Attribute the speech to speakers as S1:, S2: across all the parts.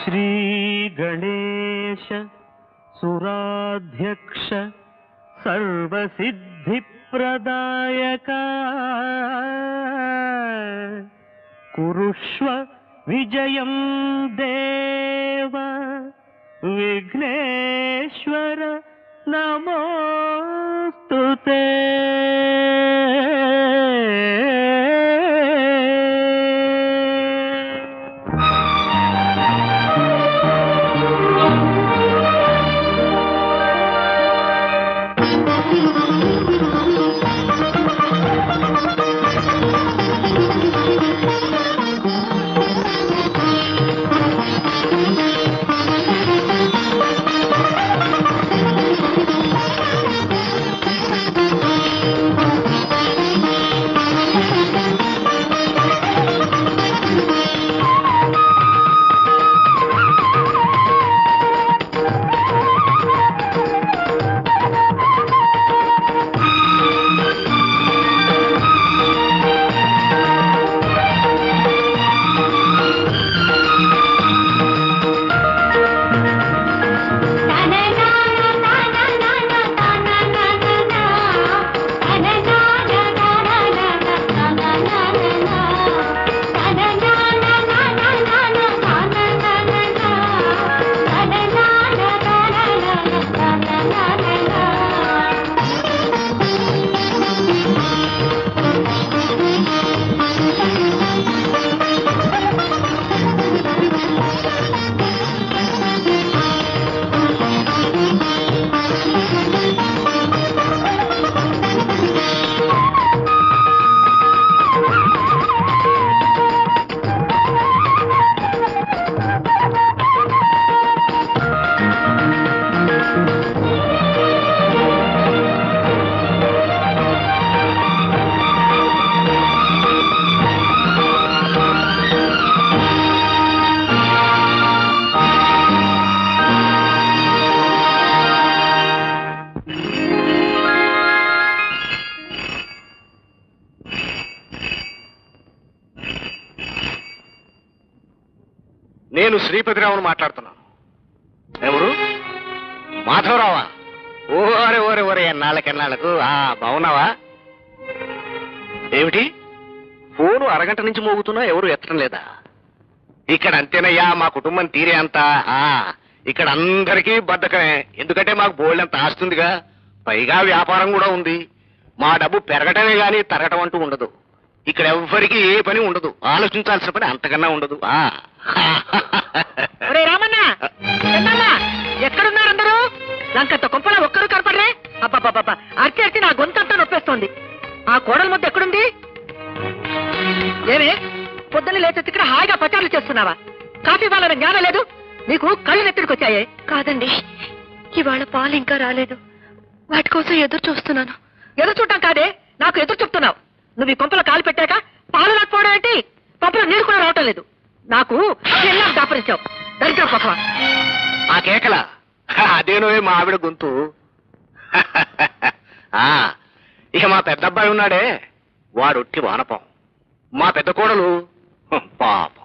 S1: श्रीगणेश सुराध्यक्ष सर्वसिद्धिप्रदायका कुरुष्व विजयं देव विघ्नेश्वर नमोऽस्तु ते
S2: నేను శ్రీపతిరావును మాట్లాడుతున్నాను ఎవరు మాధవరావా ఓరే ఓరే ఓరే ఎన్నాళ్ళకెన్నాళ్ళకు ఆ బాగున్నావా ఏమిటి ఫోను అరగంట నుంచి మోగుతున్నా ఎవరు ఎత్తడం లేదా ఇక్కడ అంతేనయ్యా మా కుటుంబం తీరే అంత ఆ ఇక్కడ అందరికీ బద్దకమే ఎందుకంటే మాకు బోల్డంత ఆస్తుందిగా పైగా వ్యాపారం కూడా ఉంది మా డబ్బు పెరగటమే గాని తరగటం అంటూ ఉండదు ఇక్కడ ఎవ్వరికి ఏ పని ఉండదు ఆలోచించాల్సిన పని అంతకన్నా ఉండదు ఆ
S3: ఒరే రామన్న ఎన్నన్నా ఎక్కడున్నారు అందరూ లంకంత కొంపల ఒక్కరు కనపడరే అబ్బాబాబా అర్చి అర్చి నా గొంతంతా నొప్పేస్తోంది ఆ కోడల ముద్ద ఎక్కడుంది ఏమే పొద్దున్న లేచి ఇక్కడ హాయిగా పచారులు చేస్తున్నావా కాఫీ వాళ్ళని జ్ఞానం లేదు నీకు కళ్ళు నెత్తిడికొచ్చాయే
S4: కాదండి ఇవాళ పాలు ఇంకా రాలేదు వాటి కోసం ఎదురు చూస్తున్నాను
S3: ఎదురు చూడటం కాదే నాకు ఎదురు చెప్తున్నావు నువ్వు ఈ కొంపలో కాలు పెట్టాక పాలు రాకపోవడం ఏంటి పంపలో నీరు కూడా రావటం లేదు నాకు ఎல்லாம் దాపరించావు దరిద్ర పక్కవా
S2: ఆ కేకల అదేనోవే మా ఆవిడ గొంతు ఆ ఇక మా పెద్ద అబ్బాయి ఉన్నాడే వాడొట్టి వానపం మా పెద్ద కోడలు హ్, పాపం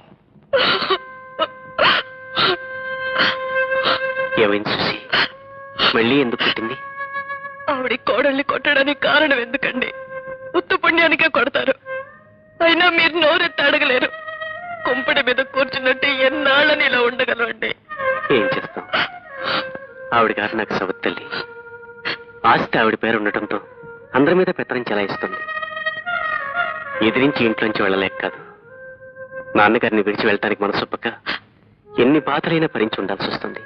S2: ఏమైంది చూసి మళ్ళీ ఎందుకు పుట్టింది
S4: ఆవిడ కోడల్ని కొట్టడానికి కారణం ఎందుకండి ఉత్త పుణ్యానికే కొడతారు అయినా మీరు నోరెత్తి అడగలేరు కుంపటి మీద కూర్చున్నట్టు ఎన్నాళ్ళని ఇలా ఉండగలవండి
S1: ఏం చేస్తాం ఆవిడ గారు నాకు సవత్తల్లి ఆస్తి ఆవిడ పేరు ఉండటంతో అందరి మీద పెత్తనం చెలాయిస్తుంది ఎదిరించి ఇంట్లోంచి వెళ్ళలేక కాదు నాన్నగారిని విడిచి వెళ్ళటానికి మనసొప్పక ఎన్ని బాధలైనా భరించి ఉండాల్సి వస్తుంది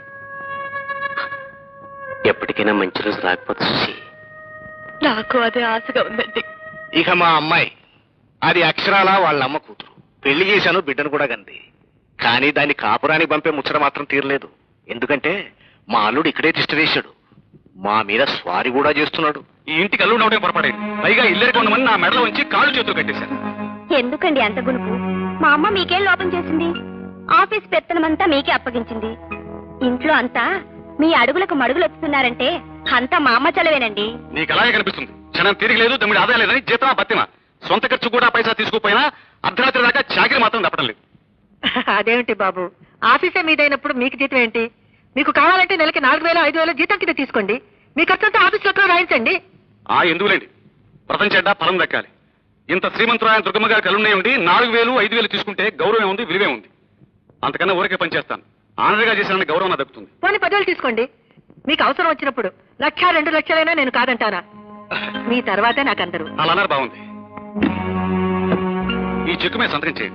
S1: ఎప్పటికైనా మంచి రోజు రాకపోతే చూసి
S4: నాకు అదే ఆశగా ఉందండి
S2: ఇక మా అమ్మాయి అది అక్షరాల వాళ్ళ అమ్మ కూతురు పెళ్లి చేశాను బిడ్డను కూడా కంది కానీ దాన్ని కాపురానికి పంపే ముచ్చట మాత్రం తీరలేదు ఎందుకంటే మా అల్లుడు ఇక్కడే తిష్ట వేశాడు మా మీద స్వారీ కూడా చేస్తున్నాడు
S5: ఈ ఇంటికి అల్లుడు అవడం పొరపడేది పైగా ఇల్లరికి ఉండమని నా మెడలో ఉంచి కాళ్ళు చేతులు కట్టేశారు
S6: ఎందుకండి అంత గునుపు మా అమ్మ మీకేం లోపం చేసింది ఆఫీస్ పెత్తనమంతా మీకే అప్పగించింది ఇంట్లో అంతా మీ అడుగులకు మడుగులు ఎత్తుతున్నారంటే అంతా మా అమ్మ చలవేనండి
S5: నీకు అలాగే కనిపిస్తుంది క్షణం తిరిగి లేదు తమ్ముడు ఆదాయం లేదని జీతమా బతిమా సొంత ఖర్చు కూడా పైసా తీసుకుపోయినా అర్ధరాత్రి దాకా చాకరీ మాత్రం తప్పడం లేదు
S3: అదేమిటి బాబు ఆఫీసే మీదైనప్పుడు మీకు జీతం ఏంటి మీకు కావాలంటే నెలకి నాలుగు వేలు ఐదు వేలు జీతం కింద తీసుకోండి మీ ఖర్చంతా ఆఫీస్ లో రాయించండి
S5: ఆ ఎందుకులేండి వ్రతం చెడ్డ ఫలం దక్కాలి ఇంత శ్రీమంతురాయన దుర్గమ్మ గారి కలున్నాయి ఉండి నాలుగు వేలు ఐదు వేలు తీసుకుంటే గౌరవం ఉంది విలువే ఉంది అంతకన్నా ఊరికే పనిచేస్తాను ఆనందగా చేసిన గౌరవం నాకు దక్కుతుంది
S3: పోనీ పదివేలు తీసుకోండి మీకు అవసరం వచ్చినప్పుడు లక్ష రెండు లక్షలైనా నేను కాదంటానా మీ తర్వాతే నాకు అందరూ
S5: అలా అన్నారు బాగుంది ఈ చెక్కు మీద సంతకం చేయండి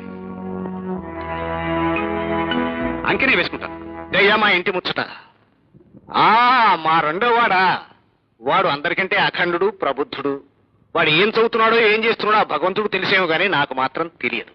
S5: అంకెనే వేసుకుంటాను
S2: దయ్యా మా ఇంటి ముచ్చట ఆ మా రెండో వాడా వాడు అందరికంటే అఖండుడు ప్రబుద్ధుడు వాడు ఏం చదువుతున్నాడో ఏం చేస్తున్నాడో ఆ భగవంతుడు తెలిసేమో కానీ నాకు మాత్రం తెలియదు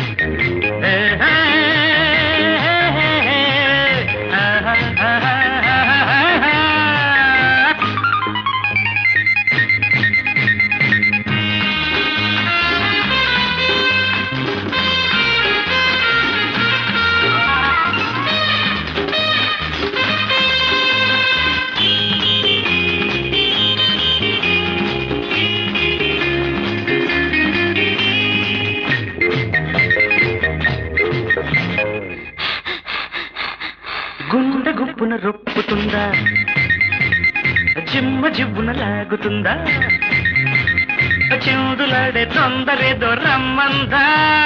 S7: గుండె గుప్పున రొప్పుతుందా జిమ్మ జివ్వున లాగుతుందా చెవుదులాడే తొందరేదో రమ్మందా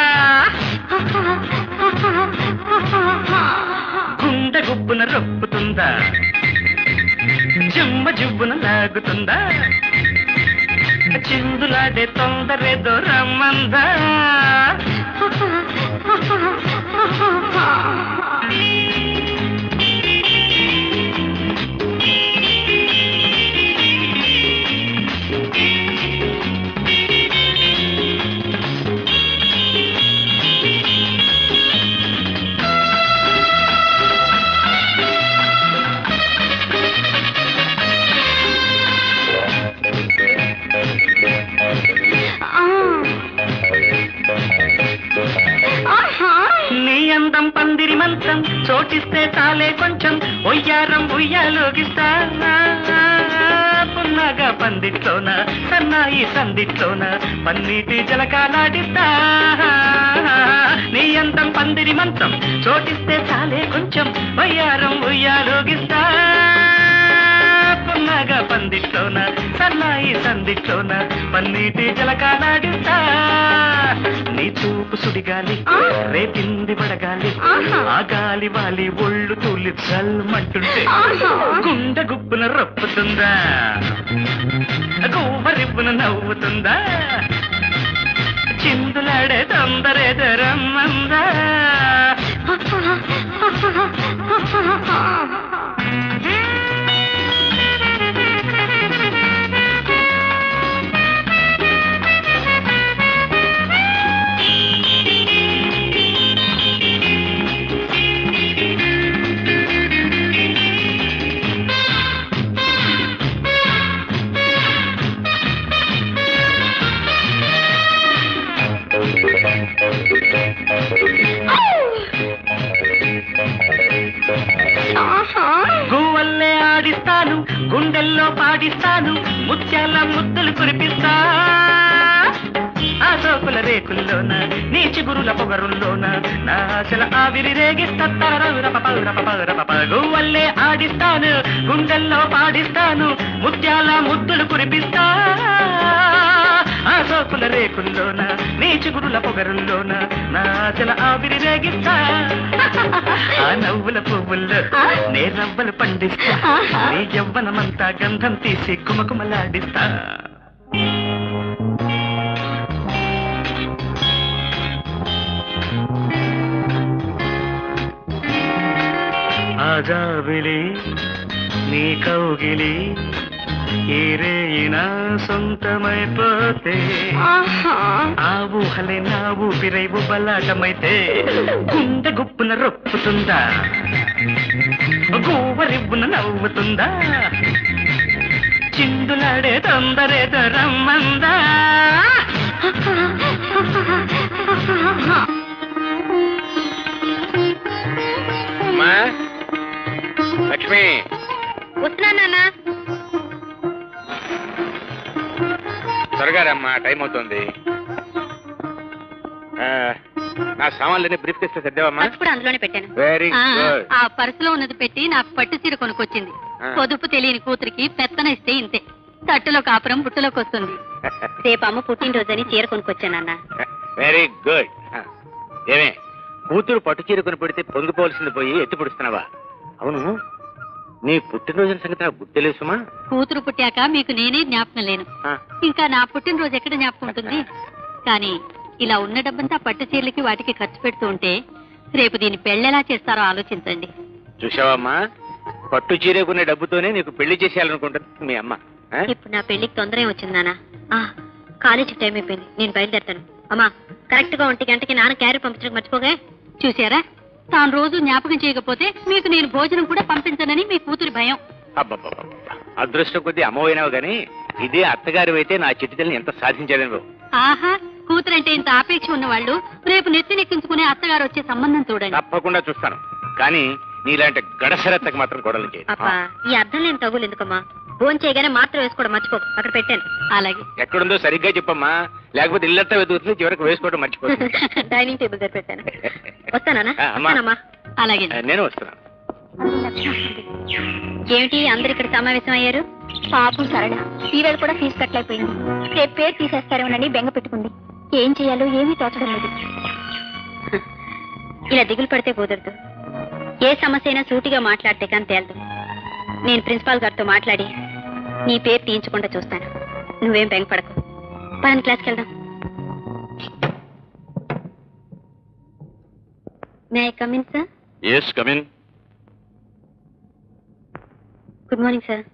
S7: గుండె గుప్పున రొప్పుతుందా జిమ్మ జివ్వున లాగుతుందా చిందులాడే తొందరేదో రమ్మందా నీ అందం పందిరి మంచం చోటిస్తే చాలే కొంచెం ఒయ్యారం ఉయ్యాలోగిస్తా పున్నాగా పందిట్లోన సన్నాయి సందిట్లోన పన్నీటి జలకాలాడిస్తా నీ అందం పందిరి మంచం చోటిస్తే చాలే కొంచెం ఒయ్యారం ఉయ్యాలోగిస్తా పున్నాగా పందిట్లోన సన్నాయి సందిట్లోన పన్నీటి జలకాలాడిస్తా నీ చూపు సుడిగాలి రేపింది పడగాలి ఆ గాలి వాలి ఒళ్ళు తూలి చల్మంటుంటే గుండె గుప్పున రప్పుతుందా గువ్వరిప్పున నవ్వుతుందా చిందులాడే తొందరే రమ్మందా గువ్వల్లే ఆడిస్తాను గుండెల్లో పాడిస్తాను ముత్యాల ముద్దులు కురిపిస్తా ఆ సోకుల రేకుల్లోన నీ చిగురుల పొగరుల్లోన నా ఆశల ఆవిరి రేగిస్తా గువ్వల్లే ఆడిస్తాను గుండెల్లో పాడిస్తాను ముత్యాల ముద్దులు కురిపిస్తా ఆ సోకుల రేకుల్లోన నీ చిగురుల పొగరుల్లోన నా ఆశల ఆవిరి రేగిస్తా ఆ నవ్వుల పువ్వుల్లో నే రవ్వలు పండిస్తా నీ యవ్వనమంతా గంధం తీసి కుమకుమలాడిస్తా ఆజాబిలి నీ కౌగిలి ఈ రేయిన సొంతమైపోతే ఆ ఊహలే నా ఊపిరై బలాటమైతే గుండె గుప్పున రొప్పుతుందా గోవరివ్వున నవ్వుతుందా చిందులాడే తొందరేదో రమ్మందా
S2: అమ్మా లక్ష్మి
S6: వస్తున్నా నాన్న
S2: త్వరగా రమ్మా టైం అవుతుంది ఆ, నా సామాన్లన్నీ బ్రీఫ్ కేసులో సర్దావమ్మా
S6: ఖర్చు కూడా అందులోనే పెట్టాను
S2: వెరీ
S4: ఆ,
S2: గుడ్
S4: ఆ పర్సులో ఉన్నది పెట్టి నాకు పట్టు చీర కొనుక్కొచ్చింది
S2: ఆ.
S4: పొదుపు తెలియని కూతురికి పెత్తన ఇస్తే ఇంతే తట్టులో కాపురం బుట్టలోకి వస్తుంది
S6: రేపు అమ్మ పుట్టినరోజని చీర కొనుక్కొచ్చానన్న
S2: వెరీ గుడ్ ఏమే కూతురు పట్టు చీర కొని పెడితే పొంగిపోవలసింది పోయి ఎత్తి పుడుస్తున్నావా అవును నీ పుట్టినరోజున సంగతి నాకు గుర్తు తెలుసుమా
S4: కూతురు పుట్టాక మీకు నేనే జ్ఞాపకం లేను ఇంకా నా పుట్టినరోజు ఎక్కడ జ్ఞాపకం ఉంటుంది కానీ ఇలా ఉన్న డబ్బంతా పట్టు చీరలకి వాటికి ఖర్చు పెడుతూ ఉంటే రేపు దీన్ని పెళ్ళెలా చేస్తారో ఆలోచించండి
S2: చూసావమ్మా పట్టు చీర కొనే డబ్బుతోనే నీకు పెళ్లి చేసేయాలనుకుంటుంది మీ అమ్మ ఆ?
S6: ఇప్పుడు నా పెళ్లికి తొందర వచ్చింది నాన్న ఆ, కాలేజీకి టైం అయిపోయింది నేను బయలుదేరుతాను అమ్మా కరెక్ట్ గా ఒంటి గంటకి నాన్న క్యారీ పంపించడం మర్చిపోగా
S4: చూసారా తాను రోజు జ్ఞాపకం చేయకపోతే మీకు నేను భోజనం కూడా పంపించనని మీ కూతురి భయం
S2: అబ్బబ్బబ్బబ్బ. అదృష్టం కొద్దీ అమ్మవైనావు గాని ఇదే అత్తగారు అయితే నా చిటితల్ని ఎంత సాధించాలని బాబు
S4: ఆహా కూతురంటే ఇంత ఆపేక్ష ఉన్న వాళ్ళు రేపు నెత్తినెక్కించుకునే అత్తగారు వచ్చే సంబంధం చూడండి
S2: తప్పకుండా చూస్తాను కానీ నీలాంటి గడసరెత్తకు మాత్రం గొడవలు చేయదు
S6: అప్పా ఈ అర్థం లేని తగులు ఎందుకమ్మా ఫోన్ చేయగానే మాత్రం వేసుకోవడం మర్చిపోకు అక్కడ పెట్టాను
S4: అలాగే
S2: ఎక్కడుందో సరిగ్గా చెప్పమ్మా లేకపోతే ఇల్లంతా వెతుకుతుంది చివరికి వేసుకోవడం మర్చిపోతుంది
S6: డైనింగ్ టేబుల్ దగ్గర పెట్టాను వస్తానా
S2: ఆ, అమ్మా.
S6: వస్తానమ్మా
S4: అలాగే
S2: ఆ, నేను వస్తున్నాను
S6: ఏమిటి అందరు ఇక్కడ సమావేశం అయ్యారు పాపం సరళ సీరియల్ కూడా ఫీజు కట్టలేకపోయింది రేపు పేరు తీసేస్తారేమోనని బెంగ పెట్టుకుంది ఏం చేయాలో ఏమీ తోచడం లేదు ఇలా దిగులు పడితే కుదరదు ఏ సమస్య అయినా సూటిగా మాట్లాడితే కానీ తేలదు నేను ప్రిన్సిపాల్ గారితో మాట్లాడి నీ పేరు తీయించకుండా చూస్తాను నువ్వేం బెంగపడకు పని క్లాస్కి వెళ్దాం may I come in sir
S5: yes come in
S6: good morning sir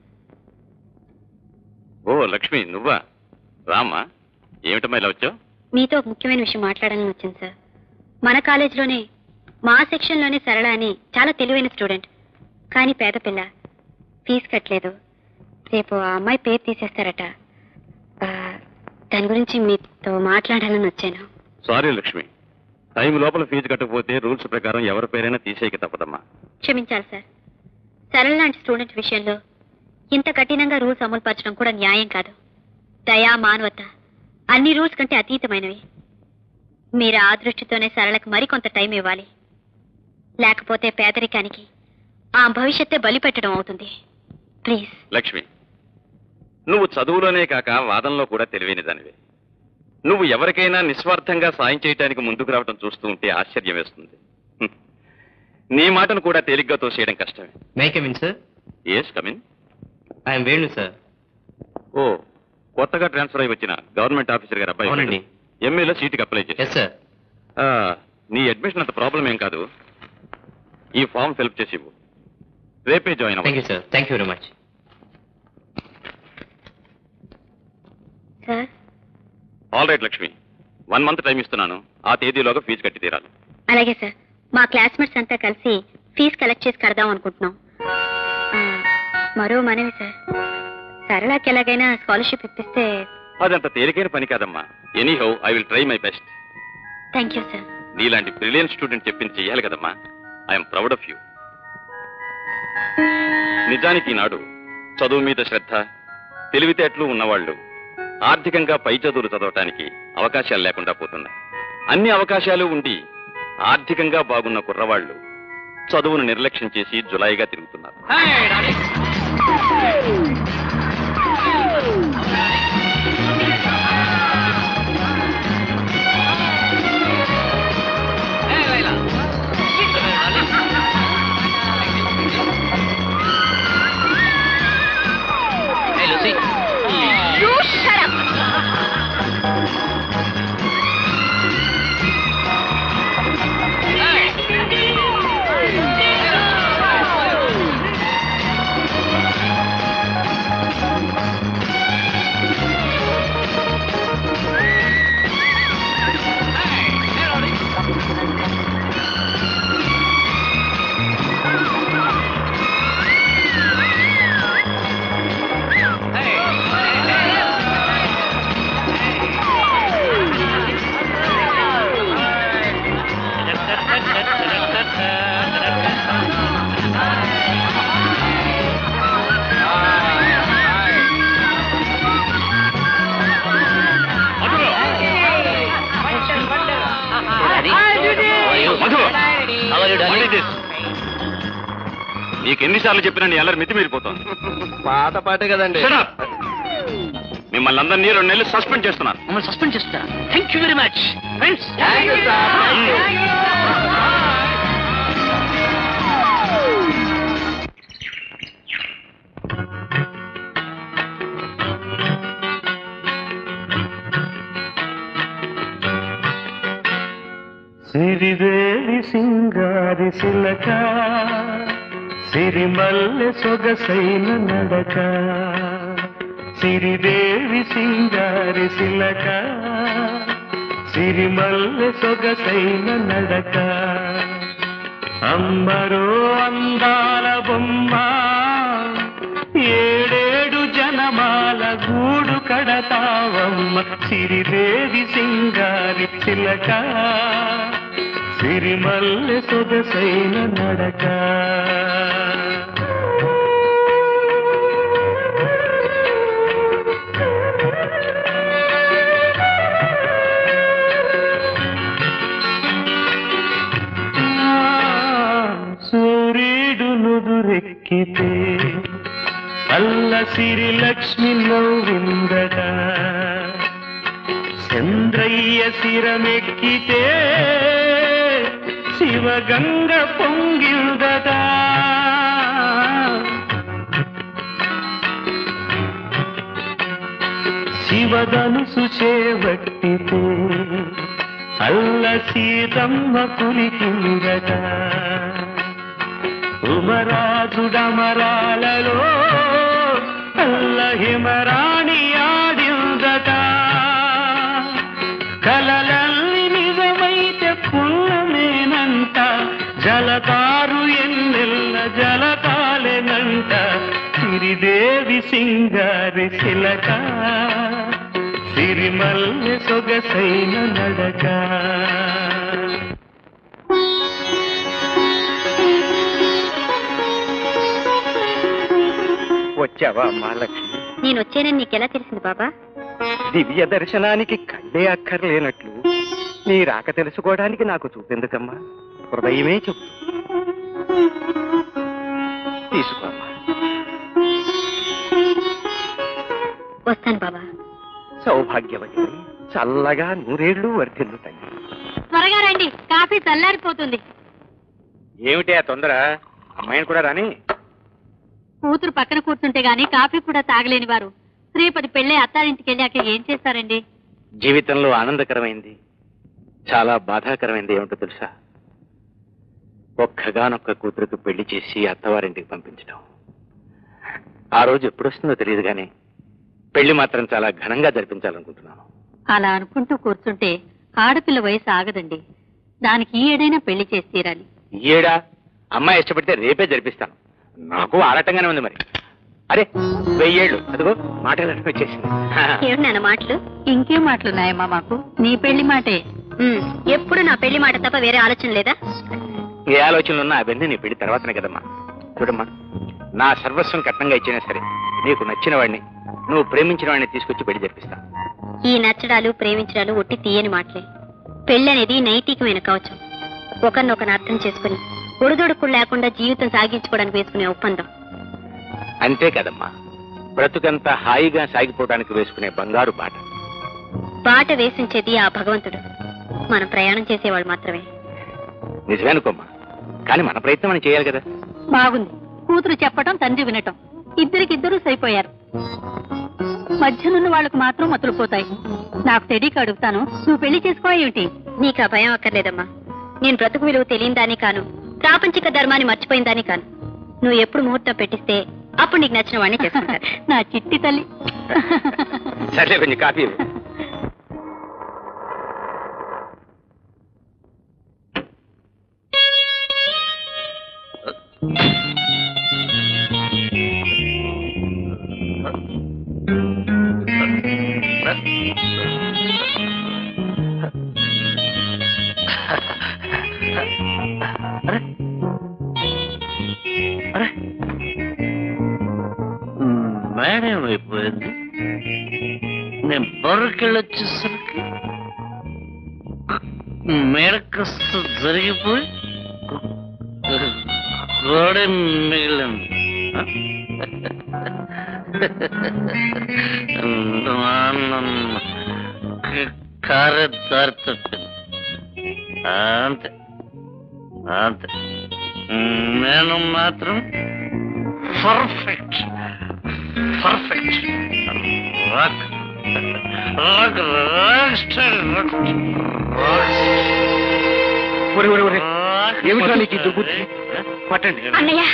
S5: ఓ లక్ష్మి నువ్వా రామ్మా ఏమిటమ్మా ఇలా వచ్చావు
S6: మీతో ఒక ముఖ్యమైన విషయం మాట్లాడాలని వచ్చాను సార్ మన కాలేజీలోనే మా సెక్షన్లోనే సరళ అని చాలా తెలివైన స్టూడెంట్ కానీ పేద పిల్ల ఫీజు కట్టలేదు రేపు ఆ అమ్మాయి పేరు తీసేస్తారట ఆ, దాని గురించి మీతో మాట్లాడాలని వచ్చాను
S5: సారీ లక్ష్మి టైం లోపల ఫీజు కట్టకపోతే రూల్స్ ప్రకారం ఎవరి పేరైనా తీసేయక తప్పదమ్మా
S6: క్షమించాలి సార్ సరళ లాంటి స్టూడెంట్ విషయంలో ఇంత కఠినంగా రూల్స్ అమలు పరచడం కూడా న్యాయం కాదు దయా మానవత అన్ని రూల్స్ కంటే అతీతమైనవి మీరు ఆ దృష్టితోనే సరళకు మరికొంత టైం ఇవ్వాలి లేకపోతే పేదరికానికి ఆ భవిష్యత్తే బలి పెట్టడం అవుతుంది ప్లీజ్
S5: లక్ష్మి నువ్వు చదువులోనే కాక వాదంలో కూడా తెలివైన దానివే నువ్వు ఎవరికైనా నిస్వార్థంగా సాయం చేయడానికి ముందుకు రావడం చూస్తూ ఉంటే ఆశ్చర్యం వేస్తుంది హ్మ్. నీ మాటను కూడా తేలిగ్గా తోసేయడం కష్టమే
S1: may come in sir
S5: yes come in
S1: I'm Venu sir
S5: ఓ కొత్తగా ట్రాన్స్ఫర్ అయి వచ్చిన గవర్నమెంట్ ఆఫీసర్ గారు అబ్బాయి
S1: అవునండి.
S5: ఎంఏలో సీటుకి అప్లై చేసి
S1: ఎస్ సార్
S5: నీ అడ్మిషన్ అంత ప్రాబ్లం ఏం కాదు ఈ ఫామ్ ఫిల్ప్ చేసి ఇవ్వు రేపే జాయిన్
S1: థ్యాంక్ యూ
S5: అవ్వాలి
S1: sir thank you very much
S6: sir
S5: all right Lakshmi one month time ఇస్తున్నాను ఆ తేదీలోగా ఫీజు కట్టి తీరాలి
S6: అలాగే సార్ మా క్లాస్మేట్స్ అంతా కలిసి ఫీజు కలెక్ట్ చేసి కడదాం అనుకుంటున్నాం ఆ, మరో మనవి సార్ సరళకి ఎలాగైనా స్కాలర్షిప్ ఇప్పిస్తే
S5: అదంత తేలికైన పని కాదమ్మా anyhow I will try my best
S6: thank you sir
S5: నీలాంటి బ్రిలియన్ స్టూడెంట్ చెప్పింది చెయ్యాలి కదమ్మా ఐఎమ్ ప్రౌడ్ ఆఫ్ యూ నిజానికి ఈనాడు చదువు మీద శ్రద్ధ తెలివితేటలు ఉన్నవాళ్ళు ఆర్థికంగా పై చదువులు చదవటానికి అవకాశాలు లేకుండా పోతున్నాయి అన్ని అవకాశాలు ఉండి ఆర్థికంగా బాగున్న కుర్రవాళ్ళు చదువును నిర్లక్ష్యం చేసి జులాయిగా తిరుగుతున్నారు
S6: ఆ
S5: నీకు ఎన్నిసార్లు చెప్పినా నీ అల్లరి మితి మీరిపోతోంది
S2: పాత పాటే కదండి
S5: Shut up! మిమ్మల్ని అందరినీ రెండు నెలలు సస్పెండ్ చేస్తున్నాను
S3: మమ్మల్ని సస్పెండ్ చేస్తా thank you very much friends
S7: సిరిదేవి సింగారి సిలక సిరిమల్లె సొగసైన నడక సిరిదేవి సింగారి సిలక సిరిమల్లె సొగసైన నడక అమ్మరో అందాల బొమ్మ ఏడేడు జనమాల గూడు కడతావమ్మ సిరిదేవి సింగారి చిలక సిరిమల్లె సొగసైన నడక సూర్యుడు నుదురెక్కితే అల్ల సిరి లక్ష్మి నవ్విందట చంద్రయ్య శిరమెక్కితే శివగంగ పొంగిల్దట శివధనుసు చేవట్టితే అల్ల సీతమ్మ కులికిందట ఉమరాజుడమరాలలో అల్ల హిమరాణి ఆడిందట కలలల్లి నిజమైతే పుల్లమేనంట జలతారు ఎన్నెల్ల జలతాలెనంట సిరిదేవి సింగారి శిలక సిరిమల్లె సొగసైన నడక
S2: వచ్చావా మహాలక్ష్మి
S6: నేను వచ్చానని నీకెలా తెలిసింది బాబా
S2: దివ్య దర్శనానికి కళ్ళే అక్కర్లేనట్లు నీ రాక తెలుసుకోవడానికి నాకు చూపెందుకమ్మా హృదయమే చెప్పు తీసుకోమ్మా
S6: వస్తాను బాబా
S2: సౌభాగ్యవతి చల్లగా నూరేళ్లు వర్ధిల్లుతాయి
S6: త్వరగా రండి కాఫీ చల్లారిపోతుంది
S2: ఏమిటి ఆ తొందర అమ్మాయిని కూడా రాని
S6: కూతురు పక్కన కూర్చుంటే గాని కాఫీ కూడా తాగలేని వారు రేపటి పెళ్ళే అత్తారింటికి వెళ్ళాక ఏం చేస్తారండి
S1: జీవితంలో ఆనందకరమైంది చాలా బాధాకరమైంది ఏమిటో తెలుసా ఒక్కగానొక్క కూతురుకు పెళ్లి చేసి అత్తవారింటికి పంపించడం ఆ రోజు ఎప్పుడొస్తుందో తెలియదు కానీ పెళ్లి మాత్రం చాలా ఘనంగా జరిపించాలనుకుంటున్నాను
S6: అలా అనుకుంటూ కూర్చుంటే ఆడపిల్ల వయసు ఆగదండి దానికి ఈ ఏడైనా పెళ్లి చేసి తీరాలి
S1: ఈ ఏడా అమ్మాయి ఇష్టపడితే రేపే జరిపిస్తాను నాకు ఆడటంగానే ఉంది మరి అరే వెయ్యేళ్ళు అదిగో మాటలు వచ్చేసింది
S6: ఏమిటి నాన్న మాటలు ఇంకేం మాటలున్నాయమ్మా మాకు నీ పెళ్లి మాటే ఎప్పుడు నా పెళ్లి మాట తప్ప వేరే ఆలోచన లేదా
S1: ఏ ఆలోచనలు ఉన్నా అవన్నీ నీ పెళ్లి తర్వాతనే కదమ్మా చూడమ్మా నా సర్వస్వం కట్నంగా ఇచ్చినా సరే నీకు నచ్చిన వాడిని నువ్వు ప్రేమించిన వాడిని తీసుకొచ్చి పెళ్లి జరిపిస్తా
S6: ఈ నచ్చడాలు ప్రేమించడాలు ఒట్టి తీయని మాటలే పెళ్లి అనేది నైతికమైన కవచం ఒకరినొకరు అర్థం చేసుకుని ఒడిదొడుకులు లేకుండా జీవితం సాగించుకోవడానికి వేసుకునే ఒప్పందం
S1: అంతే కదమ్మా బ్రతుకంతా హాయిగా సాగిపోవడానికి వేసుకునే బంగారు బాట
S6: బాట వేసించేది ఆ భగవంతుడు మనం ప్రయాణం చేసేవాళ్ళు మాత్రమే
S1: నిజమే అనుకోమ్మా కానీ మన ప్రయత్నం మనం చేయాలి కదా
S6: బాగుంది కూతురు చెప్పటం తండ్రి వినటం ఇద్దరికిద్దరు సరిపోయారు మధ్యనున్న వాళ్ళకు మాత్రం మతులు పోతాయి నాకు తెలియక అడుగుతాను నువ్వు పెళ్లి చేసుకోవా ఏమిటి నీకు ఆ భయం అక్కర్లేదమ్మా నేను బ్రతుకు విలువ తెలియని దాని కాను ప్రాపంచిక ధర్మాన్ని మర్చిపోయిన దాని కాను నువ్వు ఎప్పుడు ముహూర్తం పెట్టిస్తే అప్పుడు నీకు నచ్చిన వాడిని చేసుకుంటారు నా చిట్టి తల్లి
S1: సర్లే కొంచెం కాఫీ ఇవ్వు.
S7: మేడం అయిపోయింది నేను బొర్రకెళ్ళొచ్చేసరికి మేడ కాస్త జరిగిపోయి గోడ మిగిలింది ఆ? నాన్న కారు దారి తప్పింది అంతే అంతే నేను మాత్రం perfect perfect rock rock rock style rock
S2: ఒరే, ఒరే, ఒరే. ఏమిట్రా నీకు ఈ దుర్బుద్ధి? పట్టండి
S6: అన్నయ్య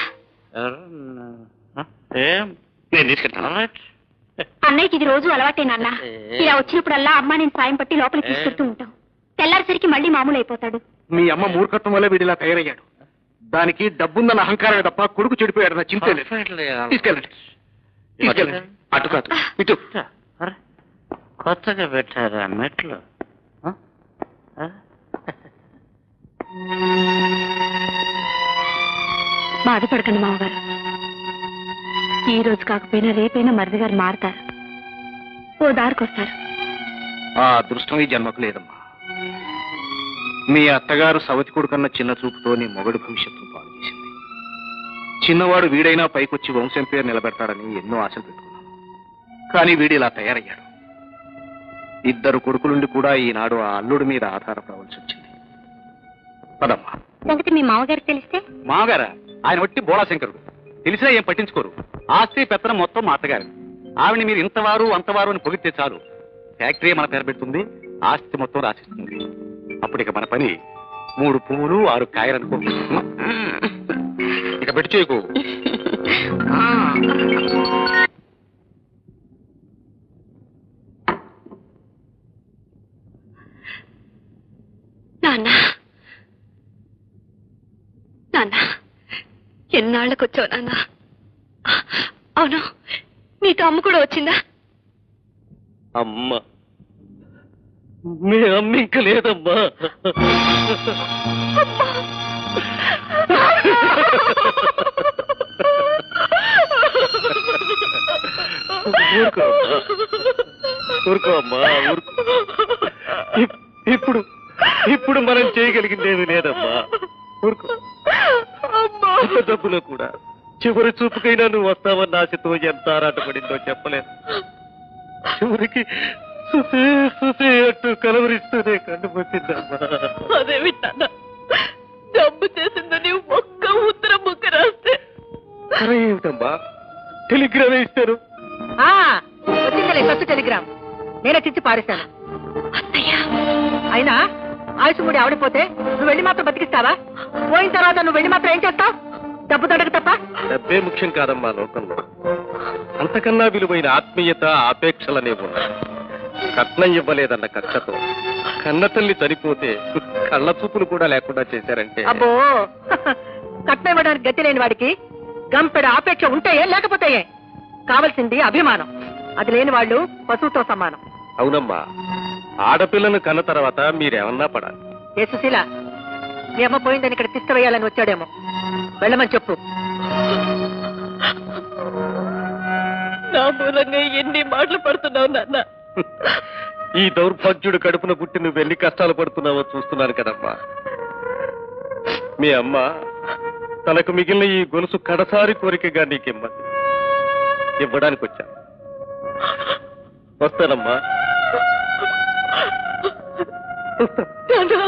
S7: ఏం
S2: నేను తీసుకెళ్తాను
S6: అన్నయ్యకి ఇది రోజు అలవాటే నాన్న ఇలా వచ్చినప్పుడల్లా అమ్మ నేను సాయం పట్టి లోపలికి తీసుకెళ్తూ ఉంటాం తెల్లారిసరికి మళ్ళీ మామూలు అయిపోతాడు
S2: మీ అమ్మ మూర్ఖత్వం వల్ల వీడిలా తయారయ్యాడు దానికి డబ్బుందన్న అహంకారమే తప్ప కొడుకు చెడిపోయాడు నా చింతే లేదు తీసుకెళ్ళండి తీసుకెళ్ళండి అటు కాదు ఇటు
S7: అరే, కొత్తగా పెట్టారా మెట్లు ఆ? ఆ?
S6: బాధపడకండి మామగారు ఈ రోజు కాకపోయినా రేపైనా మరిది గారు మారతారు ఓ దారికొస్తారు
S2: ఆ అదృష్టం ఈ జన్మకు లేదమ్మా మీ అత్తగారు సవతి కొడుకన్న చిన్న చూపుతో నీ మొగడు భవిష్యత్తు పాడు చేసింది చిన్నవాడు వీడైనా పైకొచ్చి వంశం పేరు నిలబెడతాడని ఎన్నో ఆశలు పెట్టుకున్నాను కానీ వీడు ఇలా తయారయ్యాడు ఇద్దరు కొడుకులుండి కూడా ఈనాడు ఆ అల్లుడి మీద ఆధారపడవలసి వచ్చింది పదమ్మా
S6: సంగతి మీ మామగారికి తెలిస్తే
S5: మామగారా ఆయన వట్టి బోళాశంకరుడు తెలిసినా ఏం పట్టించుకోరు ఆస్తి పెత్తనం మొత్తం మా అత్తగారు ఆవిడ మీరు ఇంతవారు అంతవారు అని పొగిడితే చాలు ఫ్యాక్టరీ మన పేరు పెడుతుంది ఆస్తి మొత్తం రాసిస్తుంది అప్పుడు ఇక మన పని మూడు పువ్వులు ఆరు కాయలనుకో ఇక పెట్టి చేయకు
S4: నాన్న నాన్న ఎన్నాళ్ళకు వచ్చావు నాన్న అవును నీతో అమ్మ కూడా వచ్చిందా
S7: అమ్మ మీ అమ్మ ఇంక లేదమ్మా ఊరుకో అమ్మా. ఊరుకో అమ్మా ఊరుకో ఇప్- ఇప్పుడు ఇప్పుడు మనం చేయగలిగిందేమీ లేదమ్మా ఊరుకో అంత డబ్బులో కూడా చివరి చూపుకైనా నువ్వు వస్తావన్న ఆశతో ఎంత ఆరాటపడిందో చెప్పలేను చివరికి సుసే సుసే అంటూ కలవరిస్తూనే కన్ను పొచ్చిందమ్మా
S4: అదేమి నాన్న జబ్బు చేసిందని ఒక్క ఉత్తరం ముక్క రాస్తే
S5: సరే ఏమిటమ్మా టెలిగ్రామ్ ఇస్తారు
S3: ఆ, వచ్చిందిలే ఫస్ట్ టెలిగ్రామ్ నేనే తెచ్చి పారేశాను
S4: అత్తయ్య
S3: అయినా ఆయుష్ ఆవిడిపోతే నువ్వు వెళ్ళి మాత్రం బతికిస్తావా పోయిన తర్వాత నువ్వు వెళ్ళి మాత్రం ఏం చేస్తావు డబ్బు దొడక తప్ప
S5: డబ్బే ముఖ్యం కాదమ్మా లోకంలో అంతకన్నా విలువైన ఆత్మీయత ఆపేక్షలనే ఉన్నాయి కట్నం ఇవ్వలేదన్న కక్షతో కన్న తల్లి చనిపోతే కళ్ళ చూపులు కూడా లేకుండా చేశారంటే
S3: అబ్బో కట్నం ఇవ్వడానికి గతి లేని వాడికి గంపెడు ఆపేక్ష ఉంటాయే లేకపోతాయే కావలసింది అభిమానం అది లేని వాళ్ళు పశువుతో సమానం
S5: అవునమ్మా ఆడపిల్లను కన్న తర్వాత మీరేమన్నా పడాలి
S3: ఏ సుశీల నీ అమ్మ పోయిందని ఇక్కడ తిష్ట వేయాలని వచ్చాడేమో వెళ్ళమని చెప్పు
S4: నా మూలంగా ఎన్ని మాటలు పడుతున్నావు నాన్న
S5: ఈ దౌర్భాగ్యుడు కడుపున పుట్టి నువ్వు ఎన్ని కష్టాలు పడుతున్నావో చూస్తున్నాను కదమ్మా మీ అమ్మ తనకు మిగిలిన ఈ గొలుసు కడసారి కోరికగా నీకిమ్మది ఇవ్వడానికి వచ్చాను వస్తానమ్మా
S4: నాన్న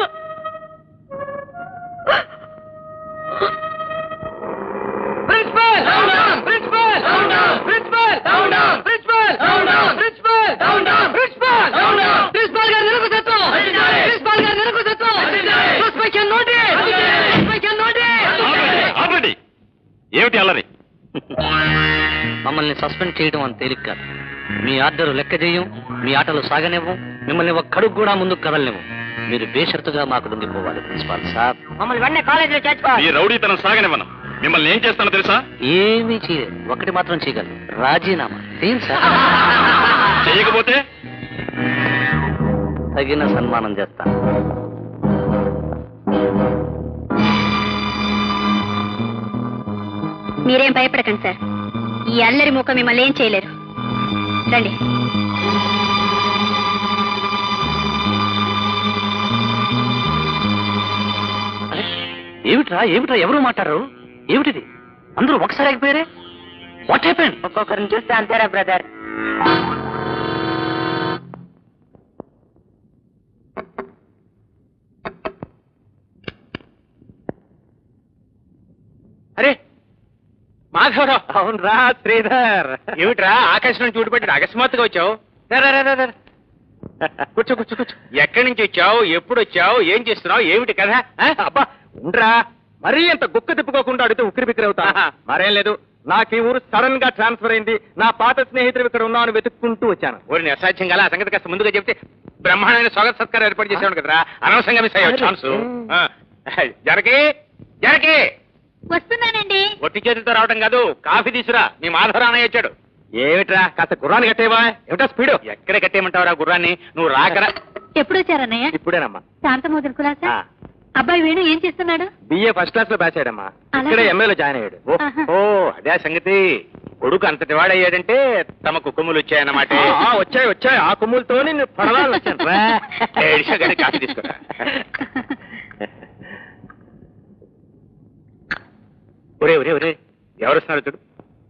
S3: principal principal principal principal principal principal principal గారు నిలుపుతత్వం ప్రిన్సిపల్ గారు నిలుపుతత్వం సస్పెన్షన్ నోటీస్ సస్పెన్షన్ నోటీస్
S5: ఆపండి ఏమిటి అల్లరి
S7: మమ్మల్ని సస్పెండ్ చేయడం అంత తేలిక కాదు మీ ఆర్డర్ లెక్క చేయం మీ ఆటలు సాగనివ్వం మిమ్మల్ని ఒక్కడుగు కూడా ముందుకు కదలనివ్వం మీరు బేషరతుగా మాకు లొంగిపోవాలి ప్రిన్సిపాల్ సార్
S3: మమ్మల్ని వెంటనే కాలేజీలో చేర్చుకోవాలి
S5: ఈ రౌడీతనం సాగనివ్వను మిమ్మల్ని ఏం చేస్తానో తెలుసా
S7: ఏమీ చేయలేదు ఒకటి మాత్రం చేయగలరు రాజీనామా ఏం సార్
S5: చేయకపోతే
S7: తగిన సన్మానం చేస్తాను
S6: మీరేం భయపడకండి సార్ ఈ అల్లరి మూక మిమ్మల్ని ఏం చేయలేరు రండి
S7: ఏమిట్రా ఏమిట్రా ఎవరు మాట్లాడరు ఏమిటిది అందరూ ఒకసారి ఆగిపోయారే వాట్ హ్యాపెండ్
S3: ఒక్కొక్కరిని చూస్తే అంతేరా బ్రదర్
S2: అరే మాధవరావు
S1: అవునరా శ్రీధర్
S2: ఏమిట్రా ఆకాశం నుంచి ఊడిపెట్టి అకస్మాత్తుగా వచ్చావు కూర్చో కూర్చో కూర్చో ఎక్కడి నుంచి వచ్చావు ఎప్పుడు వచ్చావు ఏం చేస్తున్నావు ఏమిటి కదా
S1: అబ్బా ఉండరా మరీ అంత గుక్క తిప్పుకోకుండా అడిగితే ఉక్కిరి బిక్కిరి అవుతా
S2: ఆహా.
S1: మరేం లేదు నాకు ఈ ఊరు సడన్ గా ట్రాన్స్ఫర్ అయింది నా పాత స్నేహితుడు ఇక్కడ ఉన్నాను వెతుక్కుంటూ వచ్చాను
S2: ఓరి అసాధ్యం గల ఆ సంగతి కాస్త ముందుగా చెప్తే బ్రహ్మాండమైన స్వాగత సత్కారం ఏర్పాటు చేసాడు కదరా అనవసరంగా మిస్ అయ్యావు ఛాన్స్ జనకి జనకి
S6: వస్తున్నానండి
S2: ఒట్టి చేతితో రావడం కాదు కాఫీ తీసురా మీ మాధవరానయ్య వచ్చాడు
S1: ఏమిట్రా కాస్త గుర్రాన్ని కట్టేవా ఏమిటా స్పీడు
S2: ఎక్కడ కట్టేయమంటావురా గుర్రాన్ని నువ్వు రాకరా
S6: ఎప్పుడు వచ్చారన్నయ్య
S1: ఇప్పుడేనమ్మా
S6: శాంతమోదరు కులాసా అబ్బాయి వేణు ఏం చేస్తున్నాడు
S1: బిఏ ఫస్ట్ క్లాస్ లో బ్యాచ్ అయ్యాడమ్మా
S6: అలాగా?
S1: ఇక్కడే ఎంఏలో జాయిన్ అయ్యాడు
S2: ఓ,
S6: ఆహా.
S2: ఓ అదే ఆ సంగతి కొడుకు అంతటి వాడయ్యాడంటే తమ కుక్కుములు వచ్చాయన్నమాట
S1: ఆ, ఆ, వచ్చాయి వచ్చాయి ఆ కొమ్ములతో నేను పడవాలని వచ్చాను రా.
S2: ఏడిషా గారి కాఫీ తీసుకురా ఒరే ఒరే ఒరే ఎవరు వస్తున్నారు చూడు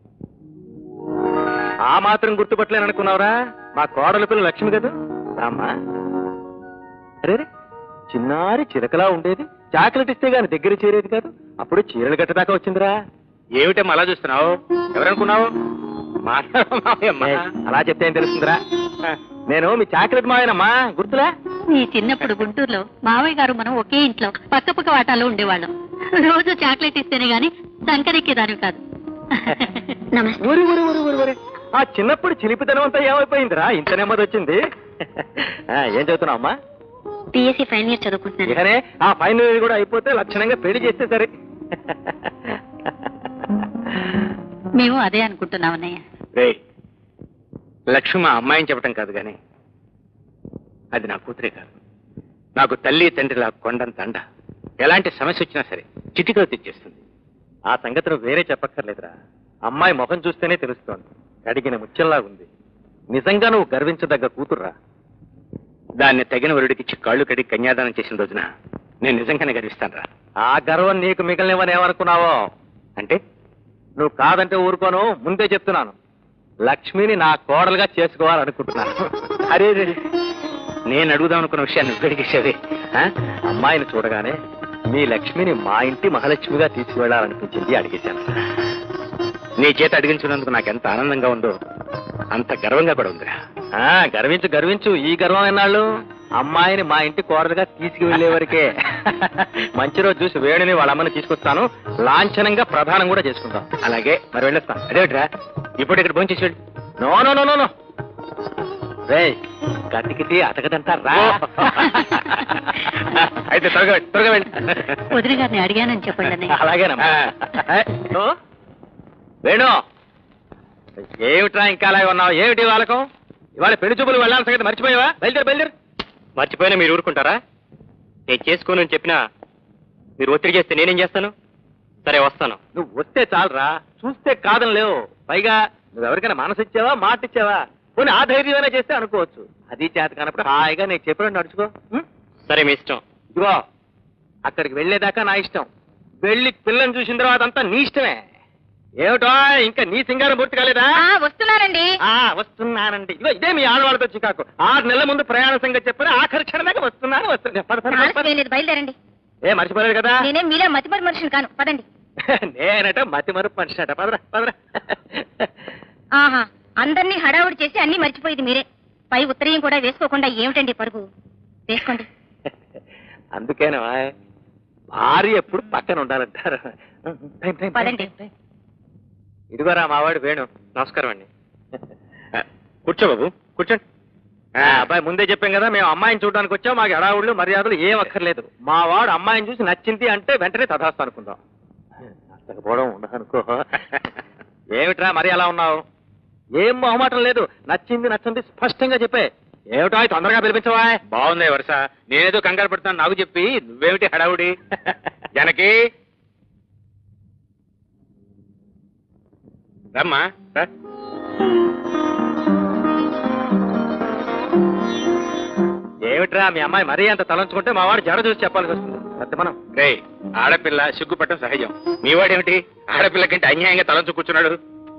S1: ఆ మాత్రం గుర్తుపట్టలేను అనుకున్నావురా మా కోడల పిల్ల లక్ష్మి కదా రామ్మా అరే రే, చిన్నారి చిలకలా ఉండేది చాక్లెట్ ఇస్తే గాని దగ్గర చేరేది కాదు అప్పుడు చీరలు కట్టదాకా వచ్చిందిరా
S2: ఏమిటమ్మా అలా చూస్తున్నావు ఎవరనుకున్నావు మాధవరామయ్యమ్మ.
S1: ఏయ్, అలా చెప్తే ఏం తెలుస్తుందిరా నేను మీ చాక్లెట్ మాయనమ్మా గుర్తులా
S6: నీ చిన్నప్పుడు గుంటూరులో మావయ్య గారు మనం ఒకే ఇంట్లో పక్క పక్క వాటాలో ఉండేవాళ్ళం రోజు చాక్లెట్ ఇస్తేనే గాని సంకరెక్కేదాని కాదు నమస్తే
S1: ఊరి ఊరి ఊరి ఊరి ఊరి ఆ చిన్నప్పుడు చిలిపితనం అంతా ఏమైపోయిందిరా ఇంత నెమ్మది వచ్చింది ఆ, ఏం చదువుతున్నావు అమ్మా
S6: పిఎస్సి ఫైనల్ ఇయర్ చదువుకుంటున్నాను
S1: ఇకనే ఆ ఫైనల్ ఇయర్ కూడా అయిపోతే లక్షణంగా పెళ్లి చేస్తే సరే
S6: మేము అదే అనుకుంటున్నాం అన్నయ్య
S2: రేయ్ లక్ష్మి మా అమ్మాయిని చెప్పటం కాదు గాని అది నా కూతురే కాదు నాకు తల్లి తండ్రిలా కొండంత అండ ఎలాంటి సమస్య వచ్చినా సరే చిటికలో తెచ్చేస్తుంది
S1: ఆ సంగతి నువ్వు వేరే చెప్పక్కర్లేదురా అమ్మాయి ముఖం చూస్తేనే తెలుస్తోంది కడిగిన ముత్యంలా ఉంది నిజంగా నువ్వు గర్వించదగ్గ కూతుర్రా
S2: దాన్ని తగిన వరుడికిచ్చి కాళ్ళు కడిగి కన్యాదానం చేసిన రోజున నేను నిజంగానే గర్విస్తాను
S1: ఆ గర్వం నీకు మిగిలినవని ఏమనుకున్నావో
S2: అంటే
S1: నువ్వు కాదంటే ఊరుకోను ముందే చెప్తున్నాను లక్ష్మిని నా కోడలుగా చేసుకోవాలనుకుంటున్నాను
S2: అరే రే, నేను అడుగుదాం అనుకున్న విషయాన్ని నువ్వు అడిగేసేది ఆ?
S1: అమ్మాయిని చూడగానే మీ లక్ష్మిని మా ఇంటి మహాలక్ష్మిగా తీసుకువెళ్ళాలనిపించింది అడిగేశాను
S2: నీ చేత అడిగించినందుకు నాకు ఎంత ఆనందంగా ఉందో అంత గర్వంగా కూడా ఉందిరా
S1: ఆ గర్వించు గర్వించు ఈ గర్వం ఎన్నాళ్ళు అమ్మాయిని మా ఇంటి కోడలుగా తీసుకువెళ్లే వరకే మంచి రోజు చూసి వేణుని వాళ్ళ అమ్మని తీసుకొస్తాను లాంఛనంగా ప్రధానం కూడా చేసుకుంటాం
S2: అలాగే
S1: మరి వెళ్ళొస్తాను
S2: అదేమిట్రా ఇప్పుడు ఇక్కడ భోంచేసి వెళ్ళు
S1: no no no no no రే గతికితే అతకదంతా రా
S2: అయితే త్వరగా వెళ్ళు, త్వరగా వెళ్ళి
S6: వదిన గారిని అడిగానని చెప్పండి అన్నయ్య
S1: అలాగేనమ్మా ఏ, ఓ, వేణు ఏమిట్రా ఇంకా అలాగే ఉన్నావు ఏమిటి వాళ్ళకం ఇవాళ పెళ్లి చూపులు వెళ్ళాల్సిన సంగతి మర్చిపోయావా బయలుదేరు బయలుదేరు
S2: మర్చిపోయినా మీరు ఊరుకుంటారా నేను చేసుకోనని చెప్పినా మీరు ఒత్తిడి చేస్తే నేనేం చేస్తాను సరే వస్తాను
S1: నువ్వు వస్తే చాలరా చూస్తే కాదని లేవు పైగా నువ్వు ఎవరికైనా మనసు ఇచ్చావా మాట ఇచ్చావా పోనీ ఆ ధైర్యమైనా చేస్తే అనుకోవచ్చు అది చేత కానప్పుడు హాయిగా నేను చెప్పినట్టు నడుచుకో ఉం?
S2: సరే మీ ఇష్టం
S1: ఇదిగో అక్కడికి వెళ్ళేదాకా నా ఇష్టం వెళ్ళి పిల్లని చూసిన తర్వాత అంతా నీ ఇష్టమే ఏమిటో ఇంకా నీ సింగారం పూర్తి కాలేదా
S6: వస్తున్నానండి
S1: ఆ వస్తున్నానండి ఇదిగో ఇదే మీ ఆడవాళ్ళతో చికాకు ఆరు నెలల ముందు ప్రయాణ సంగతి చెప్పిన ఆఖరి క్షణం దాకా వస్తున్నాను వస్తున్నా పద, పద, పద, పద.
S6: బయలుదేరండి
S1: ఏ మర్చిపోలేదు కదా
S6: నేనేం మీలా మతిమరి మనుషులు కాను పదండి
S1: నేనట మతి మరుపు మనిషి అట పదరా పదరా
S6: ఆహా అందరినీ హడావుడి చేసి అన్ని మర్చిపోయేది మీరే పై ఉత్తరీయం కూడా వేసుకోకుండా ఏమిటండి పరుగు వేసుకోండి
S1: అందుకేనా భార్య ఎప్పుడు పక్కన ఉండాలంటారు టైం, టైం, టైం,
S6: పదండి.
S1: టైం. ఇదిగోరా మావాడు వేణు
S2: నమస్కారం అండి కూర్చో బాబు కూర్చోండి
S1: ఆ, అబ్బాయి ముందే చెప్పాం కదా మేము అమ్మాయిని చూడడానికి వచ్చాం మాకు హడావుళ్ళు మర్యాదలు ఏం అక్కర్లేదు మా వాడు అమ్మాయిని చూసి నచ్చింది అంటే వెంటనే తథాస్తు అనుకుందాం నచ్చకపోవడం ఉండదనుకో ఏమిట్రా మరి అలా ఉన్నావు ఏం మొహమాటం లేదు నచ్చింది నచ్చింది స్పష్టంగా చెప్పే ఏమిటో అయి తొందరగా పిలిపించవా
S2: బాగుంది వరుస నేనేదో కంగారు పడుతున్నాను నాకు చెప్పి నువ్వేమిటి హడావుడి జనకి రమ్మా రా.
S1: ఏమిట్రా మీ అమ్మాయి మరీ అంత తలంచుకుంటే మా వాడు జడ చూసి చెప్పాల్సి వస్తుంది సత్య మనం
S2: రేయ్ ఆడపిల్ల సిగ్గుపట్టం సహజం మీ వాడేమిటి ఆడపిల్ల కంటే అన్యాయంగా తలంచు కూర్చున్నాడు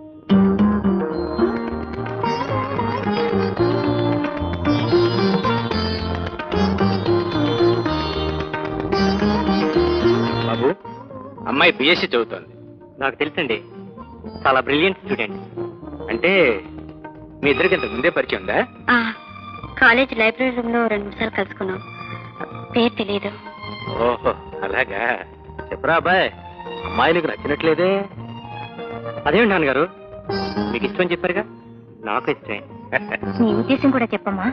S2: బాబు అమ్మాయి బిఎస్సి చదువుతోంది
S1: నాకు తెలుసండి చాలా బ్రిలియంట్ స్టూడెంట్
S2: అంటే మీ ఇద్దరికి ఇంతకు ముందే పరిచయం ఉందా
S6: ఆ, కాలేజ్ లైబ్రరీ రూమ్ లో రెండు నిమిషాలు కలుసుకున్నాం పేరు తెలియదు
S2: ఓహో అలాగా
S1: చెప్పరా అబ్బాయి అమ్మాయి నీకు నచ్చినట్లేదే అదేమిటి నాన్నగారు మీకు ఇష్టం చెప్పారుగా నాకు ఇష్టమే
S6: నీ ఉద్దేశం కూడా చెప్పమ్మా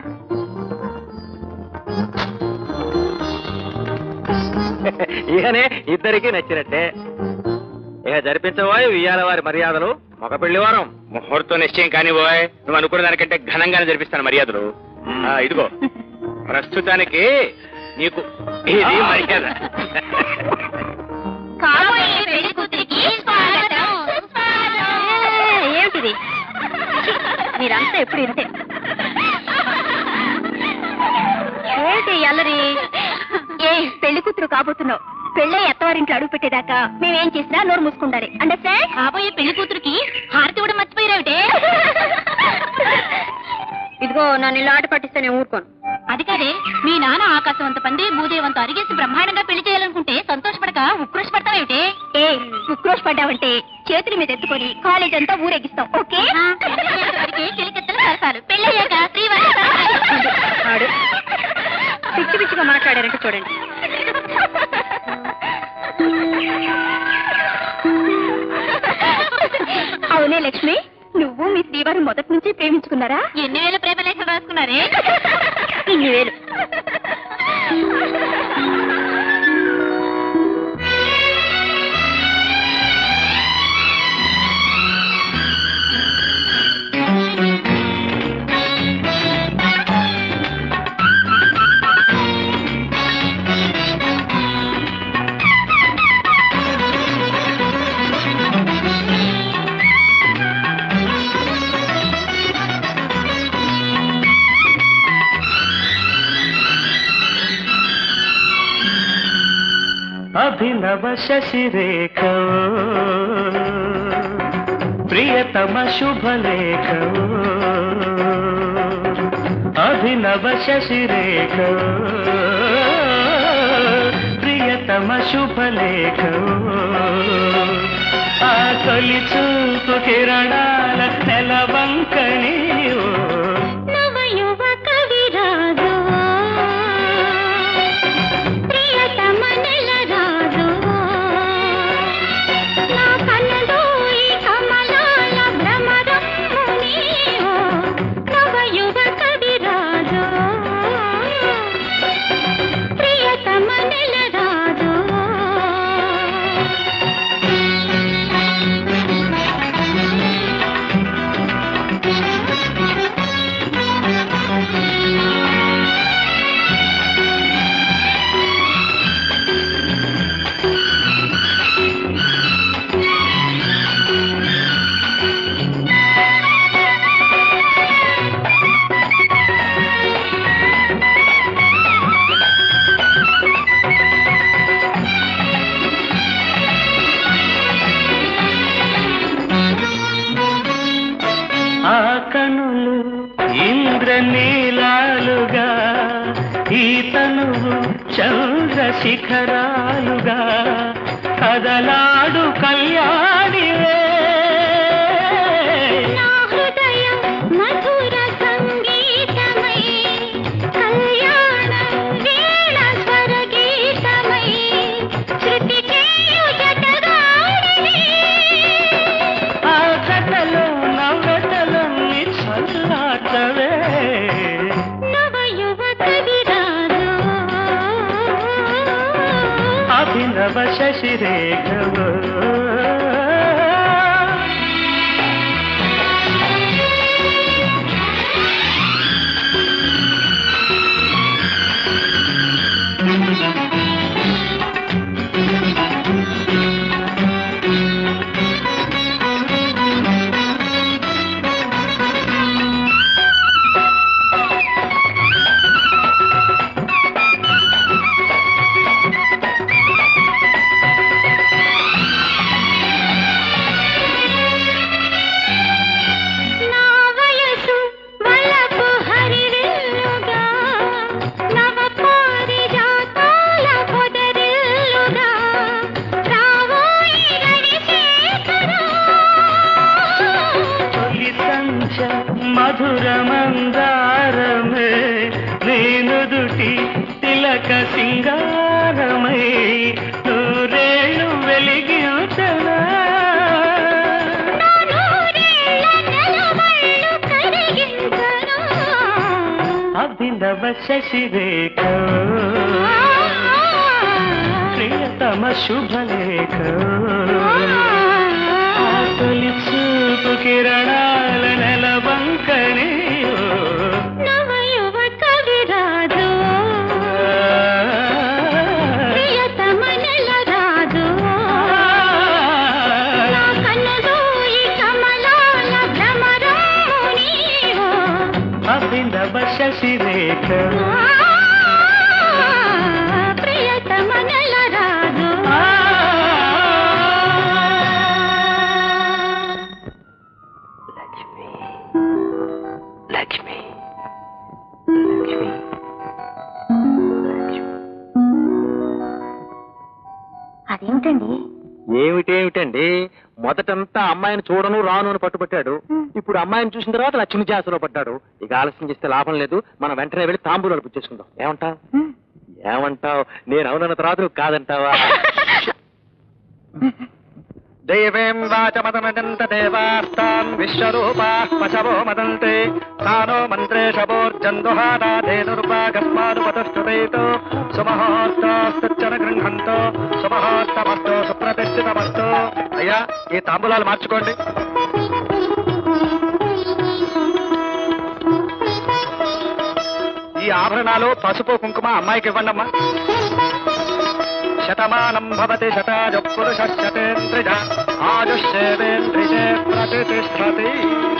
S1: ఇకనే ఇద్దరికి నచ్చినట్టే ఇక జరిపించబోయే ఇయ్యాల వారి మర్యాదలు మగ పెళ్లి వారం
S2: ముహూర్తం నిశ్చయం కానీ పోయ్ నువ్వు అనుకున్న దానికంటే ఘనంగానే జరిపిస్తాను మర్యాదలు ఆ, ఇదిగో ప్రస్తుతానికి నీకు ఇది మర్యాద
S6: ఏమిటిది మీరంతా ఎప్పుడు ఇంతే ఏంటి అల్లరి ఏ పెళ్లి కూతురు కాబోతున్నావు పెళ్ళై ఎత్తవారింట్లో అడుగు పెట్టేదాకా మేమేం చేసినా నోరు మూసుకుంటారే అండర్స్టాండ్ కాబోయే పెళ్లి కూతురికి హారతి కూడా మర్చిపోయారేమిటే ఇదిగో నన్ను ఇలా ఆట పట్టిస్తే నేను ఊరుకోను అది కాదే మీ నాన్న ఆకాశవంత పంది భూదేవంత అరిగేసి బ్రహ్మాండంగా పెళ్లి చేయాలనుకుంటే సంతోషపడక ఉక్రోష పడతావేమిటే ఏ ఉక్రోష పడ్డావంటే చేతుల మీద ఎత్తుకొని కాలేజ్ అంతా ఊరేగిస్తాం ఓకే చిలికెత్తలు సరసాలు పెళ్ళయ్యాక ఆడు పిచ్చి పిచ్చిగా మాట్లాడారంటే చూడండి అవునే లక్ష్మి నువ్వు మీ శ్రీవారు మొదటి నుంచి ప్రేమించుకున్నారా ఎన్ని వేల ప్రేమలేఖలు రాసుకున్నారే ఇన్ని వేలు
S8: అభినవ శశిరేఖ ప్రియతమ శుభలేఖ అభినవ శశిరేఖ ప్రియతమ శుభలేఖ ఆ తొలి చూపు కిరణాల నెలవంకని
S6: నవయువ కవిరాజు ప్రియతమ నెలరాజు నా కన్నదో ఈ కమలాల భ్రమరము నీవు నవయువ కవిరాజు ప్రియతమ నెలరాజు
S8: ఆ కనులు ఇంద్రనీలాలుగా ఈ తనువు చంద్ర శిఖరాలుగా కదలాడు కళ్యాణివే
S6: నా హృదయం మధుర సంగీతమై కళ్యాణ వీణ స్వర గీతమై శృతి చేయు జతగాడిని
S8: ఆ కథలో నవ్వటలన్నీ చల్లాటవే
S6: నవయువ కవిరాజు
S8: అభినవ శశిరేఖవ మందారమే నేనుదుటి తిలక సింగారమై నూరేళ్ళు వెలిగించనా అభినవ శశిరేఖ ప్రియతమ శుభలేఖ ఆ తొలి చూపు కిరణాల నెలవంకనే అభినవ శశిరేఖ
S1: లక్ష్మి లక్ష్మి లక్ష్మి
S6: అదేమిటండి
S9: ఏమిటేమిటండి మొదటంతా అమ్మాయిని చూడను రాను అని పట్టుబట్టాడు ఇప్పుడు అమ్మాయిని చూసిన తర్వాత లక్ష్మి చేసలో పడ్డాడు ఇక ఆలస్యం చేస్తే లాభం లేదు మనం వెంటనే వెళ్ళి తాంబూలాలు పుచ్చేసుకుందాం ఏమంటావ్ ఏమంటావ్ నేను అవునన్న తర్వాత నువ్వు కాదంటావా
S8: దేవేం వాచమదనంత దేవాస్తాన్ విశ్వరూపాః పశవో మదంతే తానో మంత్రే శవోర్జందుహాదాధేనుర్వాగస్మానుపతస్తుతేతో సుమహోర్తాస్తచ్చన గృహంతో సుమహోర్తమస్తో సుప్రతిష్ఠితమస్తో అయ్యా ఈ తాంబూలాలు మార్చుకోండి ఈ ఆభరణాలు పసుపు కుంకుమ అమ్మాయికి ఇవ్వండి అమ్మా శతమానం భవతి శతాజ పురుష శతేంద్రిజ ఆయుష్యేవేంద్రిజే ప్రతిష్టతి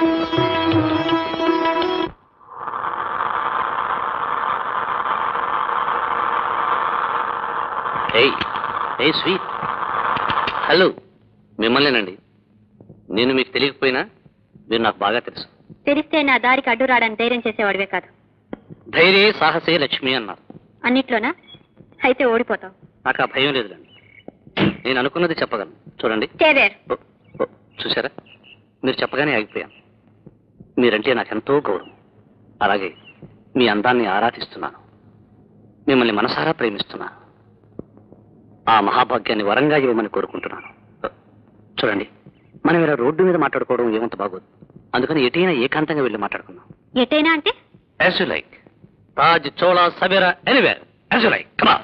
S7: ఏయ్ ఏయ్ స్వీట్ హలో మిమ్మల్నేనండి నేను మీకు తెలియకపోయినా మీరు నాకు బాగా తెలుసు
S6: తెలిస్తే నా దారికి అడ్డు రావడానికి ధైర్యం చేసేవాడివే కాదు
S7: ధైర్యే సాహసే లక్ష్మి అన్నారు
S6: అన్నిట్లోనా అయితే ఓడిపోతావు
S7: నాకు ఆ భయం లేదులేండి నేను అనుకున్నది చెప్పగలను చూడండి
S6: చేరేర్
S7: ఓ, ఓ, చూసారా మీరు చెప్పగానే ఆగిపోయాను మీరంటే నాకెంతో గౌరవం అలాగే మీ అందాన్ని ఆరాధిస్తున్నాను మిమ్మల్ని మనసారా ప్రేమిస్తున్నాను ఆ మహాభాగ్యాన్ని వరంగా ఇవ్వమని కోరుకుంటున్నాను ఓ, చూడండి మనం ఇలా రోడ్డు మీద మాట్లాడుకోవడం ఏమంత బాగోదు అందుకని ఎటైనా ఏకాంతంగా వెళ్ళి మాట్లాడుకుందాం
S6: ఎటైనా అంటే
S7: as you like Taj Chola Savera anywhere as you like కమా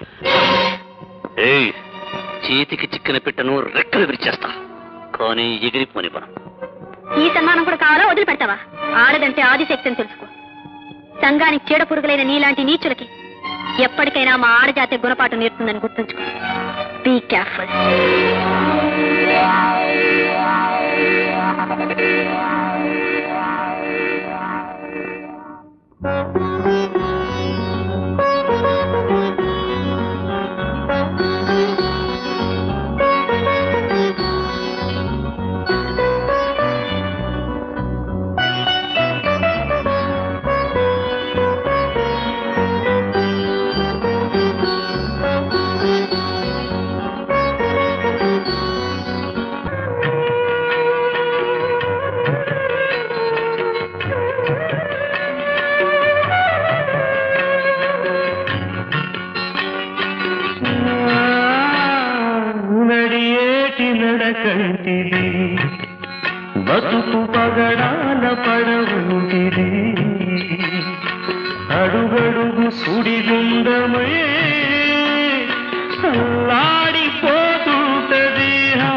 S7: ఏయ్ చేతికి చిక్కిన పిట్టను రెక్కలు విరిచేస్తా కానీ ఎగిరిపోని పనం
S6: ఈ సన్మానం కూడా కావాలా వదిలిపెడతావా ఆడదంటే ఆదిశక్తి అని తెలుసుకో సంఘానికి చీడ పురుగులైన నీలాంటి నీచులకి ఎప్పటికైనా మా ఆడజాతి గుణపాఠం నేర్పుతుందని గుర్తుంచుకో బీ కేర్ఫుల్
S8: నడియేటి నడకంటిది బతుకు పగడాల పడవంటిది అడుగడుగు సుడిగుండమే అల్లాడిపోతుంటది హా.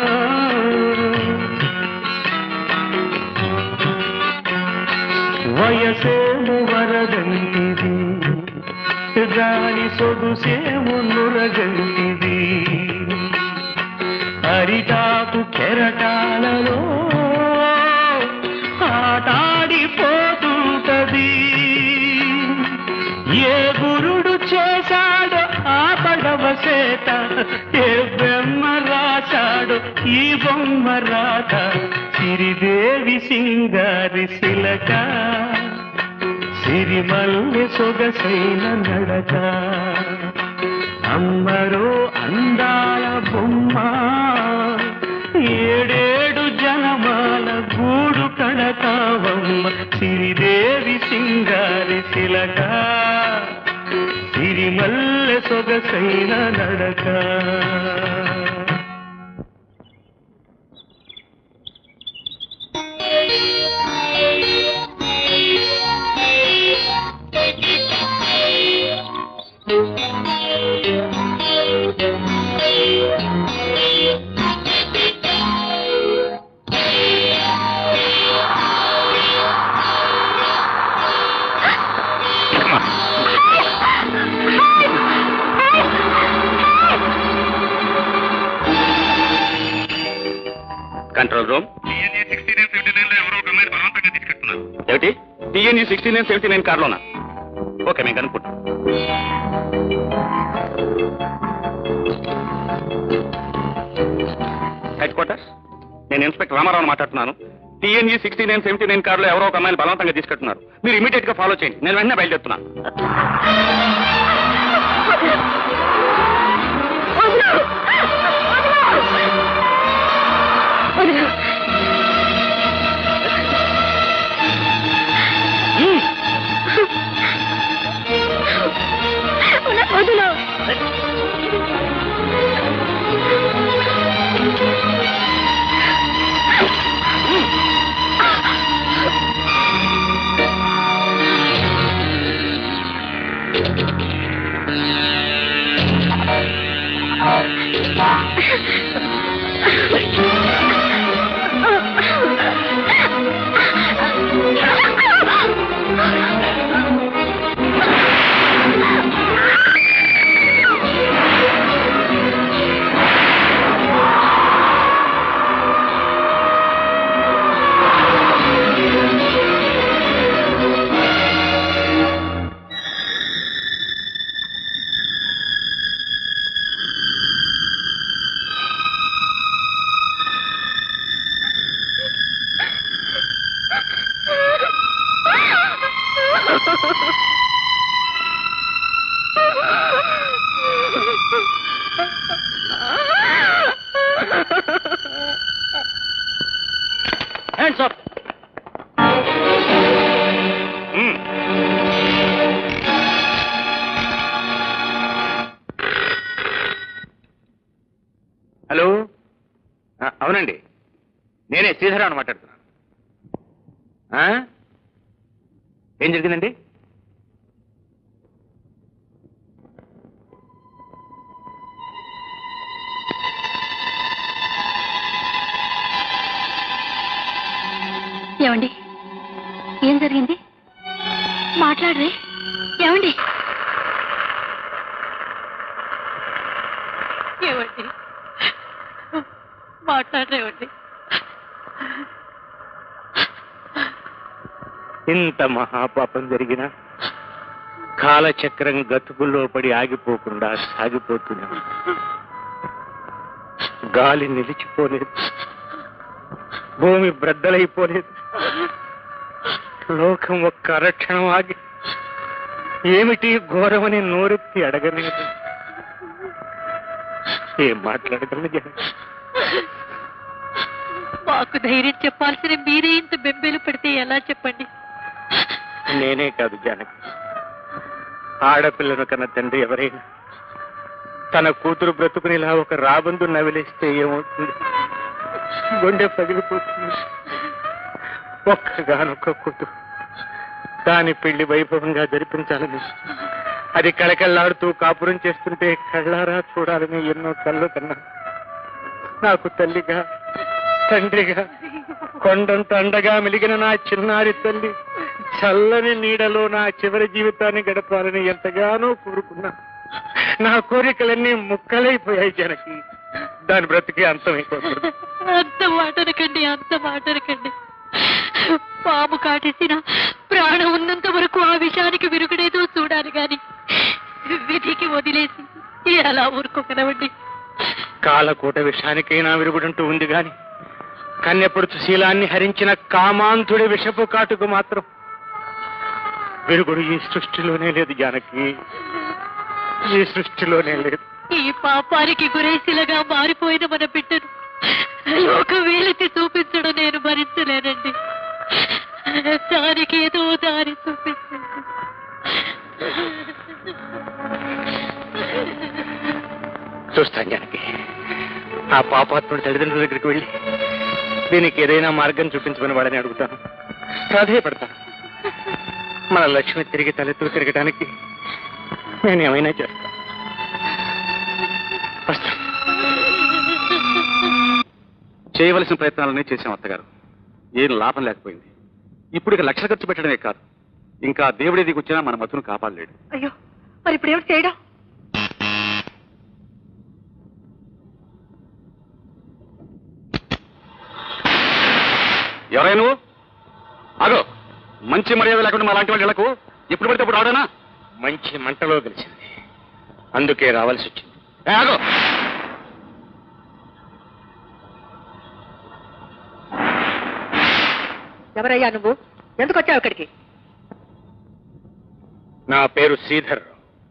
S8: వయసేము వరదంటిది దాని సొగుసేము నురగంటిది అరిటాకు కెరటాలలో ఆటాడిపోతుంటది ఏ గురుడు చేశాడో ఆ పడవ చేత ఏ బ్రహ్మ రాశాడో ఈ బొమ్మ రాత సిరిదేవి సింగారి శిలక సిరిమల్లి సొగసైన నడక అమ్మరో అందాల బొమ్మ ఏడేడు జనమాల గూడు కడతావమ్మ సిరి శ్రీదేవి సింగారి శిలక సిరిమల్లె సొగసైన నడక
S5: కంట్రోల్ రూమ్ ఏమిటి TNE sixty nine seventy nine కార్లోనా ఓకే మేము కనుక్కుంటాం హెడ్ క్వార్టర్స్ నేను ఇన్స్పెక్టర్ రామారావు మాట్లాడుతున్నాను TNE sixty nine seventy nine కార్లో ఎవరో ఒక అమ్మాయిని బలవంతంగా తీసుకెళ్తున్నారు మీరు ఇమీడియట్ గా ఫాలో చేయండి నేను వెంటనే బయలుదేరుతున్నాను
S9: హ్యాండ్స్ అప్
S2: హలో ఆ, అవునండి నేనే శ్రీధరాన్ని మాట్లాడుతున్నాను ఆ? ఏం జరిగిందండి
S6: ఏమండి ఏం జరిగింది మాట్లాడరే ఏమండి
S4: ఏమండి మాట్లాడరేవండి
S9: ఇంత మహాపాపం జరిగినా కాలచక్రం గతుకుల్లో పడి ఆగిపోకుండా సాగిపోతూనే ఉంది. గాలి నిలిచిపోలేదు భూమి బ్రద్దలైపోలేదు లోకం ఒక్క అరక్షణం ఆగి ఏమిటి ఘోరమని నోరెత్తి అడగలేదు ఏం మాట్లాడగలను జనం
S4: మాకు ధైర్యం చెప్పాల్సిన మీరే ఇంత బెంబేలు పెడితే ఎలా చెప్పండి
S9: నేనే కాదు జానకి ఆడపిల్లను కన్న తండ్రి ఎవరైనా తన కూతురు బ్రతుకునిలా ఒక రాబందు నవిలేస్తే ఏమవుతుంది గుండె పగిలిపోతుంది ఒక్కగానొక్క కూతురు దాని పెళ్లి వైభవంగా జరిపించాలని అది కళకళ్ళాడుతూ కాపురం చేస్తుంటే కళ్ళారా చూడాలని ఎన్నో కళ్ళు కన్నా నాకు తల్లిగా తండ్రిగా కొండంత అండగా మెలిగిన నా చిన్నారి తల్లి చల్లని నీడలో నా చివరి జీవితాన్ని గడపాలని ఎంతగానో కోరుకున్నా నా కోరికలన్నీ ముక్కలైపోయాయి జనకి దాని బ్రతికి అంతమైపోతుంది
S4: అంత మాటనకండి అంత మాటనకండి పాము కాటేసిన ప్రాణం ఉన్నంత వరకు ఆ విషయానికి విరుగుడేదో చూడాలి గాని విధికి వదిలేసి ఎలా ఊరుకోగలవండి
S9: కాలకూట విషానికైనా విరుగుడంటూ ఉంది గాని కన్యపుడుచు శీలాన్ని హరించిన కామాంతుడి విషపు కాటుకు మాత్రం విరుగుడు ఈ సృష్టిలోనే లేదు జానకి ఈ సృష్టిలోనే లేదు
S4: ఈ పాపానికి గురేసిలగా మారిపోయిన మన బిడ్డను లోక వేలెత్తి చూపించడం నేను భరించలేనండి దానికి ఏదో దారి చూపించండి
S9: చూస్తాను జానకి ఆ పాపాత్ముడి తల్లిదండ్రుల దగ్గరికి వెళ్ళి దీనికి ఏదైనా మార్గం చూపించమని వాడని అడుగుతాను ప్రాధేయపడతాను మన లక్ష్మి తిరిగి తలెత్తులు తిరగడానికి నేను ఏమైనా చేస్తాను వస్తాను
S5: చేయవలసిన ప్రయత్నాలనే చేశాం అత్తగారు ఏం లాభం లేకపోయింది ఇప్పుడు ఇక లక్ష ఖర్చు పెట్టడమే కాదు ఇంకా దేవుడి దిగి వచ్చినా మన మతును కాపాడలేడు
S3: అయ్యో మరి ఇప్పుడు ఏమిటి చేయడం
S5: ఎవరై నువ్వు ఆగో మంచి మర్యాద లేకుండా మా లాంటి వాళ్ళకు ఎప్పుడు పడితే అప్పుడు రావడానా
S9: మంచి మంటలో గెలిచింది అందుకే రావాల్సి వచ్చింది
S5: ఏ, ఆగో
S3: ఎవరయ్యా నువ్వు ఎందుకు వచ్చావు ఇక్కడికి
S9: నా పేరు శ్రీధర్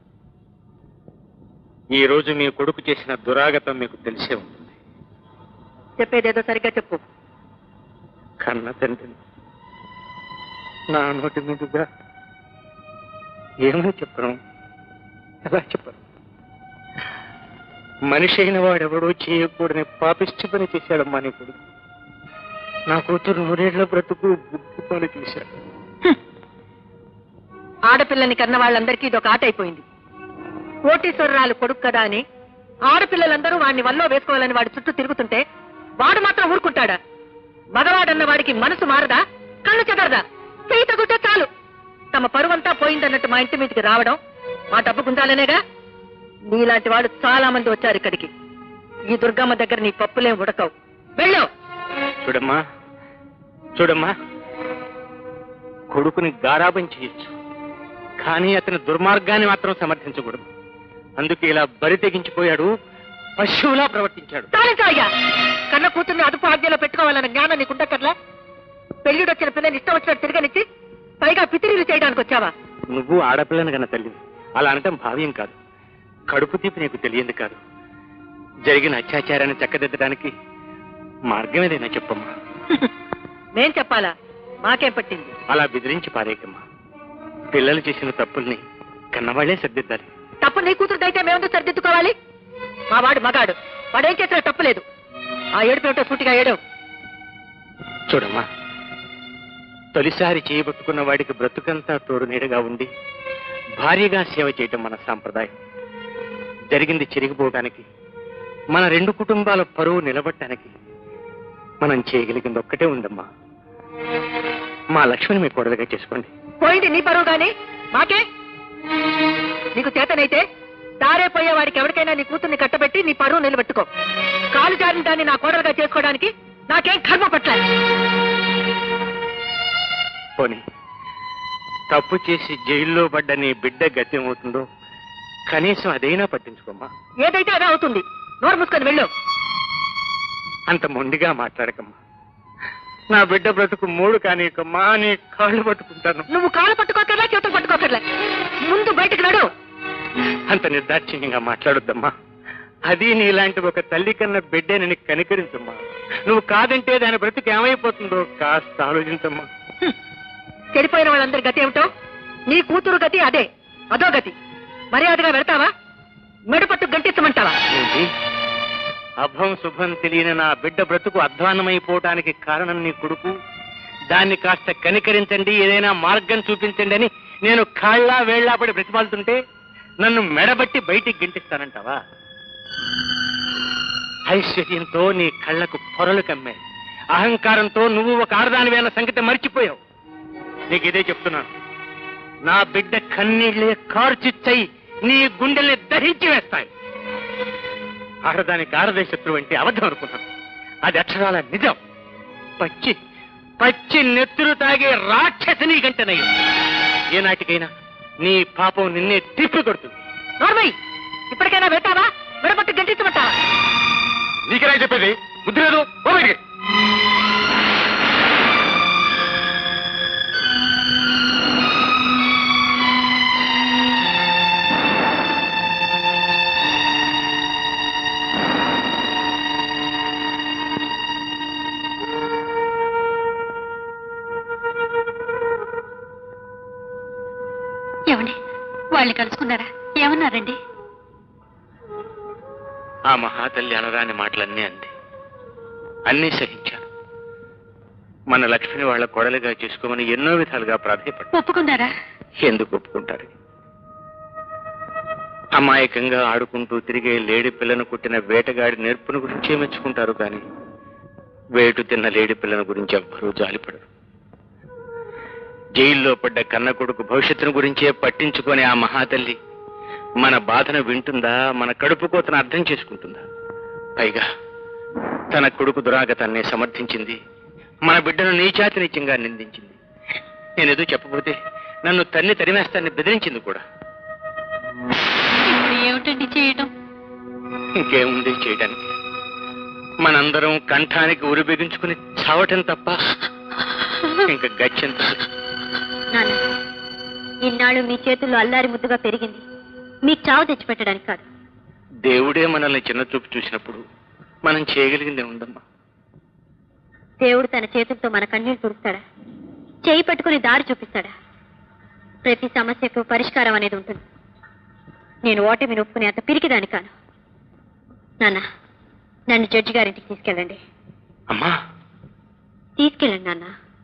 S9: ఈ రోజు మీ కొడుకు చేసిన దురాగతం మీకు తెలిసే ఉంటుంది
S3: చెప్పేదేదో సరిగ్గా చెప్పు
S9: కన్న తండ్రిని నా నోటి మీదుగా ఏమని చెప్పను ఎలా చెప్పను మనిషి అయిన వాడెవడో చేయకూడని పాపిష్టి పని చేశాడమ్మా నీ కొడుకు నా కూతురు నూరేళ్ల బ్రతుకు బుద్ధి పని చేశాడు
S3: ఆడపిల్లని కన్న వాళ్ళందరికీ ఇది ఒక ఆట అయిపోయింది కోటీశ్వరరాలు కొడుకు కదా అని ఆడపిల్లలందరూ వాడిని వల్లో వేసుకోవాలని వాడి చుట్టూ తిరుగుతుంటే వాడు మాత్రం ఊరుకుంటాడా మగవాడన్న వాడికి మనసు మారదా కళ్ళు చెదరదా చేయి తగుంటే చాలు తమ పరువంతా పోయిందన్నట్టు మా ఇంటి మీదకి రావడం మా డబ్బు గుంజాలనేగా నీలాంటి వాడు చాలా మంది వచ్చారు ఇక్కడికి ఈ దుర్గమ్మ దగ్గర నీ పప్పులేం ఉడకవు వెళ్ళు
S9: చూడమ్మా చూడమ్మా కొడుకుని గారాబం చేయొచ్చు కానీ అతని దుర్మార్గాన్ని మాత్రం సమర్థించకూడదు అందుకే ఇలా బరి తెగించిపోయాడు పశువులా ప్రవర్తించాడు
S3: చాలించాయ్యా కన్న కూతుర్ని అదుపు ఆజ్ఞలో పెట్టుకోవాలన్న జ్ఞానం నీకుండక్కర్లా పెళ్లిడొచ్చిన పిల్లని ఇష్టం వచ్చినట్టు తిరగనిచ్చి పైగా పితిరీలు చేయడానికి వచ్చావా
S9: నువ్వు ఆడపిల్లని కన్న తల్లి అలా అనటం భావ్యం కాదు కడుపు తీపి నీకు తెలియంది కాదు జరిగిన అత్యాచారాన్ని చక్కదిద్దడానికి మార్గం ఏదైనా చెప్పమ్మా
S3: మేం చెప్పాలా మాకేం పట్టింది
S9: అలా బెదిరించి పారేయకమ్మా పిల్లలు చేసిన తప్పుల్ని కన్నవాళ్లే సర్దిద్దాలి
S3: తప్పు నీ కూతురుదైతే మేమెందుకు సరిదిద్దుకోవాలి మా వాడు మగాడు వాడేం చేసినా తప్పు లేదు ఆ ఏడుపేమిటో సూటిగా ఏడవు
S9: చూడమ్మా తొలిసారి చేయబట్టుకున్న వాడికి బ్రతుకంతా తోడు నీడగా ఉండి భారీగా సేవ చేయటం మన సాంప్రదాయం జరిగింది చెరిగిపోవడానికి మన రెండు కుటుంబాల పరువు నిలబట్టడానికి మనం చేయగలిగింది ఒక్కటే ఉందమ్మా మా లక్ష్మిని మీ కోడలుగా చేసుకోండి
S3: పోయింది నీ పరువు గాని మాకే నీకు చేతనైతే దారే పోయే వాడికి ఎవరికైనా నీ కూతుర్ని కట్టబెట్టి నీ పరువు నిలబెట్టుకో కాలు జారిన దాన్ని నా కోడలుగా చేసుకోవడానికి నాకేం కర్మ పట్ల
S9: పోనీ తప్పు చేసి జైల్లో పడ్డ నీ బిడ్డ గత్యమవుతుందో కనీసం అదైనా పట్టించుకోమ్మా
S3: ఏదైతే అదే అవుతుంది నోరు మూసుకొని వెళ్ళు
S9: అంత మొండిగా మాట్లాడకమ్మా నా బిడ్డ బ్రతుకు మూడు కానీకమ్మా నీ కాళ్ళు పట్టుకుంటాను
S3: నువ్వు కాలు పట్టుకోకర్లా చేతులు పట్టుకోకర్లా ముందు బయటకు నడు
S9: అంత నిర్దాక్షిణ్యంగా మాట్లాడొద్దమ్మా అది నీలాంటి ఒక తల్లి కన్న బిడ్డని నీకు కనికరించమ్మా నువ్వు కాదంటే దాని బ్రతుకు ఏమైపోతుందో కాస్త ఆలోచించమ్మా
S3: చెడిపోయిన వాళ్ళందరి గతి ఏమిటో నీ కూతురు గతి అదే అదో గతి మర్యాదగా వెళ్తావా మెడపట్టు గంటించమంటావా
S9: ఏంటి అభం శుభం తెలియని నా బిడ్డ బ్రతుకు అధ్వాన్నమైపోవటానికి కారణం నీ కొడుకు దాన్ని కాస్త కనికరించండి ఏదైనా మార్గం చూపించండి అని నేను కాళ్ళ వేళ్లా పడి బ్రతిమాలుతుంటే నన్ను మెడబట్టి బయటికి గెంటిస్తానంటావా ఐశ్వర్యంతో నీ కళ్ళకు పొరలు కమ్మాయి అహంకారంతో నువ్వు ఒక ఆడదానివే అన్న సంగతి మర్చిపోయావు నీకు ఇదే చెప్తున్నాను నా బిడ్డ కన్నీళ్లే కార్చిచ్చయి నీ గుండెల్ని దహించి వేస్తాయి ఆడదానికి ఆడదే శత్రువు అంటే అబద్ధం అనుకున్నాను అది అక్షరాల నిజం పచ్చి పచ్చి నెత్తురు తాగే రాక్షసిని గంటనయ్య ఏనాటికైనా నీ పాపం నిన్నే తిప్పి కొడుతుంది
S3: నోర్మై ఇప్పటికైనా వెళ్తావా మెడపట్టు గంటించమంటావా
S5: నీకెలా చెప్పేది బుద్ధి లేదు పో బయటికి.
S6: ఏమండి వాళ్ళని కలుసుకున్నారా ఏమన్నారండి
S2: ఆ మహాతల్లి అనరాని మాటలన్నీ అంది అన్నీ సహించాను మన లక్ష్మిని వాళ్ళ కొడలిగా చేసుకోమని ఎన్నో విధాలుగా ప్రాధాయపడ్డా
S6: ఒప్పుకున్నారా
S2: ఎందుకు ఒప్పుకుంటారు అమాయకంగా ఆడుకుంటూ తిరిగే లేడి పిల్లను కుట్టిన వేటగాడి నేర్పును గురించే మెచ్చుకుంటారు కానీ వేటు తిన్న లేడి పిల్లను గురించి ఎవ్వరూ జాలిపడరు జైల్లో పడ్డ కన్న కొడుకు భవిష్యత్తును గురించే పట్టించుకొని ఆ మహాతల్లి మన బాధను వింటుందా మన కడుపు కోతను అర్థం చేసుకుంటుందా పైగా తన కొడుకు దురాగతాన్ని సమర్థించింది మన బిడ్డను నీచాతి నీచంగా నిందించింది నేనేదో చెప్పబోతే నన్ను తన్ని తరిమేస్తాన్ని బెదిరించింది కూడా
S6: ఇప్పుడు ఏమిటండి చేయటం
S2: ఇంకేముంది చేయడానికి మనందరం కంఠానికి ఉరి బిగించుకుని చావటం తప్ప ఇంకా గచ్చెంత
S6: నాన్న ఇన్నాళ్ళు మీ చేతుల్లో అల్లారి ముద్దుగా పెరిగింది మీకు చావు తెచ్చిపెట్టడానికి కాదు
S2: దేవుడే మనల్ని చిన్న చూపు చూసినప్పుడు మనం చేయగలిగిందే ఉందమ్మా
S6: దేవుడు తన చేతులతో మన కన్నీళ్లు తుడుస్తాడా చేయి పట్టుకుని దారి చూపిస్తాడా ప్రతి సమస్యకు పరిష్కారం అనేది ఉంటుంది నేను ఓటమి నొప్పుకునే అంత పిరికిదాని కాను నాన్న నన్ను జడ్జి గారింటికి తీసుకెళ్ళండి
S2: అమ్మా
S6: తీసుకెళ్ళండి నాన్న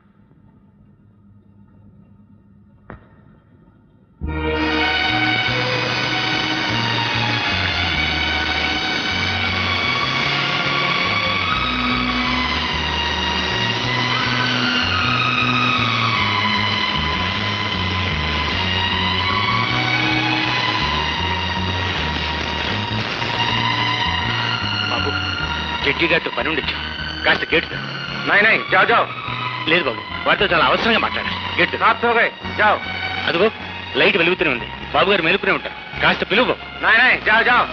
S2: బాబు జడ్జి గారితో పని ఉండొచ్చు కాస్త గేట్ తెరు. నాయ్ నాయ్ జావ్ జావ్ లేదు బాబు వారితో చాలా అవసరంగా మాట్లాడాలి గేట్ తెరు. జావ్ అదిగో లైట్ వెలుగుతూనే ఉంది బాబు గారు మెలుపునే ఉంటారు కాస్త పిలువు బాబు నాయ్ నాయ్ జావ్ జావ్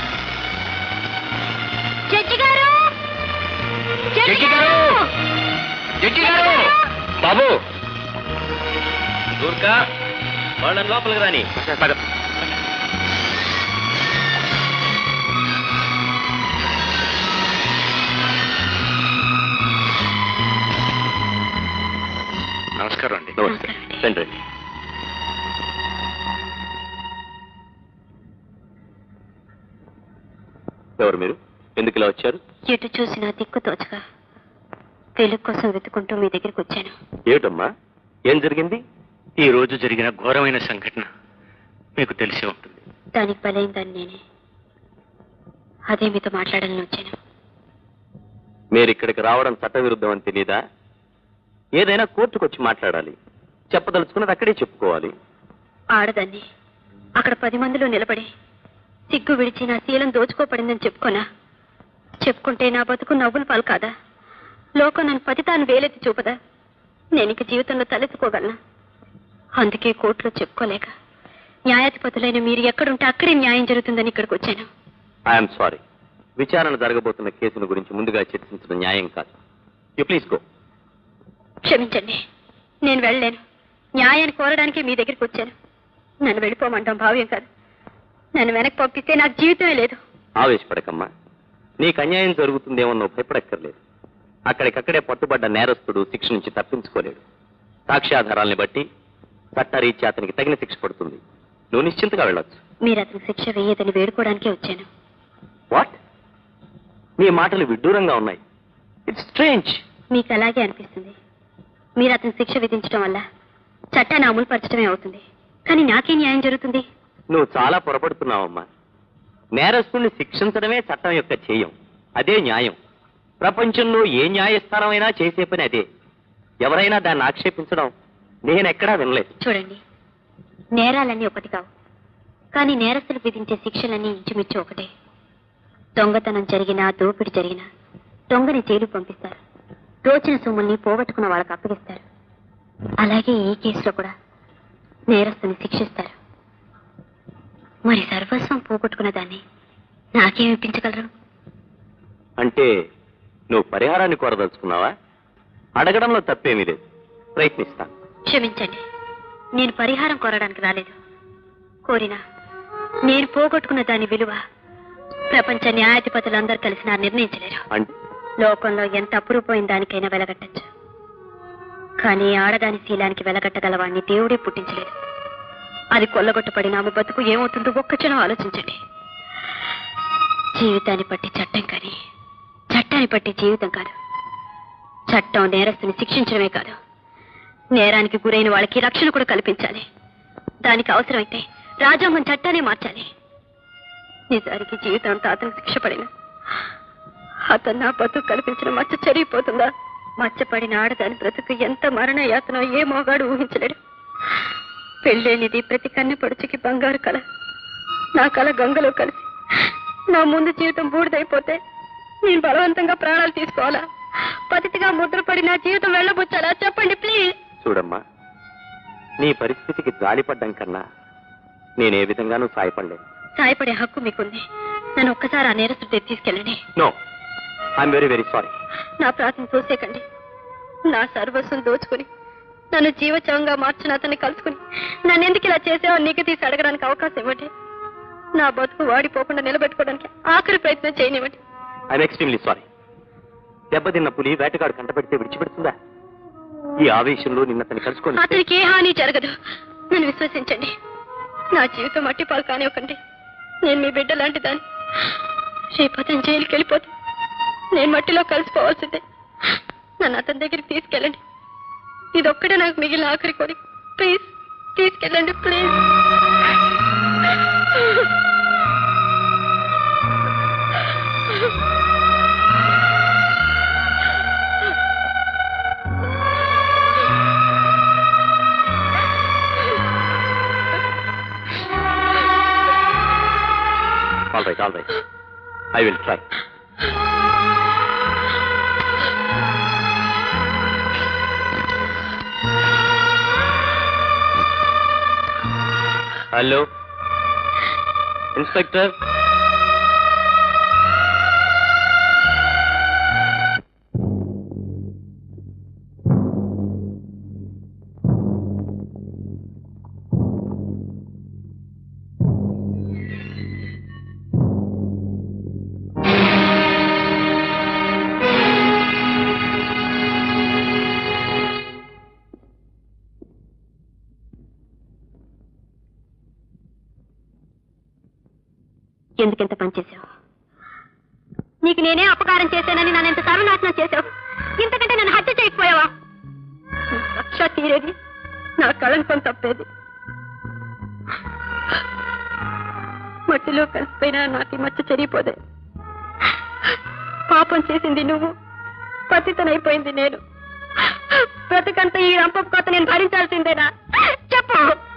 S6: జడ్జి గారు
S2: జడ్జి గారు జడ్జి గారు బాబు
S1: దూర్గా వాళ్ళని లోపలికి రాని
S2: పద నమస్కారం అండి
S1: నమస్తే రండి రండి ఎవరు మీరు ఎందుకు ఇలా వచ్చారు
S6: ఎటు చూసినా దిక్కు తోచక వెలుగు కోసం వెతుకుంటూ మీ దగ్గరికి వచ్చాను
S1: ఏమిటమ్మా ఏం జరిగింది
S2: ఈ రోజు జరిగిన ఘోరమైన సంఘటన మీకు తెలిసే ఉంటుంది
S6: దానికి బలైందని నేనే అదే మీతో మాట్లాడాలని వచ్చాను
S1: మీరు ఇక్కడికి రావడం చట్టవిరుద్ధం అని తెలీదా ఏదైనా కోర్టుకు వచ్చి మాట్లాడాలి చెప్పదలుచుకున్నది అక్కడే చెప్పుకోవాలి
S6: ఆడదాన్ని అక్కడ పది మందిలో నిలబడి సిగ్గు విడిచి నా శీలం దోచుకోపడిందని చెప్పుకోనా చెప్పుకుంటే నా బతుకు నవ్వుల పాలు కాదా లోకం నన్ను పతితాను వేలెత్తి చూపదా నేను ఇక జీవితంలో తలెత్తుకోగలనా అందుకే కోర్టులో చెప్పుకోలేక న్యాయాధిపతులైన మీరు ఎక్కడుంటే అక్కడే న్యాయం జరుగుతుందని ఇక్కడికి వచ్చాను
S1: ఐఎమ్ సారీ విచారణ జరగబోతున్న కేసుల గురించి ముందుగా చర్చించడం న్యాయం కాదు యు ప్లీజ్ గో
S6: క్షమించండి నేను వెళ్ళలేను న్యాయాన్ని కోరడానికి మీ దగ్గరికి వచ్చాను నన్ను వెళ్ళిపోమంటాం భావ్యం కాదు నన్ను వెనక్కి పంపిస్తే నాకు జీవితమే లేదు
S1: ఆవేశపడకమ్మా నీకు అన్యాయం జరుగుతుందేమో నువ్వు భయపడక్కర్లేదు అక్కడికక్కడే పట్టుబడ్డ నేరస్తుడు శిక్ష నుంచి తప్పించుకోలేడు సాక్ష్యాధారాల్ని బట్టి చట్టరీత్యా అతనికి తగిన శిక్ష పడుతుంది నువ్వు నిశ్చింతగా వెళ్ళొచ్చు
S6: మీరు అతనికి శిక్ష వేయదని వేడుకోవడానికే వచ్చాను
S1: వాట్ నీ మాటలు విడ్డూరంగా ఉన్నాయి ఇట్స్ స్ట్రేంజ్
S6: మీకు అలాగే అనిపిస్తుంది మీరు అతనికి శిక్ష విధించడం వల్ల చట్టాన్ని అమలుపరచడమే అవుతుంది కానీ నాకే న్యాయం జరుగుతుంది
S1: నువ్వు చాలా పొరపడుతున్నావమ్మా నేరస్తుల్ని శిక్షించడమే చట్టం యొక్క ధ్యేయం అదే న్యాయం ప్రపంచంలో ఏ న్యాయస్థానమైనా చేసే పని అదే ఎవరైనా దాన్ని ఆక్షేపించడం నేనెక్కడా వినలేదు
S6: చూడండి నేరాలన్నీ ఒకటి కావు కానీ నేరస్తులు విధించే శిక్షలన్నీ ఇంచుమించు ఒకటే దొంగతనం జరిగినా దోపిడి జరిగినా దొంగని జైలు పంపిస్తారు దోచిన సొమ్ముల్ని పోగొట్టుకున్న వాళ్ళకి అప్పగిస్తారు అలాగే ఈ కేసులో కూడా నేరస్తుని శిక్షిస్తారు మరి సర్వస్వం పోగొట్టుకున్న దాన్ని నాకేం ఇప్పించగలరు
S1: అంటే నువ్వు పరిహారాన్ని కోరదలుచుకున్నావా అడగడంలో తప్పేమీ లేదు ప్రయత్నిస్తాను
S6: క్షమించండి నేను పరిహారం కోరడానికి రాలేదు కోరినా నేను పోగొట్టుకున్న దాని విలువ ప్రపంచ న్యాయాధిపతులందరూ కలిసి నా నిర్ణయించలేరు
S1: అంటే
S6: లోకంలో ఎంత అపురూపోయిన దానికైనా వెలగట్టచ్చు కానీ ఆడదాని శీలానికి వెలగట్టగలవాణ్ణి దేవుడే పుట్టించలేదు అది కొల్లగొట్టబడిన ఆమె బతుకు ఏమవుతుందో ఒక్క క్షణం ఆలోచించండి జీవితాన్ని బట్టి చట్టం కానీ చట్టాన్ని బట్టి జీవితం కాదు చట్టం నేరస్తుని శిక్షించడమే కాదు నేరానికి గురైన వాళ్ళకి రక్షణ కూడా కల్పించాలి దానికి అవసరమైతే రాజ్యాంగం చట్టాన్ని మార్చాలి నిజానికి జీవితం అంతా అతనికి శిక్ష పడిన అతను నా బతుకు కల్పించిన మచ్చ చెరిగిపోతుందా మచ్చపడిన ఆడదాని బ్రతుకు ఎంత మరణ యాతనో ఏ మోగాడు ఊహించలేడు పెళ్ళేనిది ప్రతి కన్నె పొడుచుకి బంగారు కళ నా కళ గంగలో కలిసి నా ముందు జీవితం బూడిదైపోతే నేను బలవంతంగా ప్రాణాలు తీసుకోవాలా పతితిగా ముద్రపడి నా జీవితం వెళ్ళబుచ్చాలా చెప్పండి ప్లీజ్
S1: చూడమ్మా నీ పరిస్థితికి జాలిపడ్డం కన్నా నేనే విధంగానూ సాయపడలేదు
S6: సాయపడే హక్కు మీకుంది నన్ను ఒక్కసారి ఆ నేరస్తుడి దగ్గరికి తీసుకెళ్ళండి
S1: no I'm very very sorry
S6: నా ప్రార్థన చూసేకండి నా సర్వస్వం దోచుకుని నన్ను జీవచవంగా మార్చిన అతన్ని కలుసుకుని నన్ను ఎందుకు ఇలా చేసావో నీకు తీసి అడగడానికి అవకాశం ఇవ్వండి నా బతుకు వాడిపోకుండా నిలబెట్టుకోవడానికి ఆఖరి ప్రయత్నం చేయనివ్వండి
S1: ఐఎమ్ ఎక్స్ట్రీమ్లీ సారీ దెబ్బతిన్న పులి వేటగాడు కంటపెడితే విడిచిపెడుతుందా ఈ ఆవేశంలో నిన్న అతన్ని కలుసుకొని
S6: అతనికి ఏ హాని జరగదు నన్ను విశ్వసించండి నా జీవితం మట్టి పాలు కానివ్వకండి నేను మీ బిడ్డ లాంటి దాన్ని రేపు అతను జైలుకి వెళ్ళిపోతే నేను మట్టిలో కలిసిపోవాల్సిందే నన్ను అతని దగ్గరికి తీసుకెళ్ళండి ఇదొక్కడే నాకు మిగిలిన ఆఖరి కోరిక ప్లీజ్ తీసుకెళ్ళండి please
S1: all right all right I will try hello inspector
S6: ఎందుకెంత పనిచేశావు నీకు నేనే అపకారం చేశానని నన్ను ఎంత సర్వనాశనం చేశావు ఇంతకంటే నన్ను హత్య చేయకపోయావా రక్ష తీరేది నా కళంకం తప్పేది మట్టిలో కలిసిపోయినా నాకు ఈ మచ్చ చెరిగిపోదే పాపం చేసింది నువ్వు పతితనైపోయింది నేను బ్రతుకంతా ఈ రంపపు కొత్త నేను భరించాల్సిందేనా చెప్పు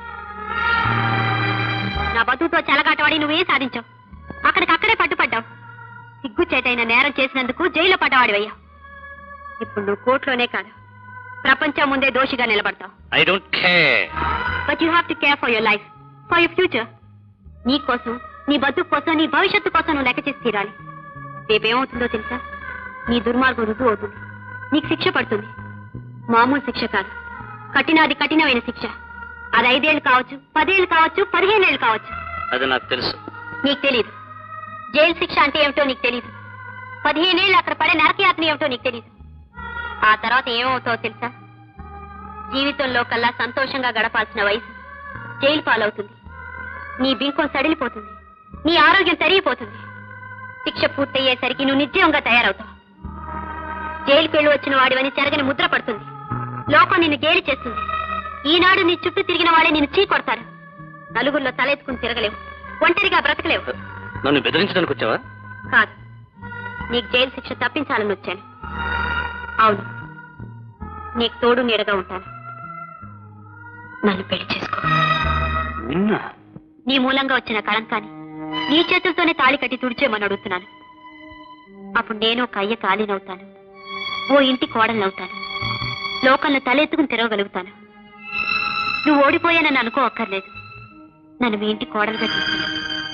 S6: నా బతుకుతో చెలగాటవాడి నువ్వేం సాధించావు అక్కడికక్కడే పట్టుపడ్డావు సిగ్గుచేటైన నేరం చేసినందుకు జైల్లో పడ్డవాడివయ్యావు ఇప్పుడు నువ్వు కోర్టులోనే కాదు ప్రపంచం ముందే దోషిగా నిలబడతావు
S2: I don't care
S6: but you have to care for your life for your future నీ కోసం నీ బతుకు కోసం నీ భవిష్యత్తు కోసం నువ్వు లెక్క చేసి తీరాలి రేపేమవుతుందో తెలుసా నీ దుర్మార్గం రుజువు అవుతుంది నీకు శిక్ష పడుతుంది మామూలు శిక్ష కాదు కఠినాది కఠినమైన శిక్ష అది ఐదేళ్లు కావచ్చు పదేళ్లు కావచ్చు పదిహేనేళ్లు కావచ్చు
S7: అది నాకు తెలుసు
S6: నీకు తెలియదు జైలు శిక్ష అంటే ఏమిటో నీకు తెలియదు పదిహేనేళ్ళు అక్కడ పడే నరకయాత్ర ఏమిటో నీకు తెలియదు ఆ తర్వాత ఏమవుతావో తెలుసా జీవితంలో కల్లా సంతోషంగా గడపాల్సిన వయసు జైలు పాలవుతుంది నీ బింకం సడిలిపోతుంది నీ ఆరోగ్యం తరిగిపోతుంది శిక్ష పూర్తయ్యేసరికి నువ్వు నిర్జీవంగా తయారవుతావు జైలుకి వెళ్ళి వచ్చిన వాడివని చెరగని ముద్ర పడుతుంది లోకం నిన్ను గేలి చేస్తుంది ఈనాడు నీ చుట్టూ తిరిగిన వాళ్ళే నిన్ను చీ కొడతారు నలుగురిలో తలెత్తుకుని తిరగలేవు ఒంటరిగా బ్రతకలేవు
S7: నన్ను బెదిరించడానికి వచ్చావా
S6: కాదు నీకు జైలు శిక్ష తప్పించాలని వచ్చాను అవును నీకు తోడు నీడగా ఉంటాను నన్ను పెళ్లి చేసుకో
S7: నిన్న
S6: నీ మూలంగా వచ్చిన కళంకాన్ని నీ చేతులతోనే తాళి కట్టి తుడిచేమని అడుగుతున్నాను అప్పుడు నేను ఒక అయ్య కాళీనవుతాను ఓ ఇంటి కోడలవుతాను లోకంలో తలెత్తుకుని తిరగగలుగుతాను నువ్వు ఓడిపోయానని అనుకో అక్కర్లేదు నన్ను మీ ఇంటి కోడలుగా తీసుకున్నాను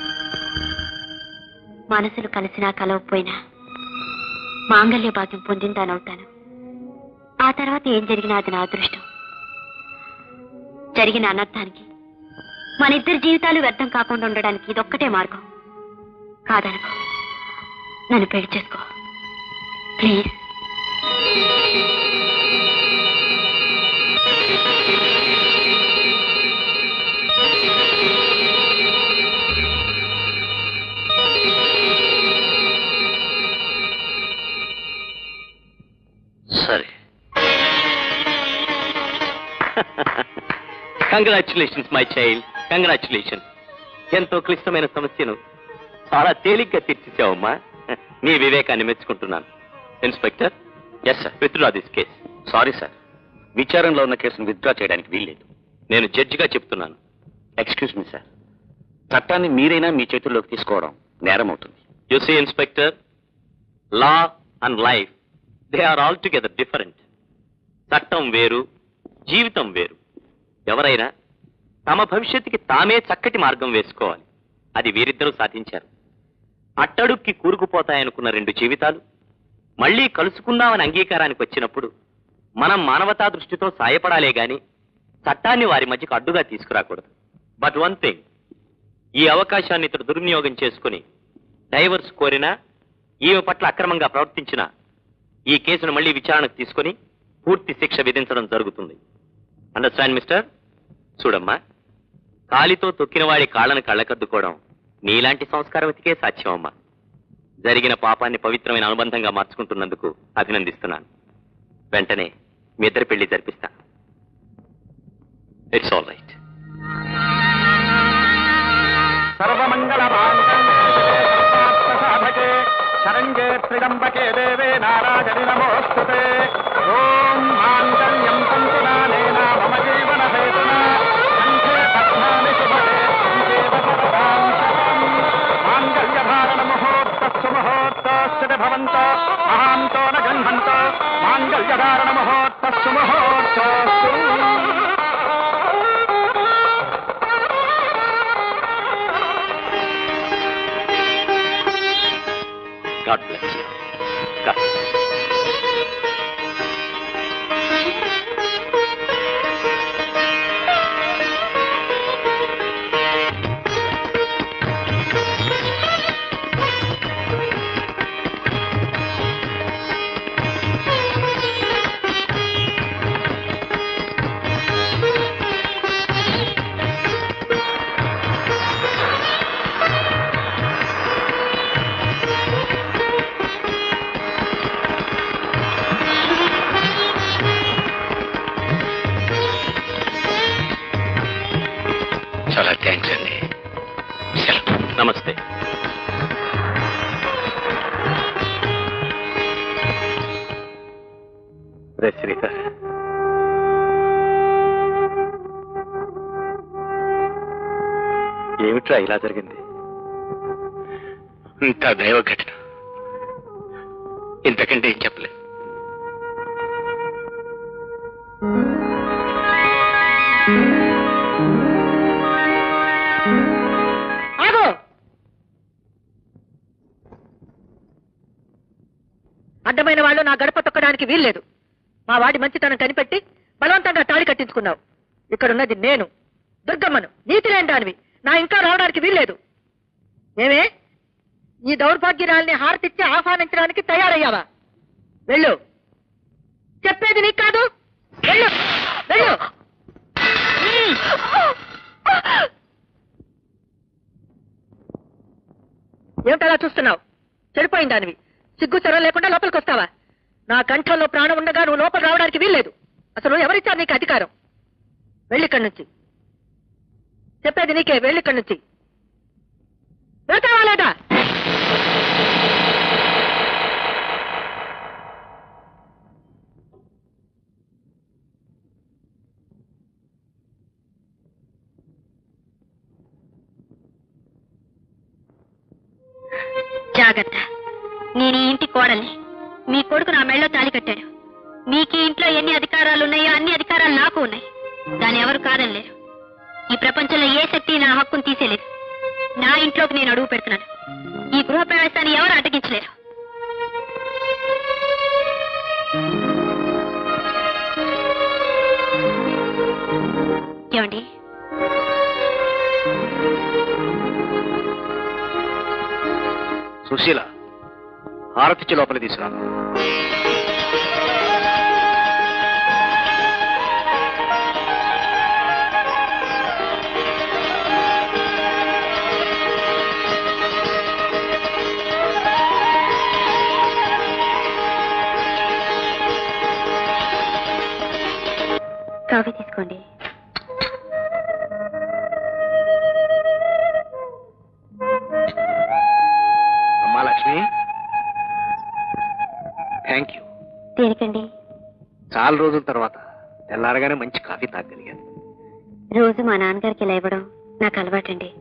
S6: మనసులు కలిసినా కలవకపోయినా మాంగల్య భాగ్యం పొందిందానవుతాను ఆ తర్వాత ఏం జరిగినా అది నా అదృష్టం జరిగిన అనర్థానికి మన ఇద్దరి జీవితాలు వ్యర్థం కాకుండా ఉండడానికి ఇదొక్కటే మార్గం కాదనుకో నన్ను పెళ్లి చేసుకో please
S1: congratulations my child congratulation ఎంతో క్లిష్టమైన సమస్యను చాలా తేలిగ్గా తీర్చిసావమ్మా నీ వివేకాన్ని మెచ్చుకుంటున్నాను inspector yes sir withdraw this case
S5: sorry sir విచారణలో ఉన్న కేసును విత్డ్రా చేయడానికి వీల్లేదు
S1: నేను జడ్జిగా చెప్తున్నాను
S5: ఎక్స్క్యూజ్ మీ సార్ చట్టాన్ని మీరైనా మీ చేతుల్లోకి తీసుకోవడం నేరం అవుతుంది
S1: you see inspector law and life they are all together different చట్టం వేరు జీవితం వేరు ఎవరైనా తమ భవిష్యత్తుకి తామే చక్కటి మార్గం వేసుకోవాలి అది వీరిద్దరూ సాధించారు అట్టడుక్కి కూరుకుపోతాయనుకున్న రెండు జీవితాలు మళ్ళీ కలుసుకుందామని అంగీకారానికి వచ్చినప్పుడు మనం మానవతా దృష్టితో సాయపడాలే గాని చట్టాన్ని వారి మధ్యకు అడ్డుగా తీసుకురాకూడదు బట్ వన్ థింగ్ ఈ అవకాశాన్ని ఇతడు దుర్వినియోగం చేసుకుని డైవర్స్ కోరినా ఈమె పట్ల అక్రమంగా ప్రవర్తించిన ఈ కేసును మళ్ళీ విచారణకు తీసుకుని పూర్తి శిక్ష విధించడం జరుగుతుంది అండర్స్టాండ్ మిస్టర్ చూడమ్మా కాలితో తొక్కిన వాడి కాళ్ళను కళ్ళకద్దుకోవడం నీలాంటి సంస్కారవతికే సాధ్యం అమ్మా జరిగిన పాపాన్ని పవిత్రమైన అనుబంధంగా మార్చుకుంటున్నందుకు అభినందిస్తున్నాను వెంటనే మీ ఇద్దరి పెళ్లి జరిపిస్తాను ఇట్స్ ఆల్ రైట్
S9: సర్వమంగళ సాధకే శరంగే త్రిడంబకే దేవే నారాజని నమోస్తుతే ఓం మాంగళ్యం తంతునానేన మమ జీవన హేతున కంఠే పద్మాని శుభగే సంజీవ సరదాం శతం మాంగళ్యధారణ ముహూర్తస్సు ముహూర్తస్సు భవంత మహాంతో న గృహంత మాంగళ్యధారణ ముహూర్తస్సు ముహూర్తస్సు
S1: గాడ్ బ్లెస్ యూ
S2: చాలా థ్యాంక్స్ అండి సెలవు.
S1: నమస్తే రే శ్రీధర్ ఏమిట్రా ఇలా జరిగింది
S2: ఇంత దైవ ఘటన ఇంతకంటే ఏం చెప్పలేదు
S3: ఆగు అడ్డమైన వాళ్ళు నా గడప తొక్కడానికి వీల్లేదు మా వాడి మంచితనం కనిపెట్టి బలవంతంగా తాళి కట్టించుకున్నావు ఇక్కడున్నది నేను దుర్గమ్మను నీతి లేని దానివి నా ఇంకా రావడానికి వీల్లేదు ఏమే ఈ దౌర్భాగ్యరాల్ని హారతిచ్చి ఆహ్వానించడానికి తయారయ్యావా వెళ్ళు చెప్పేది నీకు కాదు వెళ్ళు వెళ్ళు ఉమ్. ఏమిటలా చూస్తున్నావు చెడిపోయిన దానివి సిగ్గు సరం లేకుండా లోపలికి వస్తావా నా కంఠంలో ప్రాణం ఉండగా నువ్వు లోపల రావడానికి వీల్లేదు అసలు ఎవరిచ్చారు నీకు అధికారం వెళ్ళిక్కడి నుంచి చెప్పేది నీకే వెళ్ళిక్కడి నుంచి వెళ్తావా లేదా
S6: జాగ్రత్త నేను ఈ ఇంటి కోడల్ని మీ కొడుకు నా మెళ్ళో తాళి కట్టాడు మీకు ఈ ఇంట్లో ఎన్ని అధికారాలు ఉన్నాయో అన్ని అధికారాలు నాకు ఉన్నాయి దాన్ని ఎవరు కాదనలేరు ఈ ప్రపంచంలో ఏ శక్తి నా హక్కును తీసేలేదు నా ఇంట్లోకి నేను అడుగు పెడుతున్నాను ఈ గృహ ప్రవేశాన్ని ఎవరు అడ్డగించలేరు ఏమండి
S2: సుశీల హారతిచ్చి లోపల తీసుకురాను
S6: కాఫీ తీసుకోండి
S2: చాలా రోజుల తర్వాత తెల్లారగానే మంచి కాఫీ తాగలిగాను
S6: రోజు మా నాన్నగారికి ఇలా ఇవ్వడం నాకు అలవాటండి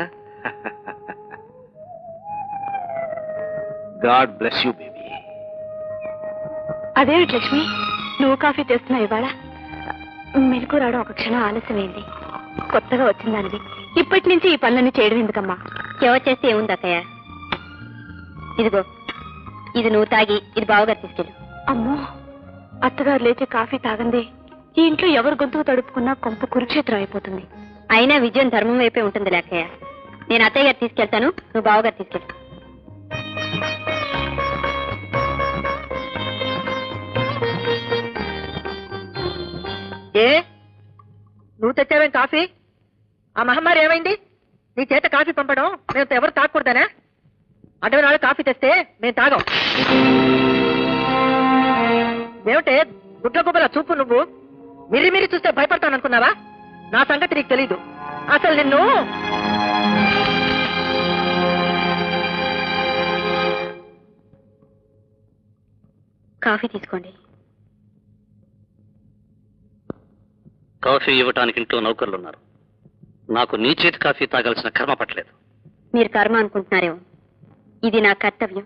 S2: గాడ్ బ్లెస్ యూ బేబీ
S4: అదేమిటి లక్ష్మి నువ్వు కాఫీ తెస్తున్నావు ఇవాళ మెలకు రావడం ఒక క్షణం ఆలస్యమైంది కొత్తగా వచ్చిందానివి ఇప్పటి నుంచి ఈ పనులన్నీ చేయడం ఎందుకమ్మా
S6: ఎవరు చేస్తే ఏముంది అక్కయ్య ఇదిగో ఇది నువ్వు తాగి ఇది బావగారు తీసుకెళ్ళు
S4: అమ్మో అత్తగారు లేచి కాఫీ తాగంది ఈ ఇంట్లో ఎవరు గొంతుకు తడుపుకున్నా కొంత కురుక్షేత్రం అయిపోతుంది
S6: అయినా విజయం ధర్మం వైపే ఉంటుంది అక్కయ్య నేను అత్తయ్య గారు తీసుకెళ్తాను నువ్వు బావగారు తీసుకెళ్ళు
S3: ఏ నువ్వు తెచ్చావేం కాఫీ ఆ మహమ్మారి ఏమైంది నీ చేత కాఫీ పంపడం మేము ఎవరు తాగకూడదనా అటువంటి వాళ్ళు కాఫీ తెస్తే మేము తాగం ఏమిటే గుడ్ల గుబ్బల చూపు నువ్వు మిరి మిరి చూస్తే భయపడతాను అనుకున్నావా నా సంగతి నీకు తెలీదు అసలు నిన్ను
S6: కాఫీ తీసుకోండి
S7: కాఫీ ఇవ్వటానికి ఇంట్లో నౌకర్లు ఉన్నారు నాకు నీ చేతి కాఫీ తాగాల్సిన కర్మ పట్టలేదు
S6: మీరు కర్మ అనుకుంటున్నారేమో ఇది నా కర్తవ్యం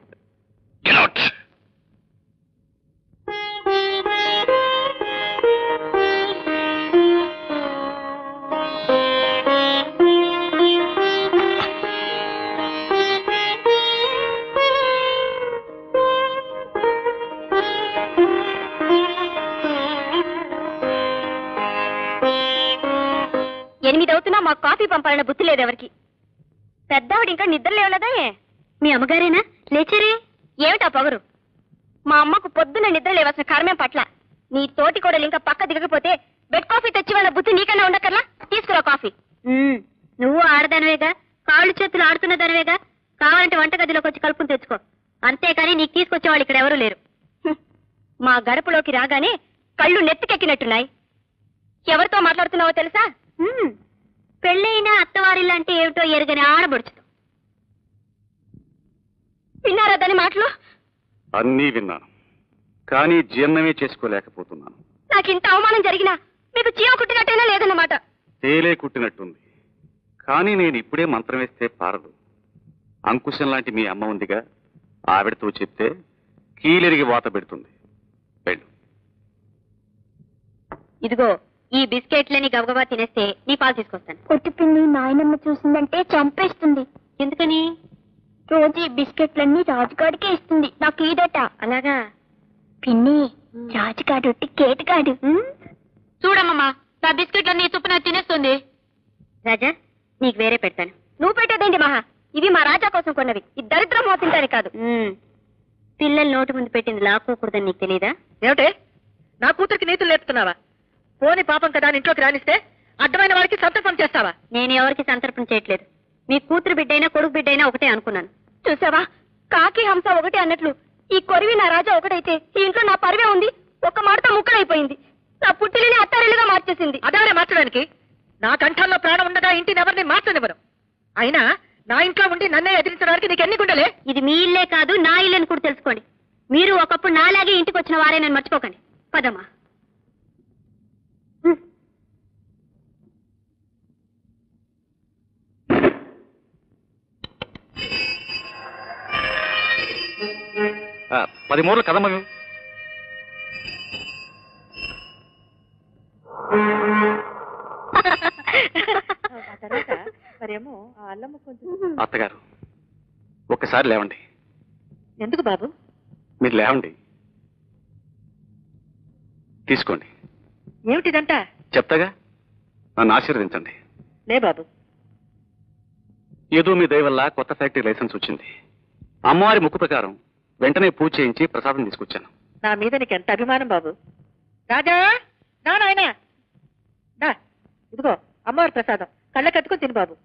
S6: ఎనిమిది అవుతున్నా మాకు కాఫీ పంపాలన్న బుద్ధి లేదు ఎవరికి పెద్దవాడు ఇంకా నిద్ర లేవలేదా మీ అమ్మగారేనా లేచారే ఏమిటా పొగరు మా అమ్మకు పొద్దున్న నిద్ర లేవాల్సిన కర్మేం పట్ల నీ తోటి కోడలు ఇంకా పక్క దిగకపోతే బెడ్ కాఫీ తెచ్చి వాళ్ళ బుద్ధి నీకన్నా ఉండకర్లా తీసుకురా కాఫీ నువ్వు ఆడదానివేగా కాళ్ళు చేతులు ఆడుతున్న దానివేగా కావాలంటే వంటగదిలోకి వచ్చి కలుపుని తెచ్చుకో అంతేకాని నీకు తీసుకొచ్చే వాళ్ళు ఇక్కడ ఎవరూ లేరు హ్మ్. మా గడపలోకి రాగానే కళ్ళు నెత్తికెక్కినట్టున్నాయి ఎవరితో మాట్లాడుతున్నావో తెలుసా హ్మ్. పెళ్ళైన అత్తవారిల్లంటే ఏమిటో ఎరగని ఆడబడుచుతో విన్నారా దాని మాటలు
S5: అన్నీ విన్నాను కానీ జీర్ణమే చేసుకోలేకపోతున్నాను
S6: నాకు ఇంత అవమానం జరిగినా మీకు చీవ కుట్టినట్టేనా లేదన్నమాట
S5: తేలే కుట్టినట్టుంది కానీ నేను ఇప్పుడే మంత్రం వేస్తే పారదు అంకుశం లాంటి మీ అమ్మ ఉందిగా ఆవిడతో చెప్తే కీలెరిగి వాత పెడుతుంది వెళ్ళు
S6: ఇదిగో ఈ బిస్కెట్లని గబగబా తినేస్తే నీ పాలు తీసుకొస్తాను
S10: పొట్టి పిన్ని నాయనమ్మ చూసిందంటే చంపేస్తుంది
S6: ఎందుకని
S10: రోజు ఈ బిస్కెట్లన్నీ రాజుగాడికే ఇస్తుంది నాకు ఈదట
S6: అలాగా
S10: పిన్ని రాజుగాడు ఒట్టి కేటగాడు
S6: చూడమ్మమ్మా నా బిస్కెట్లన్నీ తుప్పున తినేస్తుంది రాజా నీకు వేరే పెడతాను నువ్వు పెట్టేదేంటి మహా ఇవి మా రాజా కోసం కొన్నవి ఈ దరిద్రం మోసింటారు కాదు పిల్లలు నోటి ముందు పెట్టింది లాక్కోకూడదని నీకు తెలియదా
S3: ఏమిటే నా కూతురికి నీతులు నేర్పుతున్నావా పోని పాపం కదా అని ఇంట్లోకి రానిస్తే అడ్డమైన వారికి సంతర్పణ చేస్తావా
S6: నేను ఎవరికి సంతర్పణ చేయట్లేదు మీ కూతురు బిడ్డైనా కొడుకు బిడ్డైనా ఒకటే అనుకున్నాను
S10: చూసావా కాకి హంస ఒకటి అన్నట్లు ఈ కొరివి నా రాజా ఒకటైతే ఈ ఇంట్లో నా పరివే ఉంది ఒక్క మాటతో ముక్కలైపోయింది నా పుట్టిలిని అత్తారిల్లుగా మార్చేసింది
S3: అదారే మార్చడానికి నా కంఠంలో ప్రాణం ఉండగా ఇంటిని ఎవరిని మార్చనివ్వరు అయినా నా ఇంట్లో ఉండి నన్నే ఎదిరించడానికి నీకు ఎన్ని గుండెలే
S6: ఇది మీ ఇల్లే కాదు నా ఇల్లని కూడా తెలుసుకోండి మీరు ఒకప్పుడు నాలాగే ఇంటికి వచ్చిన వారే నన్ను మర్చిపోకండి పదమ్మా
S5: ఆ, పది మూరలు కదమ్మ
S3: మరేమో ఆ అల్లమ్మ కొంచెం
S5: అత్తగారు ఒక్కసారి లేవండి
S3: ఎందుకు బాబు
S5: మీరు లేవండి తీసుకోండి
S3: ఏమిటిదంతా
S5: చెప్తాగా నన్ను ఆశీర్వదించండి
S3: లే బాబు
S5: ఏదో మీ దయ వల్ల కొత్త ఫ్యాక్టరీ లైసెన్స్ వచ్చింది అమ్మవారి ముక్కు ప్రకారం వెంటనే పూజ చేయించి ప్రసాదం తీసుకొచ్చాను
S3: నా మీద నీకు ఎంత అభిమానం బాబు రాజా నా నాయనా దా ఇదిగో అమ్మవారి ప్రసాదం కళ్ళ కట్టుకుని తిను బాబు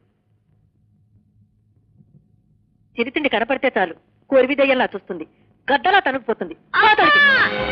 S3: చిరుతిండి కనపడితే చాలు కోరివి దయ్యంలా చూస్తుంది గద్దలా తనుకుపోతుంది అవతలికి.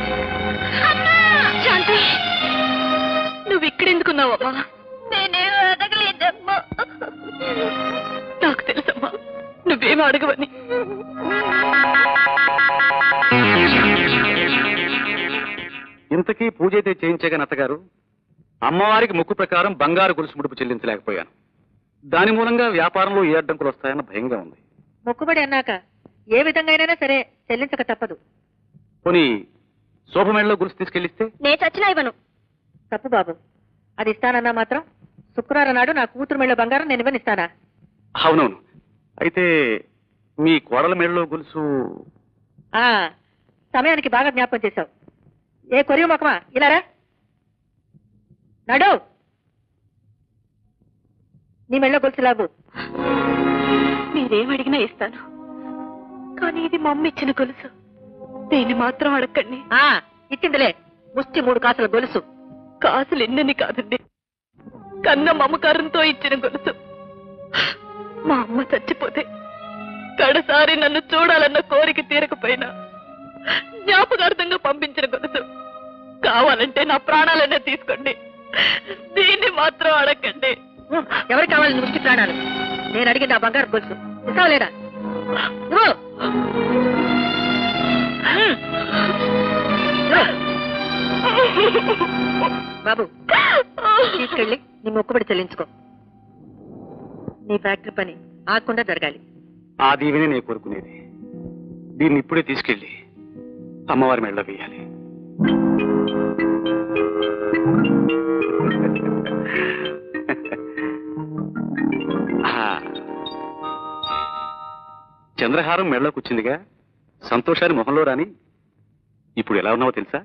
S4: శాంతి నువ్వు ఇక్కడెందుకున్నావమ్మా
S10: నేనేం అడగలేదమ్మా
S4: నాకు తెలుసమ్మా నువ్వేం అడగవని
S5: ఇంత ఇంతకీ పూజ అయితే చేయించగా అత్తగారు అమ్మవారికి మొక్కు ప్రకారం బంగారు గొలుసు ముడుపు చెల్లించలేకపోయాను దాని మూలంగా వ్యాపారంలో ఏ అడ్డంకులు వస్తాయన్న భయంగా ఉంది
S3: మొక్కుబడి అన్నాక ఏ విధంగా సరే చెల్లించక తప్పదు
S5: పోనీ శోభమేళలో గొలుసు తీసుకెళ్లిస్తే
S10: నే చచ్చినా ఇవ్వను
S3: తప్పు బాబు అది ఇస్తానన్నా మాత్రం శుక్రవారం నాడు నా కూతురు మెళ్ళ బంగారం నేను ఇవ్వనిస్తానా
S5: అవునవును అయితే మీ కోడల మేడలో గొలుసు
S3: ఆ సమయానికి బాగా జ్ఞాపకం చేశావు ఏ కొరియు మొక్కమా ఇలారా నడు నీ మెళ్ళ గొలుసు లాగు
S4: మీరేం అడిగినా ఇస్తాను కానీ ఇది మా అమ్మ ఇచ్చిన గొలుసు దీన్ని మాత్రం అడగండి
S3: ఆ ఇచ్చిందిలే ముష్టి మూడు కాసుల గొలుసు
S4: కాసులు ఎన్నని కాదండి కన్న మమకారంతో ఇచ్చిన గొలుసు మా అమ్మ చచ్చిపోతే కడసారి నన్ను చూడాలన్న కోరిక తీరకపోయినా జ్ఞాపకార్థంగా పంపించిన గొలుసు కావాలంటే నా ప్రాణాలనే తీసుకోండి దీన్ని మాత్రం అడగండి
S3: ఉం, ఎవరికి కావాలి నీ ముష్టి ప్రాణాలు నేను అడిగింది ఆ బంగారు గొలుసు ఇస్తావా లేదా ఇవ్వు. ఉం. ఇవ్వు. బాబు తీసుకెళ్ళి నీ మొక్కుబడి చెల్లించుకో నీ ఫ్యాక్టరీ పని ఆకుండా జరగాలి
S5: ఆ దీవెనే నేను కోరుకునేది దీన్ని ఇప్పుడే తీసుకెళ్లి అమ్మవారి మెడలో వేయాలి ఆ, చంద్రహారం మెడలోకి వచ్చిందిగా సంతోషాన్ని మొహంలో రాని ఇప్పుడు ఎలా ఉన్నావో తెలుసా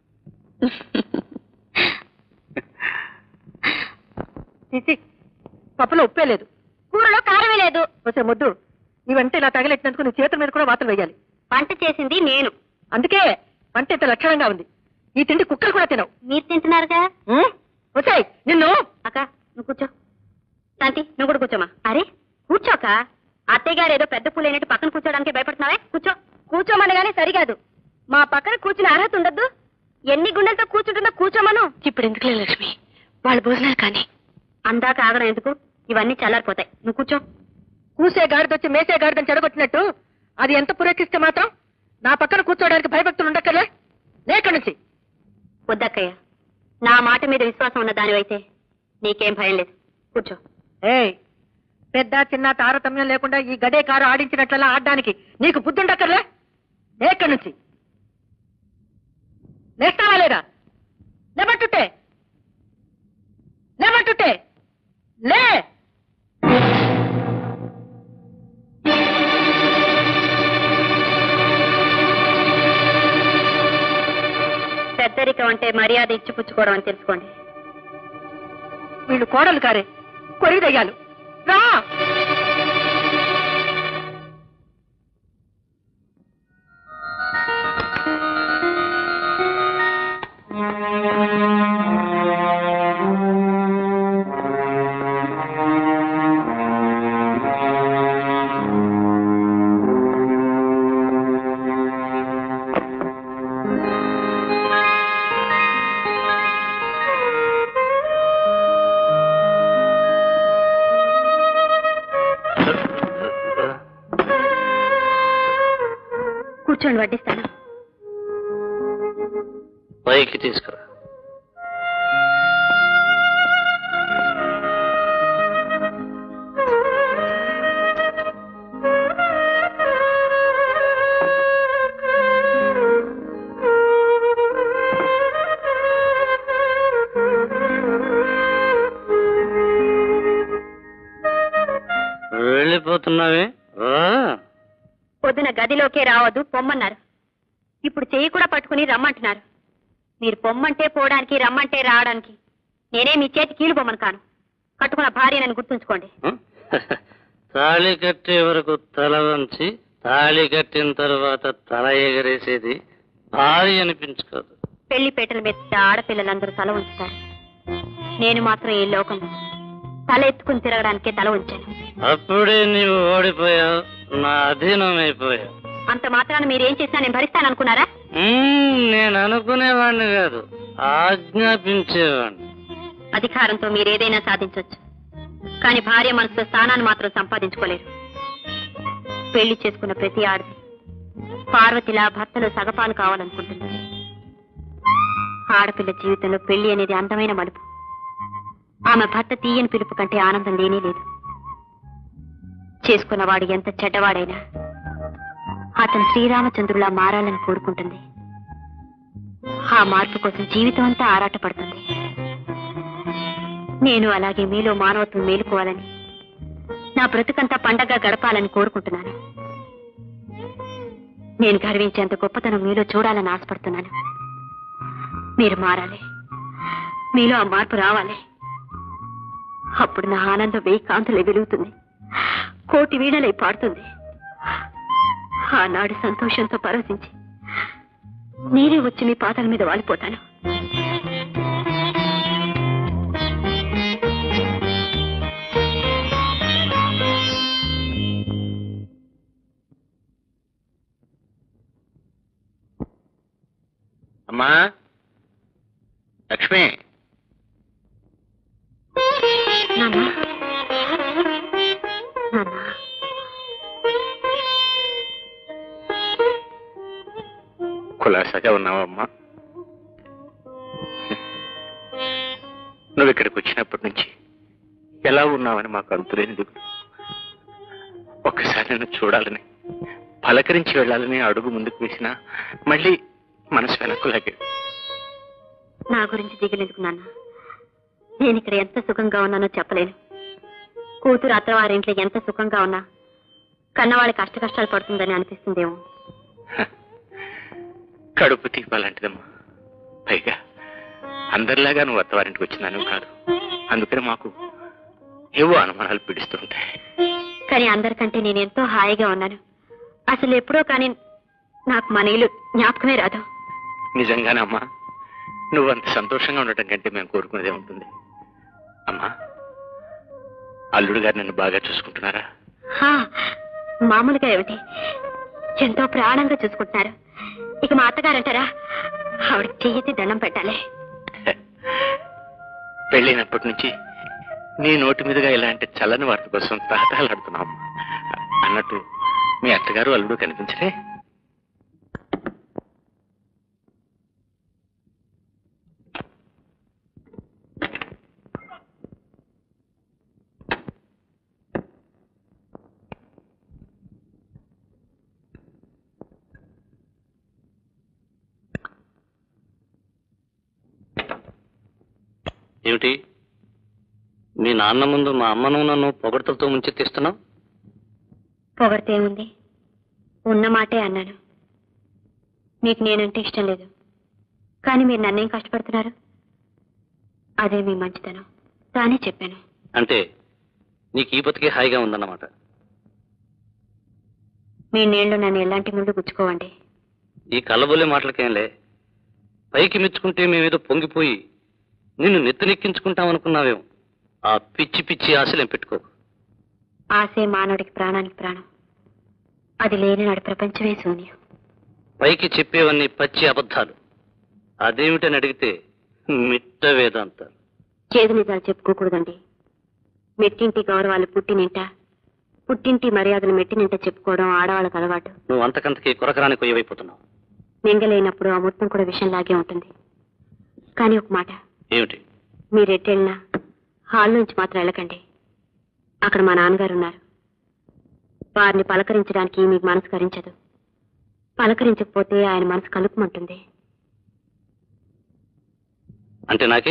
S3: తీసి పప్పులో ఉప్పే లేదు
S10: కూరలో కారమే లేదు
S3: వచ్చే ముద్దు ఇవంటే ఇలా తగిలెట్టినందుకు నీ చేతుల మీద కూడా వాతలు వేయాలి
S10: వంట చేసింది నేను
S3: అందుకే వంట ఇంత లక్షణంగా ఉంది ఈ తిండి కుక్కలు కూడా తినవు
S10: మీరు తింటున్నారుగా
S3: ఉం? వచ్చాయి నిన్ను
S10: అక్క నువ్వు కూర్చో శాంతి నువ్వు కూడా కూర్చోమా అరే కూర్చోక అత్తయ్య గారు ఏదో పెద్ద పూలైనట్టు పక్కన కూర్చోడానికి భయపడుతున్నావే కూర్చో కూర్చోమనగానే సరికాదు మా పక్కన కూర్చుని అర్హత ఉండద్దు ఎన్ని గుండెలతో కూర్చుంటుందో కూర్చోమను
S4: ఇప్పుడు ఎందుకులే లక్ష్మి వాళ్ళ భోజనాలు కానీ
S10: అందాక ఆగడం ఎందుకు ఇవన్నీ చల్లారిపోతాయి నువ్వు కూర్చో
S3: కూసే గాడిదొచ్చి మేసే గాడిదని చెడగొట్టినట్టు అది ఎంత పురేకిస్తే మాత్రం నా పక్కన కూర్చోవడానికి భయభక్తులు ఉండక్కర్లే లేక నుంచి
S10: వద్దక్కయ్య నా మాట మీద విశ్వాసం ఉన్న దానివైతే నీకేం భయం లేదు కూర్చో
S3: ఏయ్ పెద్ద చిన్న తారతమ్యం లేకుండా ఈ గడే కారు ఆడించినట్లలా ఆడడానికి నీకు బుద్ధుండక్కర్లే లేక నుంచి లేస్తావా లేదా లేబట్టుట్టే లేబట్టుట్టే లే
S10: పెద్దరికం అంటే మర్యాద ఇచ్చి పుచ్చుకోవడం అని తెలుసుకోండి
S3: వీళ్ళు కోడలు కారే కొరి దయ్యాలు రా
S10: కూర్చోండి వడ్డిస్తాను
S7: పైకి తీసుకురా వెళ్ళిపోతున్నావే రా.
S10: పొద్దున గదిలోకే రావద్దు పొమ్మన్నారు ఇప్పుడు చెయ్యి కూడా పట్టుకుని రమ్మంటున్నారు మీరు పొమ్మంటే పోవడానికి రమ్మంటే రావడానికి నేనే మీ చేతి కీలు బొమ్మను కాను కట్టుకున్న భార్యనని గుర్తుంచుకోండి
S7: తాళి కట్టే వరకు తల వంచి తాళి కట్టిన తర్వాత తల ఎగరేసేది భారీ అనిపించుకోదు
S10: పెళ్లి పేటల మీద ఆడపిల్లలందరూ తల ఉంచుతారు నేను మాత్రం ఈ లోకంలో తల ఎత్తుకుని తిరగడానికే తల ఉంచాను
S7: అప్పుడే నీవు ఓడిపోయావు నా అధీనం అయిపోయావు
S10: అంత మాత్రాన మీరేం చేసినా నేను భరిస్తాననుకున్నారా
S7: మ్మ్, నేను అనుకునేవాణ్ణి కాదు ఆజ్ఞాపించేవాణ్ణి
S10: అధికారంతో మీరేదైనా సాధించవచ్చు కానీ భార్య మనసులో స్థానాన్ని మాత్రం సంపాదించుకోలేరు పెళ్లి చేసుకున్న ప్రతి ఆడది పార్వతిలా భర్తలో సగపాలు కావాలనుకుంటుంది
S6: ఆడపిల్ల జీవితంలో పెళ్లి అనేది అందమైన మలుపు ఆమె భర్త తీయని పిలుపు కంటే ఆనందం లేనే లేదు చేసుకున్నవాడు ఎంత చెడ్డవాడైనా అతను శ్రీరామచంద్రులా మారాలని కోరుకుంటుంది ఆ మార్పు కోసం జీవితం అంతా ఆరాటపడుతుంది నేను అలాగే మీలో మానవత్వం మేలుకోవాలని నా బ్రతుకంతా పండగ గడపాలని కోరుకుంటున్నాను నేను గర్వించేంత గొప్పతనం మీలో చూడాలని ఆశపడుతున్నాను మీరు మారాలి మీలో ఆ మార్పు రావాలి అప్పుడు నా ఆనందం వెయ్యి కాంతులే వెలుగుతుంది కోటి వీణలై పాడుతుంది ఆనాడు సంతోషంతో పరవశించి నేనే వచ్చి మీ పాదాల మీద వాలిపోతాను
S2: అమ్మా లక్ష్మి
S6: నాన్న నాన్న
S2: కులాసాగా ఉన్నావమ్మా నువ్వు ఇక్కడికి వచ్చినప్పటి నుంచి ఎలా ఉన్నావని మాకు అంతులేని దిగులు ఒక్కసారి నన్ను చూడాలని పలకరించి వెళ్ళాలని అడుగు ముందుకు వేసినా మళ్ళీ మనసు వెనక్కు లాగే
S6: నా గురించి దిగలేదుకు నాన్న నేను ఇక్కడ ఎంత సుఖంగా ఉన్నానో చెప్పలేను కూతురు అత్తవారింట్లో ఎంత సుఖంగా ఉన్నా కన్నవాళ్ళకి కష్ట కష్టాలు పడుతుందని అనిపిస్తుందేమో
S2: కడుపు తీపాలంటిదమ్మా పైగా అందరిలాగా నువ్వు అత్తవారింటికి వచ్చినాను కాదు అందుకని మాకు ఏవో అనుమానాలు పిడుస్తుంటాయి
S6: కానీ అందరికంటే నేను ఎంతో హాయిగా ఉన్నాను అసలు ఎప్పుడో కానీ నాకు మన ఇల్లు జ్ఞాపకమే రాదు
S2: నిజంగానే అమ్మా నువ్వు అంత సంతోషంగా ఉండటం కంటే మేము కోరుకునేదే ఉంటుంది అమ్మా అల్లుడు గారు నన్ను బాగా చూసుకుంటున్నారా
S6: హా, మామూలుగా ఏమిటి ఎంతో ప్రాణంగా చూసుకుంటున్నారు ఇక మా అత్తగారంటారా ఆవిడ చెయ్యెత్తి దండం పెట్టాలి
S2: పెళ్ళైనప్పటి నుంచి నీ నోటి మీదుగా ఇలాంటి చల్లని వార్త కోసం తాతాలాడుతున్నాం అన్నట్టు మీ అత్తగారు అల్లుడు కనిపించరే
S7: ఏమిటి మీ నాన్న ముందు మా అమ్మను నన్ను పొగడ్తలతో ముంచెత్తిస్తున్నావు
S6: పొగడితే ఉంది ఉన్న మాటే అన్నాను మీకు నేనంటే ఇష్టం లేదు కానీ మీరు నన్నేం కష్టపడుతున్నారు అదే మీ మంచితనం తానే చెప్పాను
S7: అంటే నీకు ఈ బతికే హాయిగా ఉందన్నమాట
S6: మీ నీళ్లు నన్ను ఎలాంటి ముందు గుచ్చుకోవండి
S7: ఈ కళ్ళబొల్లి మాటలకేంలే పైకి మెచ్చుకుంటే మేమేదో పొంగిపోయి నిన్ను నెత్తినెక్కించుకుంటాం అనుకున్నావేం ఆ పిచ్చి పిచ్చి ఆశలేం పెట్టుకో
S6: ఆసే మానవుడికి ప్రాణానికి ప్రాణం అది లేని నాడు ప్రపంచమే శూన్యం
S7: పైకి చెప్పేవన్నీ పచ్చి అబద్ధాలు అదేమిటని అడిగితే మిట్ట వేదాంతాలు
S6: చేదు నిజాలు చెప్పుకోకూడదండి మెట్టింటి గౌరవాలు పుట్టినింట పుట్టింటి మర్యాదలు మెట్టినింట చెప్పుకోవడం ఆడవాళ్ళకి అలవాటు
S7: నువ్వు అంతకంతకి కొరకరాని కొయ్యవైపోతున్నావు
S6: మింగలేనప్పుడు ఆ మొత్తం కూడా విషయంలాగే ఉంటుంది కానీ ఒక మాట
S7: ఏమిటి
S6: మీరు ఎట్టెళ్ళినా హాల్ నుంచి మాత్రం వెళ్ళకండి అక్కడ మా నాన్నగారు ఉన్నారు వారిని పలకరించడానికి మీకు మనసు కరించదు పలకరించకపోతే ఆయన మనసు కలుపుమంటుంది
S7: అంటే నాకే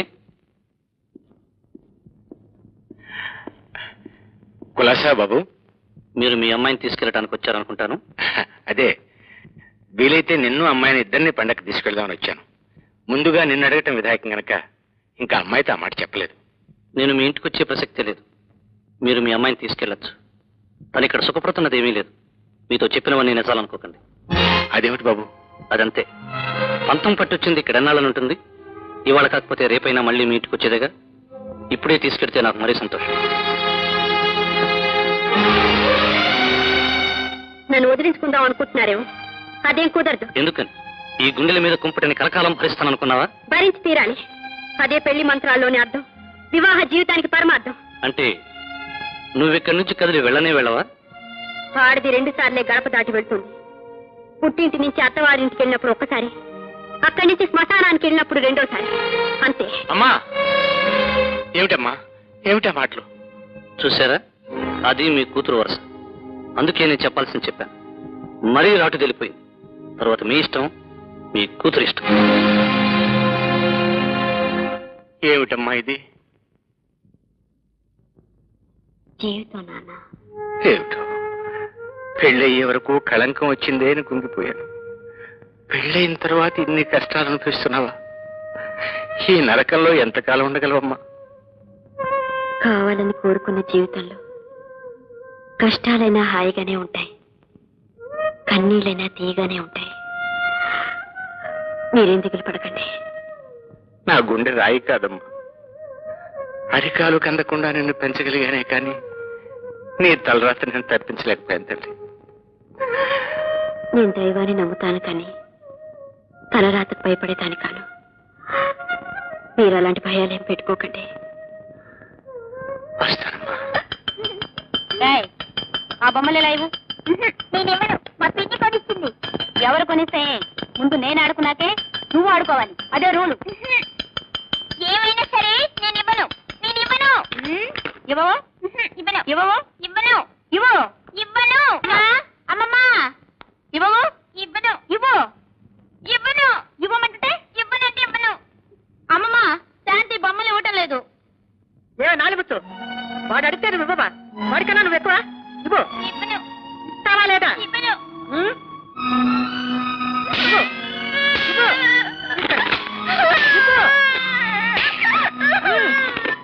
S2: కులాసా బాబు
S7: మీరు మీ అమ్మాయిని తీసుకెళ్ళడానికి వచ్చారనుకుంటాను
S2: అదే వీలైతే నిన్ను అమ్మాయిని ఇద్దరిని పండగకి తీసుకెళ్దామని వచ్చాను ముందుగా నిన్ను అడగటం విధాయకం గనక ఇంకా అమ్మాయితో ఆ మాట చెప్పలేదు
S7: నేను మీ ఇంటికి వచ్చే ప్రసక్తే లేదు మీరు మీ అమ్మాయిని తీసుకెళ్ళొచ్చు తను ఇక్కడ సుఖపడుతున్నది ఏమీ లేదు మీతో చెప్పినవన్నీ నిజాలనుకోకండి
S2: అదేమిటి బాబు
S7: అదంతే పంతం పట్టొచ్చింది ఇక్కడ ఎన్నాళ్ళని ఉంటుంది ఇవాళ కాకపోతే రేపైనా మళ్ళీ మీ ఇంటికి వచ్చేదేగా ఇప్పుడే తీసుకెడితే నాకు మరీ సంతోషం
S6: నన్ను వదిలించుకుందాం అనుకుంటున్నారేమో అదేం కుదరదు
S7: ఎందుకని ఈ గుండెల మీద కుంపటిని కలకాలం భరిస్తాననుకున్నావా
S6: భరించి తీరాలి అదే పెళ్లి మంత్రాల్లోని అర్థం వివాహ జీవితానికి పరమార్థం
S7: అంటే నువ్విక్కడి నుంచి కదిలి వెళ్ళనే వెళ్ళవా
S6: ఆడది రెండు సార్లే గడప దాటి వెళ్తుంది పుట్టింటి నుంచి అత్తవారింటికి వెళ్ళినప్పుడు ఒక్కసారి అక్కడి నుంచి శ్మశానానికి వెళ్ళినప్పుడు రెండోసారి అంతే
S2: అమ్మా ఏమిటమ్మా ఏమిటా మాటలు
S7: చూసారా అది మీ కూతురు వరుస అందుకే నేను చెప్పాల్సింది చెప్పాను మరీ రాటు తెలిపోయింది తర్వాత మీ ఇష్టం మీ కూతురు ఇష్టం
S2: ఏమిటమ్మా ఇది
S6: జీవితం నాన్న
S2: ఏమిటో పెళ్ళయ్యే వరకు కళంకం వచ్చిందే అని కుంగిపోయాను పెళ్ళయిన తర్వాత ఇన్ని కష్టాలు అనిపిస్తున్నావా ఈ నరకంలో ఎంతకాలం ఉండగలవమ్మా
S6: కావాలని కోరుకున్న జీవితంలో కష్టాలైనా హాయిగానే ఉంటాయి కన్నీళ్ళైనా తీయగానే ఉంటాయి మీరేం దిగులు పడకండి
S2: నా గుండె రాయి కాదమ్మా అరికాలు కందకుండా నిన్ను పెంచగలిగానే కానీ నీ తలరాత నేను తప్పించలేకపోయాను తల్లి
S6: నేను దైవాన్ని నమ్ముతాను కానీ తలరాతకు భయపడేదాని కాను మీరు అలాంటి భయాలేం పెట్టుకోకండి
S2: వస్తానమ్మా
S10: ఆ బొమ్మలు ఎలా ఇవ్వు నేనేమను మా పిన్ని కొనిస్తుంది ఎవరు కొనిస్తే ముందు నేను ఆడుకున్నాకే నువ్వు ఆడుకోవాలి అదే రూలు ఏమైనా సరే నేను ఇవ్వను నేను ఇవ్వను ఇవ్వవు ఇవ్వను ఇవ్వవు ఇవ్వను ఇవ్వు ఇవ్వను అమ్మమ్మ ఇవ్వవు ఇవ్వను ఇవ్వు ఇవ్వను ఇవ్వమంటే ఇవ్వనంటే ఇవ్వను అమ్మమ్మ శాంతి బొమ్మలు ఇవ్వటం లేదు
S3: ఏ నాలుగుచ్చు వాడు అడిగితే నువ్వు ఇవ్వవా వాడికన్నా నువ్వు ఎక్కువ ఇవ్వు
S10: ఇవ్వను
S3: ఇస్తావా లేదా
S10: ఇవ్వను
S3: ఉం? ఇవ్వు. ఇవ్వు. ఇక్కడ. ఇవ్వు. ఉం.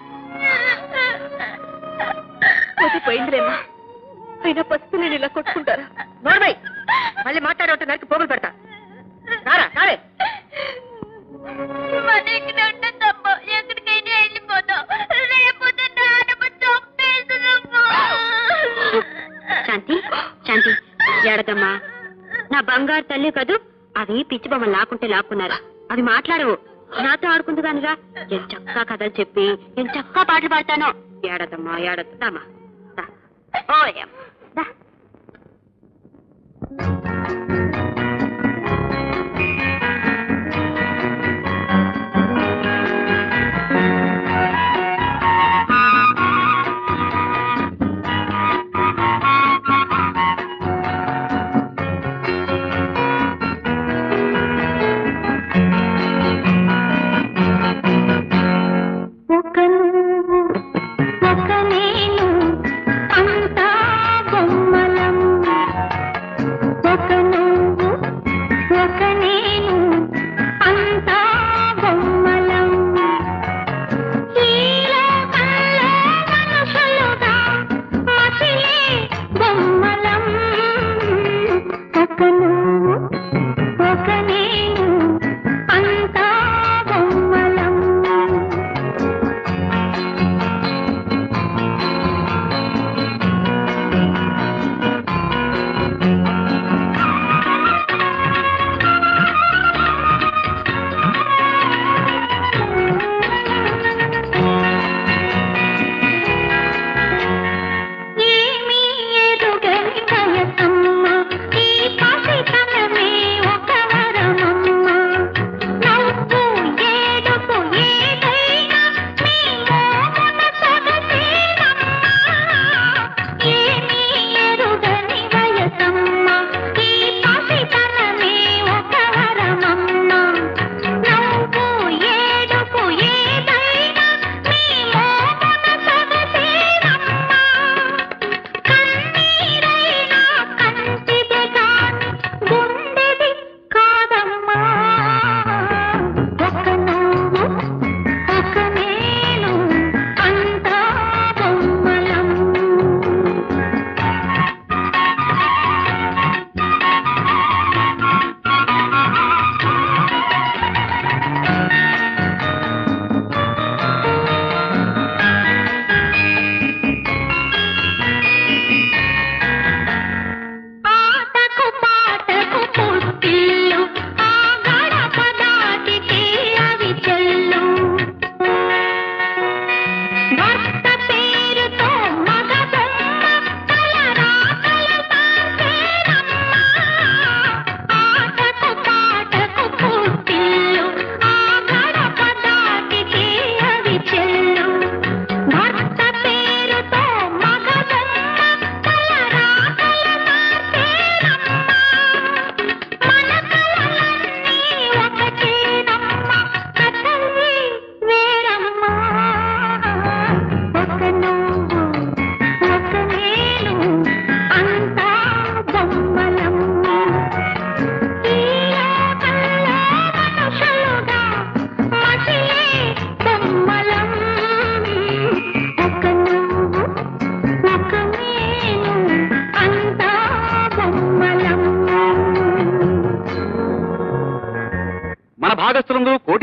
S4: పోయిందిలేమ్మా అయినా పసిపి నేను ఇలా కొట్టుకుంటారా
S3: నోర్మై మళ్ళీ మాట్లాడే నరికి పోగులు పెడతా రారా రారే
S10: మన ఇక్కడ ఉండద్దమ్మా ఎక్కడికైనా వెళ్ళిపోతాం లేకపోతే నాన్నమ్మ చంపేస్తుందమ్మా
S6: శాంతి శాంతి ఏడదమ్మా నా బంగారు తల్లి కదూ అవి పిచ్చి బొమ్మ లాక్కుంటే లాక్కున్నారు అవి మాట్లాడవు నాతో ఆడుకుంది కానిరా నేను చక్కా కథలు చెప్పి నేను చక్కా పాటలు పాడతాను ఏడదమ్మా ఏడద్దు దామా దా. ఓయమ్మ. దా.
S10: ఒక నువ్వు ఒక నేను అంతా బొమ్మలం ఒక నువ్వు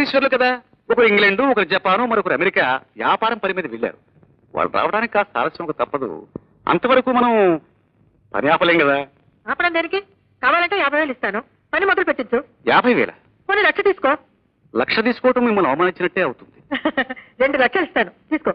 S9: కోటీశ్వర్లు కదా ఒకరు ఇంగ్లాండ్ ఒకరు జపాను మరొకరు అమెరికా వ్యాపారం పని మీద వెళ్ళారు వాళ్ళు రావడానికి కాస్త ఆలస్యం ఒక తప్పదు అంతవరకు మనం పని ఆపలేం కదా
S3: ఆపడం దేనికి కావాలంటే యాభై వేలు ఇస్తాను పని మొదలు పెట్టించు
S9: యాభై వేల
S3: కొన్ని లక్ష తీసుకో
S9: లక్ష తీసుకోవటం మిమ్మల్ని అవమానించినట్టే అవుతుంది
S3: రెండు లక్షలు ఇస్తాను తీసుకో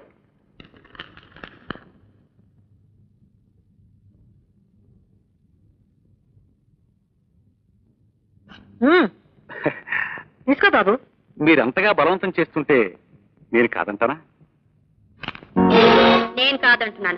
S3: మ్మ్. తీసుకో బాబు
S9: మీరంతగా బలవంతం చేస్తుంటే నేను కాదంటానా
S10: నేను కాదంటున్నాను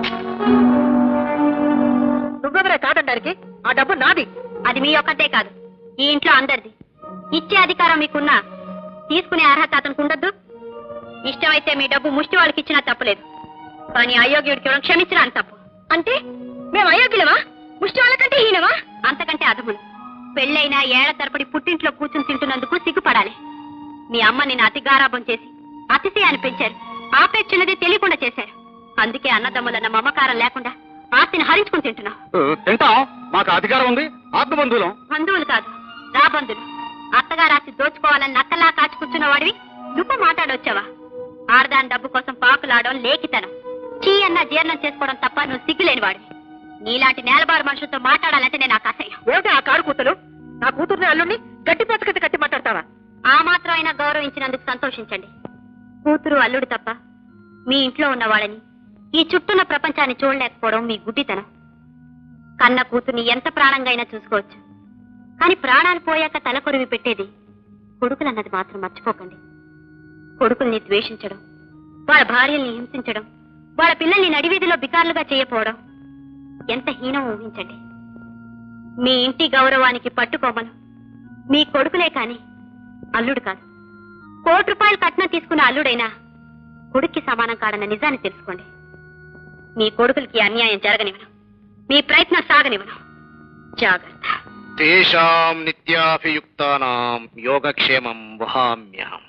S3: నువ్వెవరే కాదంటానికి ఆ డబ్బు నాది
S10: అది మీ ఒక్కటే కాదు ఈ ఇంట్లో అందరిది ఇచ్చే అధికారం మీకున్నా తీసుకునే అర్హత అతనికి ఉండద్దు ఇష్టమైతే మీ డబ్బు ముష్టి వాళ్ళకి ఇచ్చినా తప్పలేదు కానీ అయోగ్యుడికి ఇవ్వడం క్షమించరా అని తప్పు అంటే మేము అయోగ్యులమా ముష్టి వాళ్ళకంటే హీనమా అంతకంటే అదములు పెళ్ళైనా ఏళ్ల తరపడి పుట్టింట్లో కూర్చుని తింటున్నందుకు సిగ్గుపడాలి మీ అమ్మ నిన్ను అతి గారాబం చేసి అతిశయాన్ని పెంచారు ఆపేక్షన్నది తెలియకుండా చేశారు అందుకే అన్నదమ్ములన్న మమకారం లేకుండా ఆస్తిని హరించుకుని తింటున్నావు
S9: ఆ, తింటాం మాకు అధికారం ఉంది ఆత్మబంధువులం
S10: బంధువులు కాదు రాబంధులు అత్తగా రాసి దోచుకోవాలని నక్కలా కాచి కూర్చున్న వాడివి నువ్వు మాట్లాడొచ్చావా ఆడదాని డబ్బు కోసం పాకులాడడం లేఖితనం చీ అన్న జీర్ణం చేసుకోవడం తప్ప నువ్వు సిగ్గులేని వాడివి నీలాంటి నేలబారు మనుషులతో మాట్లాడాలంటే నేను నాకు అసహ్యం
S3: ఏమిటి ఆ కారు కూతురు నా కూతుర్ని అల్లుడిని గట్టి పచ్చకత కట్టి మాట్లాడతావా
S10: ఆ మాత్రం అయినా గౌరవించినందుకు సంతోషించండి కూతురు అల్లుడు తప్ప మీ ఇంట్లో ఉన్న వాళ్ళని ఈ చుట్టూన్న ప్రపంచాన్ని చూడలేకపోవడం మీ గుడ్డితనం కన్న కూతుర్ని ఎంత ప్రాణంగా అయినా చూసుకోవచ్చు కానీ ప్రాణాలు పోయాక తలకొరివి పెట్టేది కొడుకులన్నది మాత్రం మర్చిపోకండి కొడుకుల్ని ద్వేషించడం వాళ్ళ భార్యల్ని హింసించడం వాళ్ళ పిల్లల్ని నడివీధిలో బికార్లుగా చేయపోవడం ఎంత హీనం ఊహించండి మీ ఇంటి గౌరవానికి పట్టుకోమను మీ కొడుకులే కాని అల్లుడు కాదు కోటి రూపాయలు కట్నం తీసుకున్న అల్లుడైనా కొడుక్కి సమానం కాడన్న నిజాన్ని తెలుసుకోండి మీ కొడుకులకి అన్యాయం జరగనివ్వను మీ ప్రయత్నం సాగనివ్వను జాగ్రత్త
S2: తేషాం నిత్యాభియుక్తానాం యోగక్షేమం వహామ్యహం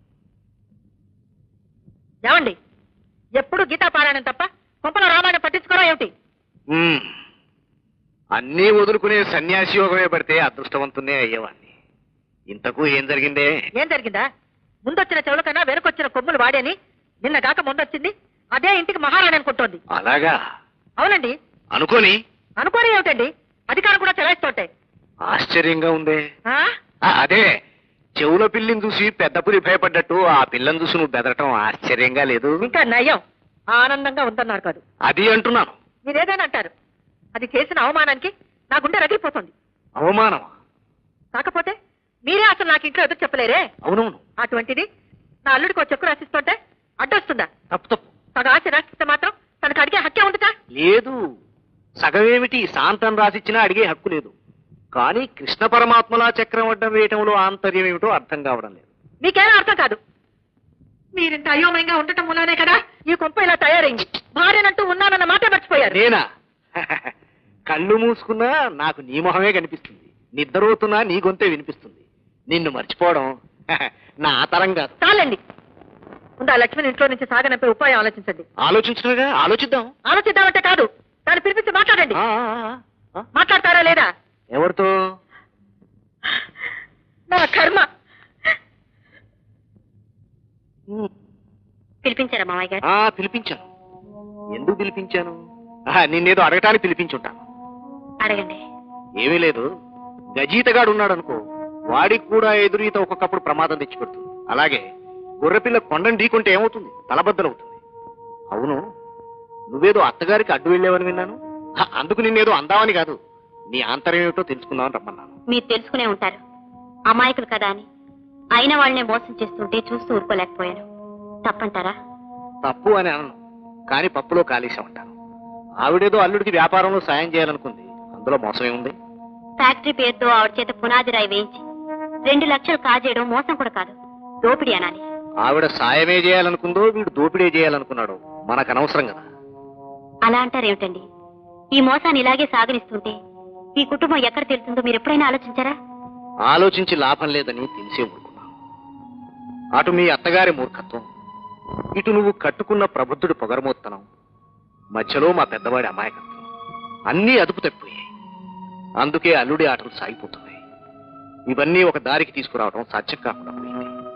S3: ఏమండి ఎప్పుడు గీతా పారాయణం తప్ప కొంపలో రామాయణం పట్టించుకోరా ఏమిటి
S2: మ్మ్. అన్నీ వదులుకునే సన్యాసి యోగమే పడితే అదృష్టవంతున్నే అయ్యేవాణ్ణి ఇంతకు ఏం జరిగిందే
S3: ఏం జరిగిందా ముందొచ్చిన చెవుల కన్నా వెనకొచ్చిన కొమ్ములు వాడేని నిన్న కాక ముందొచ్చింది అదే ఇంటికి మహారాణి అనుకుంటోంది
S2: అలాగా
S3: అవునండి
S2: అనుకోని
S3: అనుకోని ఏమిటండి అధికారం కూడా చెలాయిస్తుంటే
S2: ఆశ్చర్యంగా ఉందే
S3: ఆ?
S2: ఆ, అదే చెవుల పిల్లిని చూసి పెద్ద పులి భయపడ్డట్టు ఆ పిల్లని చూసి నువ్వు బెదరటం ఆశ్చర్యంగా లేదు
S3: ఇంకా నయం ఆనందంగా ఉందన్నారు కాదు
S2: అది అంటున్నాను
S3: మీరేదైనా అంటారు అది చేసిన అవమానానికి నా గుండె రగిలిపోతుంది
S2: అవమానం
S3: కాకపోతే మీరే అసలు నాకు ఇంట్లో ఎదురు చెప్పలేరే
S2: అవునవును
S3: అటువంటిది నా అల్లుడికి ఒక చెక్కు రాసిస్తుంటే అడ్డొస్తుందా
S2: తప్పు తప్పు
S3: సగ ఆశ రాసిస్తే మాత్రం తనకు అడిగే హక్కే ఉందిగా
S2: లేదు సగమేమిటి శాంతం రాసిచ్చినా అడిగే హక్కు లేదు కానీ కృష్ణ పరమాత్మలా చక్రం అడ్డం వేయటంలో ఆంతర్యం ఏమిటో అర్థం కావడం లేదు
S3: మీకేమీ అర్థం కాదు మీరింత అయోమయంగా ఉండటం వల్లనే కదా ఈ కొంప ఇలా తయారైంది భార్యనంటూ ఉన్నానన్న మాట మర్చిపోయారు
S2: నేనా కళ్ళు మూసుకున్నా నాకు నీ మొహమే కనిపిస్తుంది నిద్రపోతున్నా నీ గొంతే వినిపిస్తుంది నిన్ను మర్చిపోవడం నా తరం కాదు
S3: చాలండి ముందు ఆ లక్ష్మిని ఇంట్లో నుంచి సాగనంపే ఉపాయం ఆలోచించండి
S2: ఆలోచించగా ఆలోచిద్దాం
S3: ఆలోచిద్దామంటే కాదు దాన్ని పిలిపించి మాట్లాడండి
S2: ఆ, ఆ, ఆ.
S3: మాట్లాడతారా లేదా
S2: ఎవరితో
S3: నా కర్మ
S10: పిలిపించారా మామయ్య గారు
S2: ఆ పిలిపించాను ఎందుకు పిలిపించాను ఆ, నిన్నేదో అడగటానికి పిలిపించుంటాను
S10: అడగండి
S2: ఏమీ లేదు గజీతగాడు ఉన్నాడు అనుకో వాడికి కూడా ఎదురీత ఒక్కొక్కప్పుడు ప్రమాదం తెచ్చిపెడుతుంది అలాగే గొర్రెపిల్ల కొండను ఢీకుంటే ఏమవుతుంది తలబద్దలవుతుంది అవును నువ్వేదో అత్తగారికి అడ్డు వెళ్ళావని విన్నాను హ, అందుకు నిన్నేదో అందామని కాదు నీ ఆంతర్యం ఏమిటో తెలుసుకుందామని రమ్మన్నాను
S10: మీరు తెలుసుకునే ఉంటారు అమాయకులు కదా అని అయిన వాళ్ళనే మోసం చేస్తుంటే చూస్తూ ఊరుకోలేకపోయాను తప్పంటారా
S2: తప్పు అని అనను కానీ పప్పులో కాలేశామంటాను ఆవిడేదో అల్లుడికి వ్యాపారంలో సాయం చేయాలనుకుంది అందులో మోసమే ఉంది
S10: ఫ్యాక్టరీ పేరుతో ఆవిడ చేత పునాది రాయి వేయించి రెండు లక్షలు కాజేయడం మోసం కూడా కాదు దోపిడీ అనాలి
S2: ఆవిడ సాయమే చేయాలనుకుందో వీడు దోపిడీ చేయాలనుకున్నాడు మనకు అనవసరం కదా
S10: అలా అంటారేమిటండి ఈ మోసాన్ని ఇలాగే సాగనిస్తుంటే ఈ కుటుంబం ఎక్కడ తెలుస్తుందో మీరు ఎప్పుడైనా ఆలోచించారా
S2: ఆలోచించి లాభం లేదని తెలిసే ఊరుకున్నాను అటు మీ అత్తగారి మూర్ఖత్వం ఇటు నువ్వు కట్టుకున్న ప్రబుద్ధుడు పొగరమోత్తనం మధ్యలో మా పెద్దవాడి అమాయకత్వం అన్నీ అదుపు తప్పిపోయాయి అందుకే అల్లుడి ఆటలు సాగిపోతున్నాయి ఇవన్నీ ఒక దారికి తీసుకురావడం సాధ్యం కాకుండా పోయింది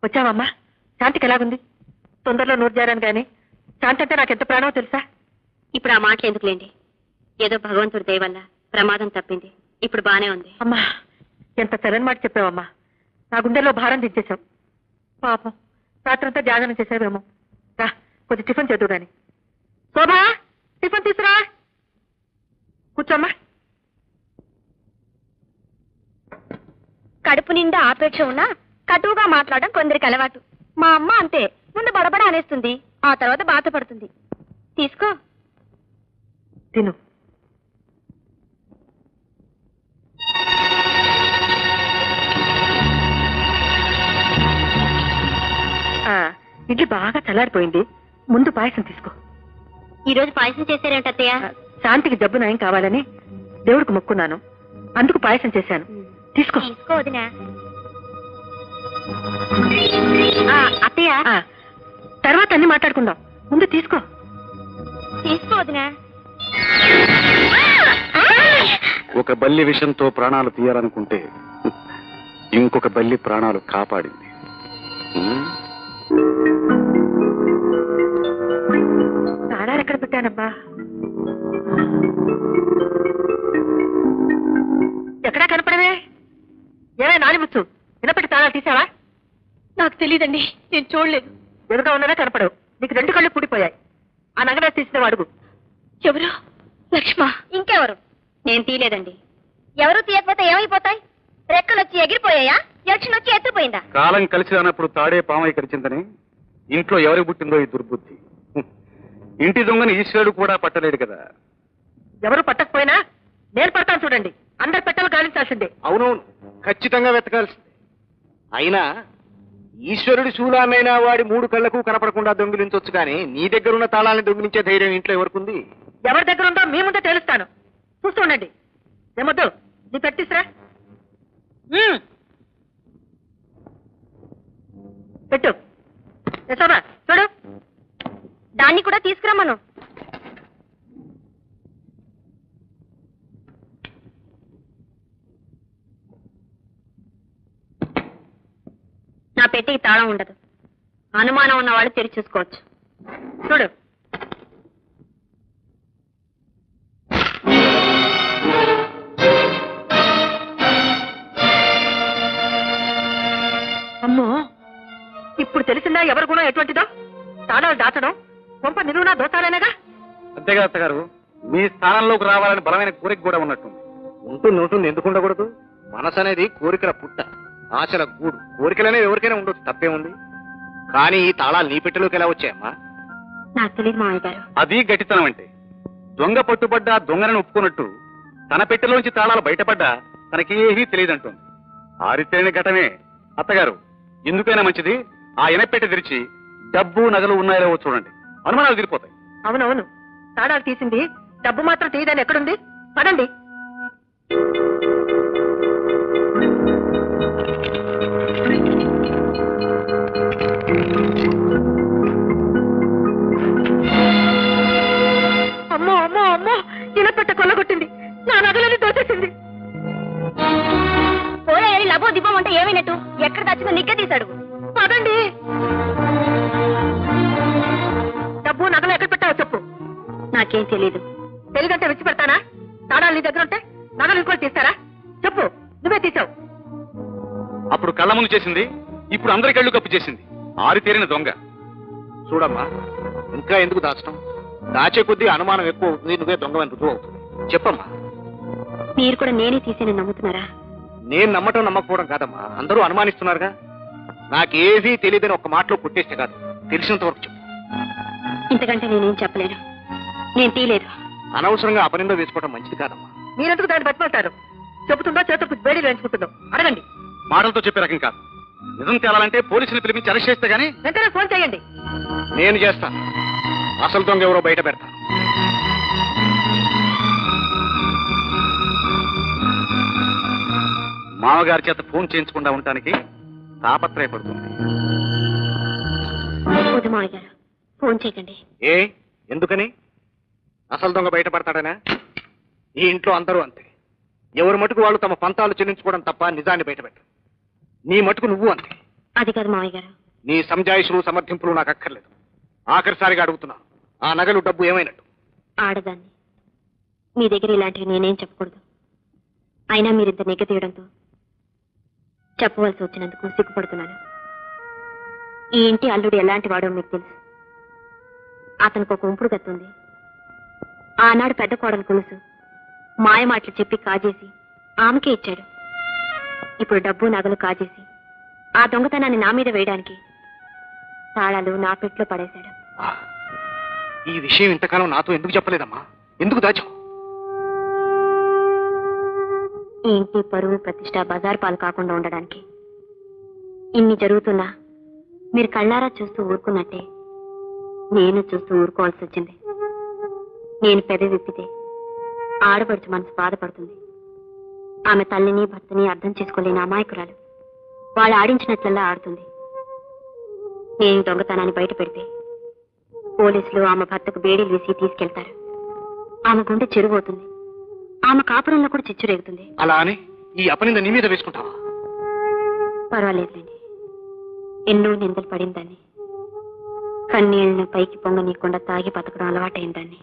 S3: వచ్చావమ్మా శాంతికి ఎలాగుంది తొందరలో నూరు చేరాను గాని శాంతి అంటే నాకు ఎంత ప్రాణమో తెలుసా
S6: ఇప్పుడు ఆ మాటలు ఎందుకులేండి ఏదో భగవంతుడి దయ వల్ల ప్రమాదం తప్పింది ఇప్పుడు బానే ఉంది
S3: అమ్మా ఎంత తెలని మాట చెప్పావమ్మా నా గుండెల్లో భారం దించేశావు పాపం రాత్రంతా జాగరణ చేసావేమో రా కొంచెం టిఫిన్ చేద్దు గాని శోభా టిఫిన్ తీసురా కూర్చోమ్మా
S10: కడుపు నిండా ఆపేక్ష ఉన్నా కటువుగా మాట్లాడడం కొందరికి అలవాటు మా అమ్మ అంతే ముందు బడబడ అనేస్తుంది ఆ తర్వాత బాధపడుతుంది తీసుకో
S3: తిను ఆ, ఇడ్లీ బాగా చల్లారిపోయింది ముందు పాయసం తీసుకో
S6: ఈ రోజు పాయసం చేశారేమిటి అత్తయ్య
S3: ఆ, శాంతికి జబ్బు నయం కావాలని దేవుడికి మొక్కున్నాను అందుకు పాయసం చేశాను తీసుకో
S6: తీసుకో వదినా ఆ, అత్తయ్య
S3: ఆ, తర్వాత అన్ని మాట్లాడుకుందాం ముందు తీసుకో
S6: తీసుకో వదినా
S5: ఒక బల్లి విషంతో ప్రాణాలు తీయాలనుకుంటే ఇంకొక బల్లి ప్రాణాలు కాపాడింది ఉమ్,
S3: తాడారు ఎక్కడ పెట్టానబ్బా ఎక్కడా కనపడవే ఏమే నానిముచ్చు వినపెట్టి తాళాలు తీసావా
S4: నాకు తెలియదండి నేను చూడలేదు
S3: ఎదురుగా ఉన్నదే కనపడవు నీకు రెండు కళ్ళు పుడిపోయాయి ఆ నగరా తీసిన అడుగు
S4: ఎవరు లక్ష్మ
S10: ఇంకెవరు
S6: నేను తీయలేదండి
S10: ఎవరు తీయకపోతే ఏమైపోతాయి రెక్కలు వచ్చి ఎగిరిపోయాయా యక్షణ వచ్చి ఎత్తుపోయిందా
S5: కాలం కలిసి రానప్పుడు తాడే పామై కరిచిందని ఇంట్లో ఎవరికి పుట్టిందో ఈ దుర్బుద్ధి హ్మ్. ఇంటి దొంగని ఈశ్వరుడు కూడా పట్టలేడు కదా
S3: ఎవరు పట్టకపోయినా నేను పడతాను చూడండి అందరు పెట్టలు గాలించాల్సిందే
S2: అవునవును ఖచ్చితంగా వెతకాల్సింది అయినా ఈశ్వరుడి శూలాన్నైనా వాడి మూడు కళ్ళకు కనపడకుండా దొంగిలించొచ్చు కానీ నీ దగ్గరున్న తాళాన్ని దొంగిలించే ధైర్యం ఇంట్లో ఎవరికుంది
S3: ఎవరి దగ్గర ఉందో మీ ముందే తెలుస్తాను చూస్తుండండి ఏమొద్దు నీ పెట్టిస్రా మ్మ్. పెట్టు యశోదా చూడు
S10: దాన్ని కూడా తీసుకురమ్మను
S6: నా పెట్టికి తాళం ఉండదు అనుమానం ఉన్న వాళ్ళు తెరిచి చూసుకోవచ్చు
S3: చూడు అమ్మో ఇప్పుడు తెలిసిందా ఎవరి గుణం ఎటువంటిదో తాళాలు దాచడం కొంప నిలువునా దోతాలేనగా
S5: అంతేగా అత్తగారు మీ స్థానంలోకి రావాలని బలమైన కోరిక కూడా ఉన్నట్టుంది
S2: ఉంటుంది ఉంటుంది ఎందుకు ఉండకూడదు మనసు అనేది కోరికల పుట్ట ఆశల గూడు కోరికలనేవి ఎవరికైనా ఉండొచ్చు తప్పేముంది కానీ ఈ తాళాలు నీ పెట్టెలోకి ఎలా వచ్చాయమ్మా
S6: నాకు తెలియదు మామయ్య గారు
S5: అది గట్టితనం అంటే దొంగ పట్టుబడ్డా దొంగనని ఒప్పుకున్నట్టు తన పెట్టెలోంచి తాళాలు బయటపడ్డా తనకేమీ తెలియదంటుంది ఆరితేని ఘటమే అత్తగారు ఎందుకైనా మంచిది ఆ ఎనపెట్టె తెరిచి డబ్బు నగలు ఉన్నాయో లేవో చూడండి అనుమానాలు తీరిపోతాయి
S3: అవునవును తాళాలు తీసింది డబ్బు మాత్రం తీయదని ఎక్కడుంది పదండి అమ్మో అమ్మో అమ్మో ఇనపెట్ట కొల్లగొట్టింది నా నగలని దోచేసింది
S10: పోయాయని లబో దిబ్బం అంటే ఏమైనట్టు ఎక్కడ దాచిందో నిగ్గే తీశాడు
S3: పదండి డబ్బు నగలు ఎక్కడ పెట్టావో చెప్పు
S6: నాకేం తెలియదు
S3: తెలియదంటే విడిచి పెడతానా తాళాలు నీ దగ్గర ఉంటే నగలు ఇంకోటి తీస్తారా చెప్పు నువ్వే తీసావు
S5: అప్పుడు కళ్ళ ముందు చేసింది ఇప్పుడు అందరి కళ్ళు కప్పు చేసింది ఆరితేరిన దొంగ
S2: చూడమ్మా ఇంకా ఎందుకు దాచడం దాచే కొద్దీ అనుమానం ఎక్కువ అవుతుంది నువ్వే దొంగవని రుజువు అవుతుంది చెప్పమ్మా
S6: మీరు కూడా నేనే తీసేని నమ్ముతున్నారా
S2: నేను నమ్మటం నమ్మకపోవడం కాదమ్మా అందరూ అనుమానిస్తున్నారుగా నాకేవీ తెలియదని ఒక్క మాటలో కొట్టేస్తే కాదు తెలిసినంత వరకు చెప్పు
S6: ఇంతకంటే నేనేం చెప్పలేను నేను తీయలేదు
S2: అనవసరంగా అపనిందో వేసుకోవడం మంచిది కాదమ్మా
S3: మీరెందుకు దాన్ని బతిమాటారు చెబుతుందో చేతులకు వేడి వేయించుకుంటుందో అడగండి
S5: మాటలతో చెప్పే రకం కాదు నిజం తేలాలంటే పోలీసులు పిలిపించి అరెస్ట్ చేస్తే గానీ
S3: వెంటనే ఫోన్ చేయండి
S2: నేను చేస్తాను అసలు దొంగ ఎవరో బయట పెడతాను
S5: మామగారి చేత ఫోన్ చేయించకుండా ఉండటానికి తాపత్రయపడుతుంది
S6: వద్దు మామయ్య గారు ఫోన్ చేయకండి
S2: ఏ ఎందుకని అసలు దొంగ బయటపడతాడనా ఈ ఇంట్లో అందరూ అంతే ఎవరి మటుకు వాళ్ళు తమ పంతాలు చెల్లించుకోవడం తప్ప నిజాన్ని బయటపెట్టరు నీ మటుకు నువ్వు అంతే
S6: అది కాదు మావయ్య గారు
S2: నీ సంజాయిషులు సమర్థింపులు నాకు అక్కర్లేదు ఆఖరిసారిగా అడుగుతున్నాను ఆ నగలు డబ్బు ఏమైనట్టు
S6: ఆడదాన్ని మీ దగ్గర ఇలాంటివి నేనేం చెప్పకూడదు అయినా మీరింత నెగ్గ తీయడంతో చెప్పవలసి వచ్చినందుకు సిగ్గుపడుతున్నాను ఈ ఇంటి అల్లుడు ఎలాంటి వాడో మీకు తెలుసు అతనికి ఒక ఉంపుడు గత్తుంది ఆనాడు పెద్ద కోడలు కొలుసు మాయ మాటలు చెప్పి కాజేసి ఆమెకే ఇచ్చాడు ఇప్పుడు డబ్బు నగలు కాజేసి ఆ దొంగతనాన్ని నా మీద వేయడానికి తాళాలు నా పెట్లో పడేశాడు
S2: ఆ, ఈ విషయం ఇంతకాలం నాతో ఎందుకు చెప్పలేదమ్మా ఎందుకు దాచావు
S6: ఈ ఇంటి పరువు ప్రతిష్ట బజార్ పాలు కాకుండా ఉండడానికి ఇన్ని జరుగుతున్నా మీరు కళ్ళారా చూస్తూ ఊరుకున్నట్టే నేను చూస్తూ ఊరుకోవాల్సి వచ్చింది నేను పెద విప్పితే ఆడపడుచు మనసు బాధపడుతుంది ఆమె తల్లిని భర్తని అర్థం చేసుకోలేని అమాయకురాలు వాళ్ళు ఆడించినట్లల్లా ఆడుతుంది నేను ఈ దొంగతనాన్ని బయట పెడితే పోలీసులు ఆమె భర్తకు బేడీలు వేసి తీసుకెళ్తారు ఆమె గుండె చెరువవుతుంది ఆమె కాపురంలో కూడా చిచ్చు రేగుతుంది
S2: అలా అని ఈ అపనింద నీ మీద వేసుకుంటావా
S6: పర్వాలేదులేండి ఎన్నో నిందలు పడిందాన్ని కన్నీళ్లను పైకి పొంగనీయకుండా తాగి బతకడం అలవాటైందాన్ని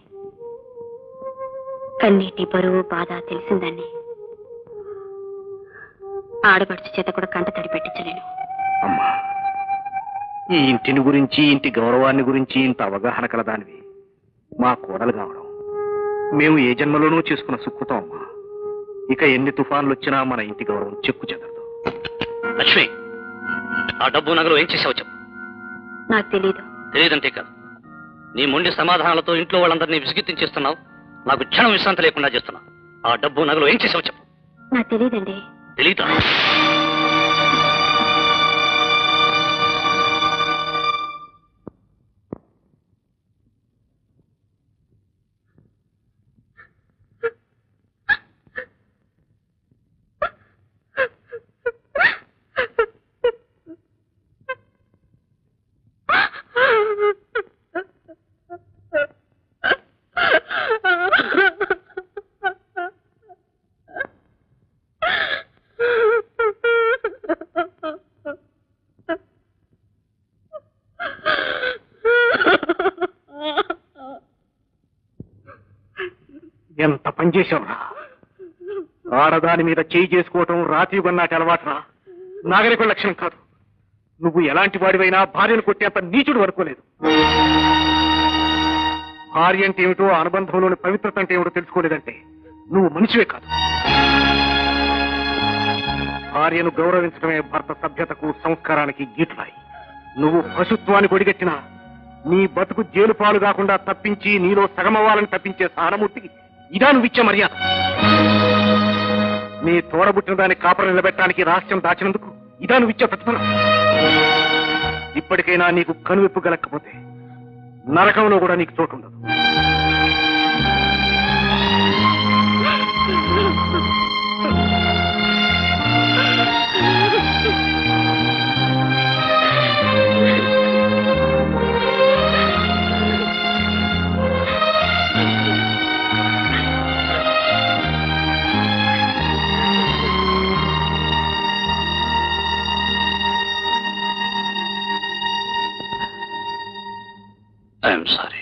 S6: కన్నీటి బరువు బాధ తెలిసిందాన్ని ఆడపడుచు చేత కూడా కంట తడి పెట్టించలేను
S2: అమ్మా ఈ ఇంటిని గురించి ఇంటి గౌరవాన్ని గురించి ఇంత అవగాహన కలదానివి మా కోడలు కావడం మేము ఏ జన్మలోనూ చేసుకున్న సుకృతం అమ్మా ఇక ఎన్ని తుఫాన్లు వచ్చినా మన ఇంటి గౌరవం చెక్కు చెదరదు
S7: లక్ష్మి ఆ డబ్బు నగలు ఏం చేసావు చెప్పు
S6: నాకు తెలియదు
S7: తెలియదంటే కాదు నీ మొండి సమాధానాలతో ఇంట్లో వాళ్ళందరినీ విసిగెత్తించేస్తున్నావు నాకు క్షణం విశ్రాంతి లేకుండా చేస్తున్నావు ఆ డబ్బు నగలు ఏం చేసావు చెప్పు
S6: నాకు తెలియదండి
S7: తెలియదు
S2: ఎంత పని చేశావురా ఆడదాని మీద చేయి చేసుకోవటం రాతి నాటి అలవాటురా నాగరికుల లక్షణం కాదు నువ్వు ఎలాంటి వాడివైనా భార్యను కొట్టేంత నీచుడు అనుకోలేదు భార్య అంటే ఏమిటో ఆ అనుబంధంలోని పవిత్రత అంటే ఏమిటో తెలుసుకోలేదంటే నువ్వు మనిషివే కాదు భార్యను గౌరవించడమే భర్త సభ్యతకు సంస్కారానికి గీట్లాయి నువ్వు పశుత్వాన్ని కొడిగట్టినా నీ బతుకు జైలు పాలు కాకుండా తప్పించి నీలో సగమవ్వాలని తప్పించే సహానుమూర్తికి ఇదా నువ్వు ఇచ్చే మర్యాద నీ తోడబుట్టిన దాన్ని కాపర నిలబెట్టడానికి రహస్యం దాచినందుకు ఇదా నువ్వు ఇచ్చే ప్రతిఫలం ఇప్పటికైనా నీకు కనువిప్పు గలకపోతే నరకంలో కూడా నీకు చోటు ఉండదు
S7: ఐఎమ్ సారీ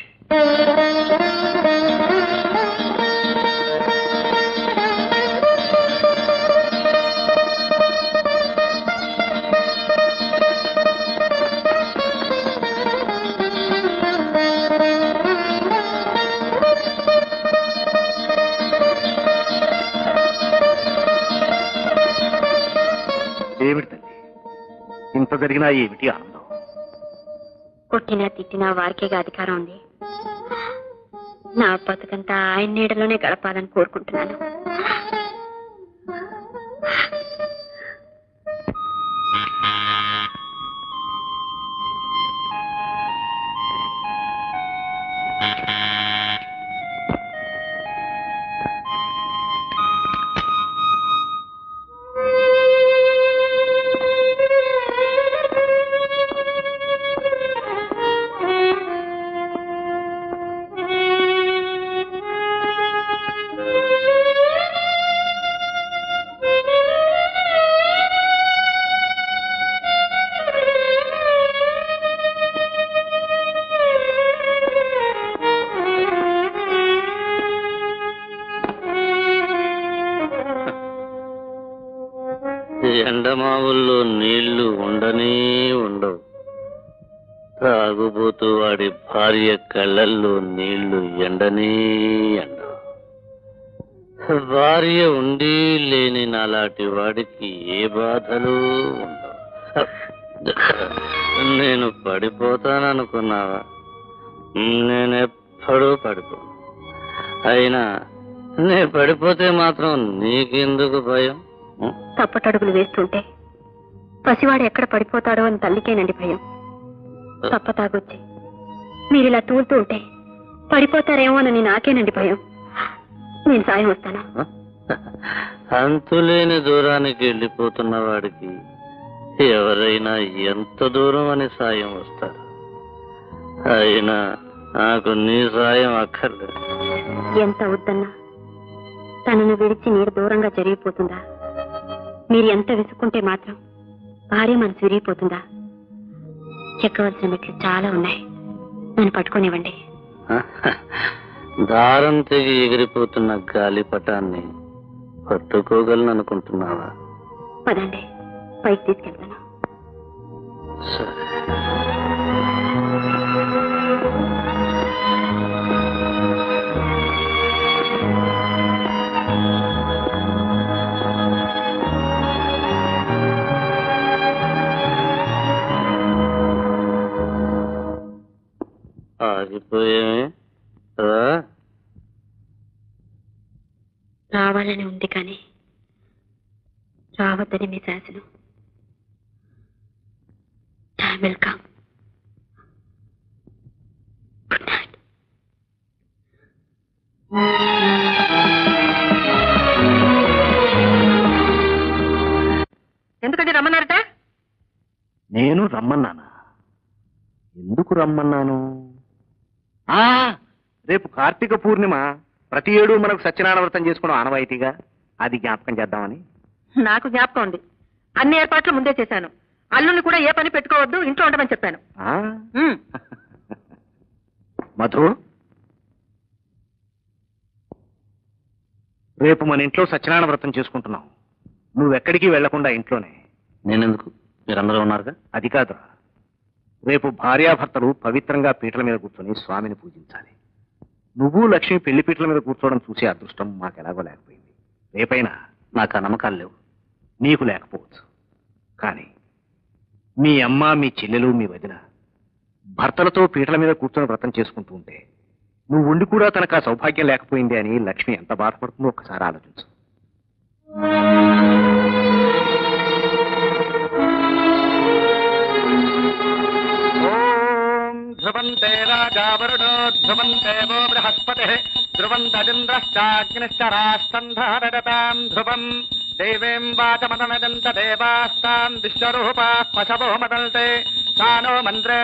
S2: ఏమిటి తల్లి ఇంత జరిగినా ఏమిటి ఆనందం
S6: కొట్టినా తిట్టినా వారికేగా అధికారం ఉంది నా బతుకంతా ఆయన నీడలోనే గడపాలని కోరుకుంటున్నాను
S10: Thank you.
S7: ఎండమావుల్లో నీళ్లు ఉండనే ఉండవు తాగుబోతూ వాడి భార్య కళ్ళల్లో నీళ్లు ఎండనే ఎండవు భార్య ఉండి లేని నాలాంటి వాడికి ఏ బాధలు ఉండవు నేను పడిపోతాననుకున్నావా నేనెప్పుడూ పడిపోను అయినా నేను పడిపోతే మాత్రం నీకెందుకు భయం ఉం?
S10: తప్పటడుగులు వేస్తుంటే పసివాడు ఎక్కడ పడిపోతాడో అని తల్లికేనండి భయం తప్ప తాగొచ్చి మీరిలా తూలుతూ ఉంటే పడిపోతారేమోనని నాకేనండి భయం నేను సాయం వస్తాను
S7: అంతులేని దూరానికి వెళ్ళిపోతున్న వాడికి ఎవరైనా ఎంత దూరం అని సాయం వస్తారు అయినా నాకు నీ సాయం అక్కర్లేదు
S10: ఎంత వద్దన్నా తనను విడిచి నీరు దూరంగా జరిగిపోతుందా మీరు ఎంత విసుక్కుంటే మాత్రం భార్య మనసు విరిగిపోతుందా ఎక్కవలసిన మెట్లు చాలా ఉన్నాయి నన్ను పట్టుకోనివ్వండి
S7: దారం తెగి ఎగిరిపోతున్న గాలిపటాన్ని పట్టుకోగలను అనుకుంటున్నావా
S10: పదండి పైకి తీసుకెళ్తాను
S7: సరే ఆగిపోయేమే రా
S10: రావాలని ఉంది కానీ రావద్దని మీ శాసనం time will come good night
S3: ఎందుకంటే రమ్మన్నారట
S2: నేను రమ్మన్నానా ఎందుకు రమ్మన్నాను ఆ రేపు కార్తీక పూర్ణిమ ప్రతి ఏడు మనకు సత్యనారాయణ వ్రతం చేసుకోవడం ఆనవాయితీగా అది జ్ఞాపకం చేద్దామని
S3: నాకు జ్ఞాపకం ఉంది అన్ని ఏర్పాట్లు ముందే చేశాను అల్లుని కూడా ఏ పని పెట్టుకోవద్దు ఇంట్లో ఉండమని చెప్పాను
S2: ఆ?
S3: ఉమ్.
S2: మధు రేపు మన ఇంట్లో సత్యనారాయణ వ్రతం చేసుకుంటున్నాం నువ్వెక్కడికి వెళ్లకుండా ఇంట్లోనే
S7: నేనెందుకు మీరందరూ ఉన్నారుగా
S2: అది కాదురా రేపు భార్యాభర్తలు పవిత్రంగా పీటల మీద కూర్చొని స్వామిని పూజించాలి నువ్వు లక్ష్మి పెళ్లి పీటల మీద కూర్చోవడం చూసే అదృష్టం మాకెలాగో లేకపోయింది రేపైనా
S7: నాకు ఆ నమ్మకాలు లేవు
S2: నీకు లేకపోవచ్చు కానీ మీ అమ్మ మీ చెల్లెలు మీ వదిన భర్తలతో పీటల మీద కూర్చొని వ్రతం చేసుకుంటూ ఉంటే నువ్వు ఉండి కూడా తనకు ఆ సౌభాగ్యం లేకపోయింది అని లక్ష్మి ఎంత బాధపడుతుందో ఒక్కసారి ఆలోచించు ఓం ధ్రువంతే రాజావరుడో ధ్రువంతే వో బృహస్పతి ధ్రువంతరింద్రశ్చాగ్నిశ్చ రాష్టంధారడతాం ధ్రువం దేవేం వాచమదనదంత దేవాస్తాం విశ్వరూపా పశవో మదల్తే సానో మంత్రే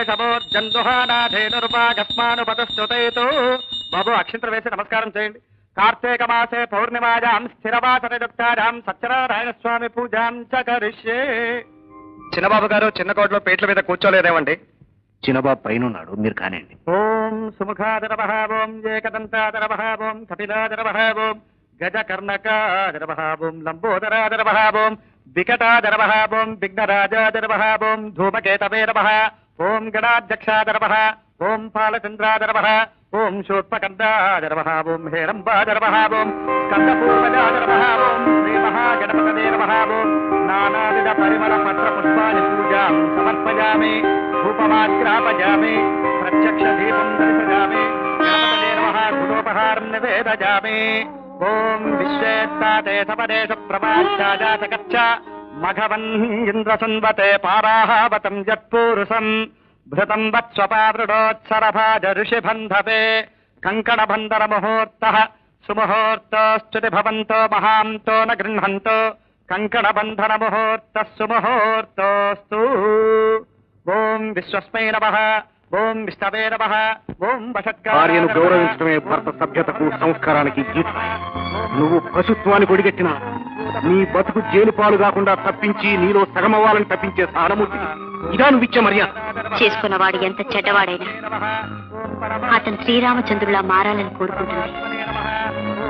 S2: శవోర్జందుహానాధేనురుపాకస్మానుపతశ్రుతేతో బాబు అక్షంతలు వేసి నమస్కారం చేయండి కార్తీక మాసే పౌర్ణిమాయాం స్థిరవాసరయుక్తాయాం సత్యనారాయణ స్వామి పూజాం చ కరిష్యే చిన్నబాబు గారు చిన్న కోటలో పేట్ల మీద కూర్చోలేదేమండి చిన్నబాబు పైన ఉన్నాడు మీరు కానివ్వండి ఓం సుముఖాదరవహ ఓం ఏకదంతాదరవహ ఓం కపిలాదరవహ ఓం గజకర్ణకాదరవహ ఓం లంబోదరాదరవహ ఓం వికటాదరవహ ఓం విఘ్నరాజాదరవహ ఓం ధూమకేతవే నమః ఓం గణాధ్యక్షాదరవహ ఓం పాలచంద్రాదరవహ ఓం శోత్పకందాదరవహ ఓం హేరంబాదరవహ ఓం స్కందపూర్వజాదరవహ ఓం శ్రీ మహాగణపతదే నమః ఓం నానావిధ పరిమళ పత్ర పుష్పాని పూజాం సమర్పయామి ధూపమాగ్రాపయామి ప్రత్యక్ష దీపం దర్శయామి గణపతదే నమః గుణోపహారం నివేదయామి ఓం విశ్వేత్తాదే సపదేశ ప్రమాచాజాతకచ్చ మఘవన్ ఇంద్రసన్వతే పారాహావతం యత్పూరుషం భృతం వత్స్వపాదృడోత్సరభాజ ఋషిబంధవే కంకణబంధర ముహూర్త సుముహూర్తోస్తుతి భవంతో మహాంతో న గృహంతో కంకణబంధన ముహూర్త సుముహూర్తోస్తు ఓం విశ్వస్మై నమ ఓం విష్ణవే నమ ఓం భార్యను గౌరవించడమే భర్త సభ్యతకు సంస్కారానికి గీతం నువ్వు పశుత్వాన్ని కొడిగట్టిన నీ బతుకు జేలుపాలు కాకుండా తప్పించి నీలో సగమవ్వాలని తప్పించే సారమూర్తి ఇదా నువ్వు ఇచ్చే మర్యాద
S10: చేసుకున్నవాడు ఎంత చెడ్డవాడైనా అతను శ్రీరామచంద్రులా మారాలని కోరుకుంటుంది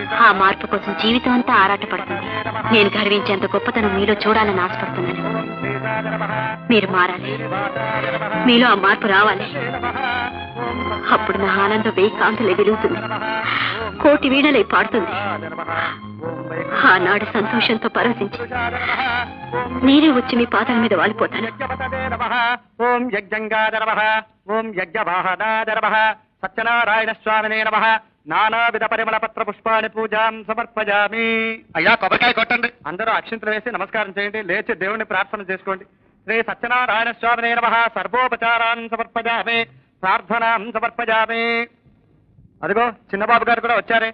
S6: ఆ మార్పు కోసం జీవితం అంతా ఆరాటపడుతుంది నేను గర్వించేంత గొప్పతనం మీలో చూడాలని ఆశపడుతున్నాను మీరు మారాలి మీలో ఆ మార్పు రావాలి అప్పుడు నా ఆనందం వెయ్యి కాంతులే వెలుగుతుంది కోటి వీణలై పాడుతుంది ఆనాడు సంతోషంతో పరవశించి నేనే వచ్చి మీ పాదాల మీద వాలిపోతాను
S8: ఓం యజ్ఞంగాద నమ ఓం యజ్ఞవాహనాద నమ సత్యనారాయణ స్వామినే నమ నానావిధ పరిమళ పత్ర పుష్పాన్ని పూజాం సమర్పజామి
S2: అయ్యా కొబ్బరికాయ కొట్టండి
S8: అందరూ అక్షింతలు వేసి నమస్కారం చేయండి లేచి దేవుణ్ణి ప్రార్థన చేసుకోండి శ్రీ సత్యనారాయణ స్వామినే నమ సర్వోపచారాన్ సమర్పజామి ప్రార్థనాం సమర్పజామి అదిగో చిన్నబాబు గారు కూడా వచ్చారే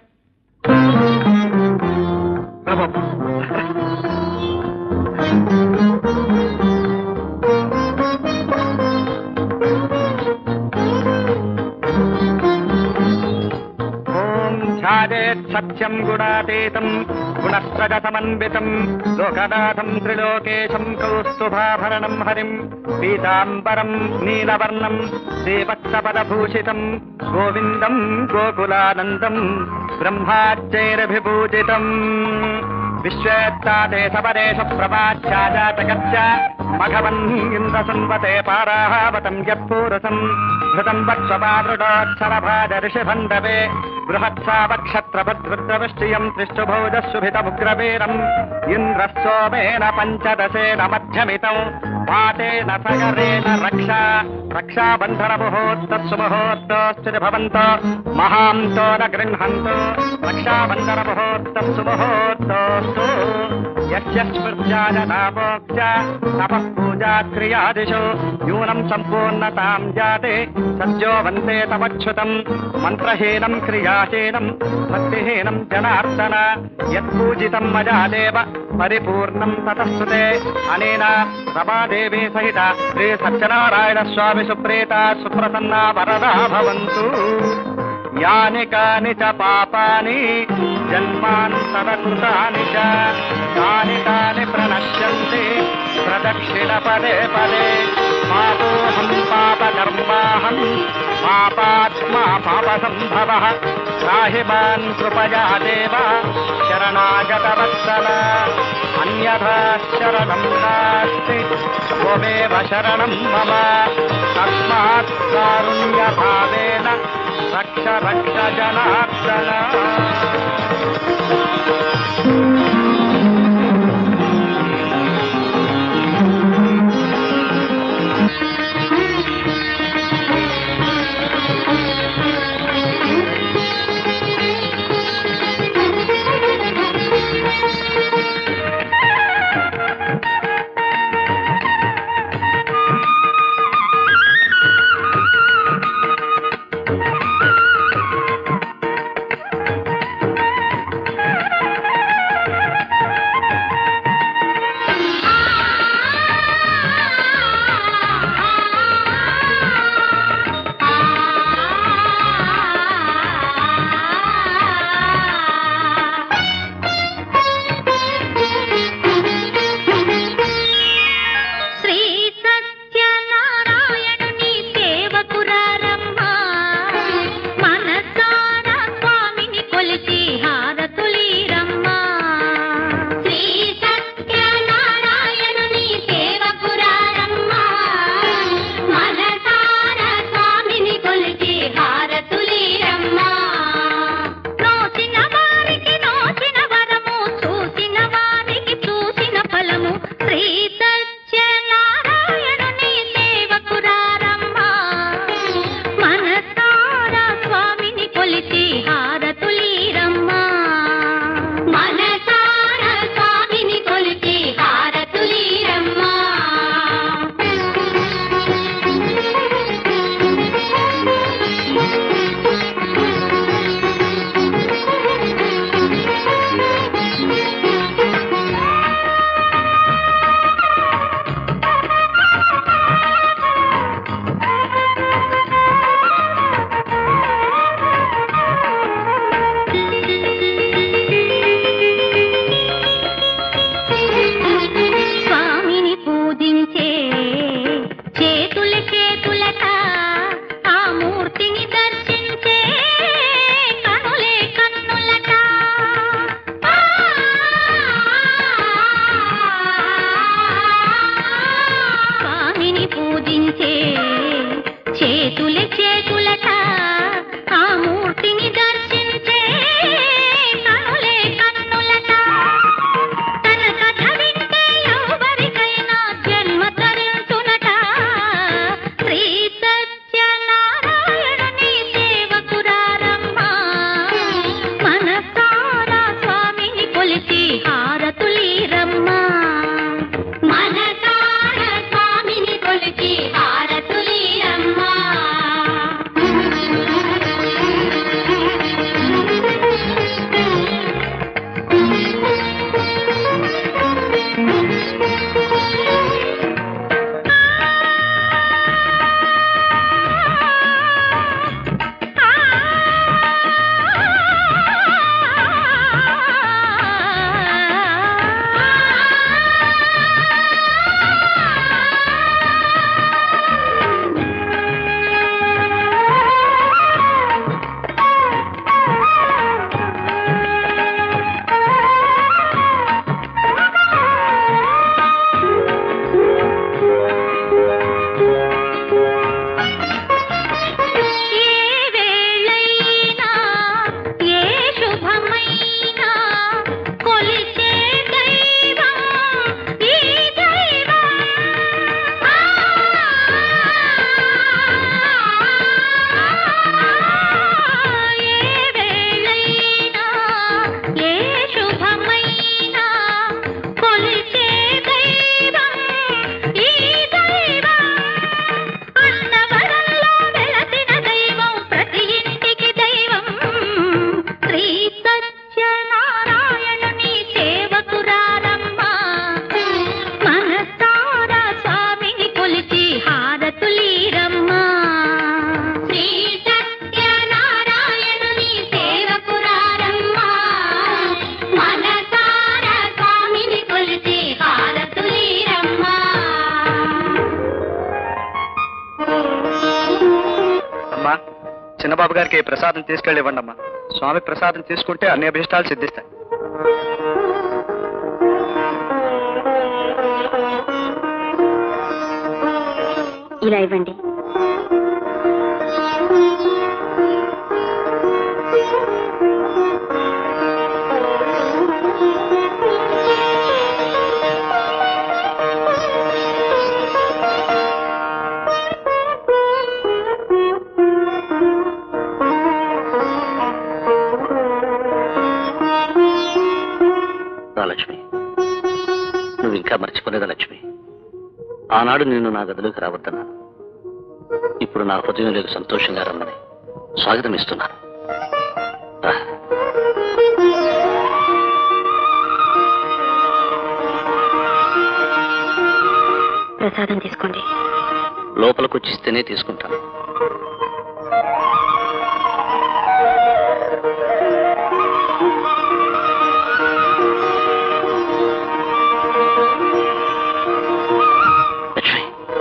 S8: ఓం ఛాదేత్ సత్యం గుణాతీతం గుణస్రజసమన్వితం లోకనాథం త్రిలోకేశం కౌస్తుభాభరణం హరిం పీతాంబరం నీలవర్ణం శ్రీవత్సపదభూషితం గోవిందం గోకులానందం బ్రహ్మాజ్ఞైరభిభూజితం విశ్వేత్తాదే సపదేశ ప్రభాఛాజాతకచ్చ మఘవన్ ఇంద్రసన్వతే పారాహావతం యత్పూరసం ఘృతం వత్సపాదృడోత్సరభాజ ఋషిభండవే బృహత్సావక్షత్రభద్రుద్రవృష్టియం త్రిష్టుభౌజశుభితముగ్రవీరం ఇంద్రస్సోమేన పంచదశేన మధ్యమితం పాతేన సగరేణ రక్షా రక్షాబంధన ముహూర్తస్సు ముహూర్తోస్తి భవంతో మహాంతో న గృహంతో రక్షాబంధన ముహూర్తస్సు ముహూర్తోస్తు యస్య స్మృత్యాయ నామోక్ష తపః పూజా క్రియాదిషు న్యూనం సంపూర్ణతాం జాతే సద్యో వందే తమచ్యుతం మంత్రహీనం క్రియాహీనం భక్తిహీనం జనార్దన యత్పూజితం మయా దేవ పరిపూర్ణం తతస్తుతే అనేన రమాదేవి సహిత శ్రీ సత్యనారాయణ స్వామి సుప్రీత సుప్రసన్నా వరదా భవంతు యాని కాని చ పాపాని జన్మాంతరకృతాని చ తాని తాని ప్రణశ్యంతి ప్రదక్షిణ పదే పదే పాపోహం పాపకర్మాహం పాపాత్మా పాప సంభవ రాహి మాన్ కృపయా దేవ శరణాగతవత్సల అన్యథా శరణం నాస్తి త్వమేవ శరణం మమ తస్మాత్ కారుణ్యభావేన రక్ష రక్ష జనార్దన చిన్నబాబు గారికి ప్రసాదం తీసుకెళ్ళి ఇవ్వండి అమ్మా స్వామి ప్రసాదం తీసుకుంటే అన్ని అభిష్టాలు సిద్ధిస్తాయి
S6: ఇలా ఇవ్వండి
S7: రా లక్ష్మి నువ్వు ఇంకా మర్చిపోలేదా లక్ష్మి ఆనాడు నిన్ను నా గదిలోకి రావద్దన్నాను ఇప్పుడు నా హృదయంలోకి సంతోషంగా రమ్మని స్వాగతం ఇస్తున్నాను రా.
S6: ప్రసాదం తీసుకోండి
S7: లోపలికి వచ్చిస్తేనే తీసుకుంటాను లక్ష్మి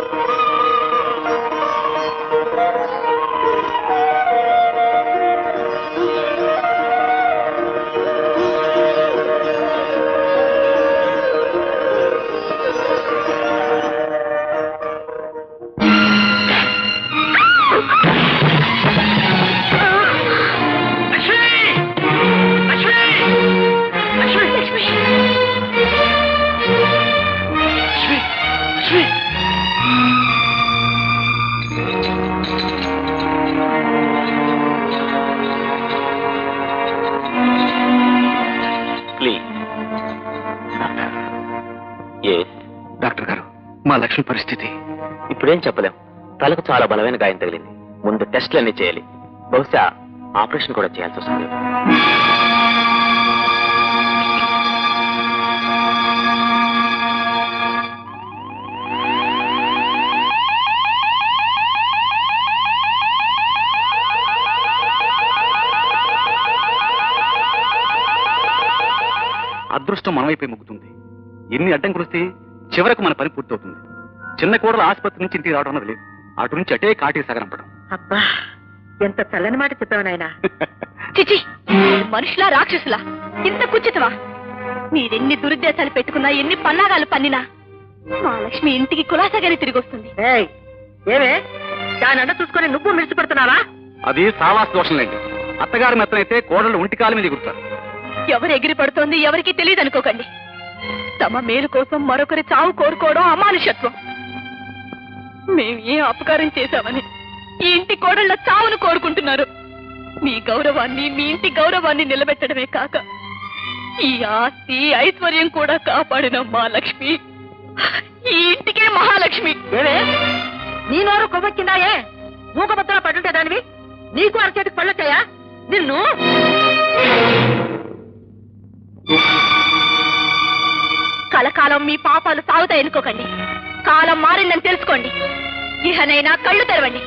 S7: ప్లీజ్ ఏ
S2: డాక్టర్ గారు మా లక్ష్మి పరిస్థితి
S7: ఇప్పుడేం చెప్పలేం తలకు చాలా బలమైన గాయం తగిలింది ముందు టెస్ట్లన్నీ చేయాలి బహుశా ఆపరేషన్ కూడా చేయాల్సి వస్తుంది
S8: అదృష్టం మనమైపోయి ముగ్గుతుంది ఎన్ని అడ్డంకులు వస్తే చివరకు మన పని పూర్తవుతుంది చిన్న కూడలు ఆసుపత్రి నుంచి ఇంటికి రావడం అన్నది లేదు అటు నుంచి అటే కాటి సగనంపడం
S3: అబ్బా ఎంత చల్లని మాట చెప్పావు నాయనా
S10: చిచి మనుషులా రాక్షసులా ఇంత కుచితవా మీరెన్ని దురుద్దేశాలు పెట్టుకున్నా ఎన్ని పన్నాగాలు పన్నినా మా లక్ష్మి ఇంటికి కులాసగానే తిరిగి వస్తుంది
S3: ఏయ్ ఏమే దాని అండ చూసుకొని నువ్వు మిడిచి పెడుతున్నావా
S8: అది సావాస దోషంలేండి అత్తగారి మెత్తనైతే కోడళ్ళు ఒంటి కాలు మీద ఎగురుతారు
S10: ఎవరు ఎగిరి పడుతోంది ఎవరికి తెలియదు అనుకోకండి తమ మేలు కోసం మరొకరి చావు కోరుకోవడం అమానుషత్వం మేము ఏ అపకారం చేశామని ఈ ఇంటి కోడళ్ల చావును కోరుకుంటున్నారు మీ గౌరవాన్ని మీ ఇంటి గౌరవాన్ని నిలబెట్టడమే కాక ఈ ఆస్తి ఐశ్వర్యం కూడా కాపాడిన మా లక్ష్మి ఈ ఇంటికే మహాలక్ష్మి
S3: ఏమే నీ నోరు కొవ్వెక్కిందాయే మూకబద్దలా పడుంటే దానివి నీకు అరచేతికి పళ్ళొచ్చాయా నిన్ను
S10: కలకాలం మీ పాపాలు సాగుతాయి అనుకోకండి కాలం మారిందని తెలుసుకోండి ఇహనైనా కళ్ళు తెరవండి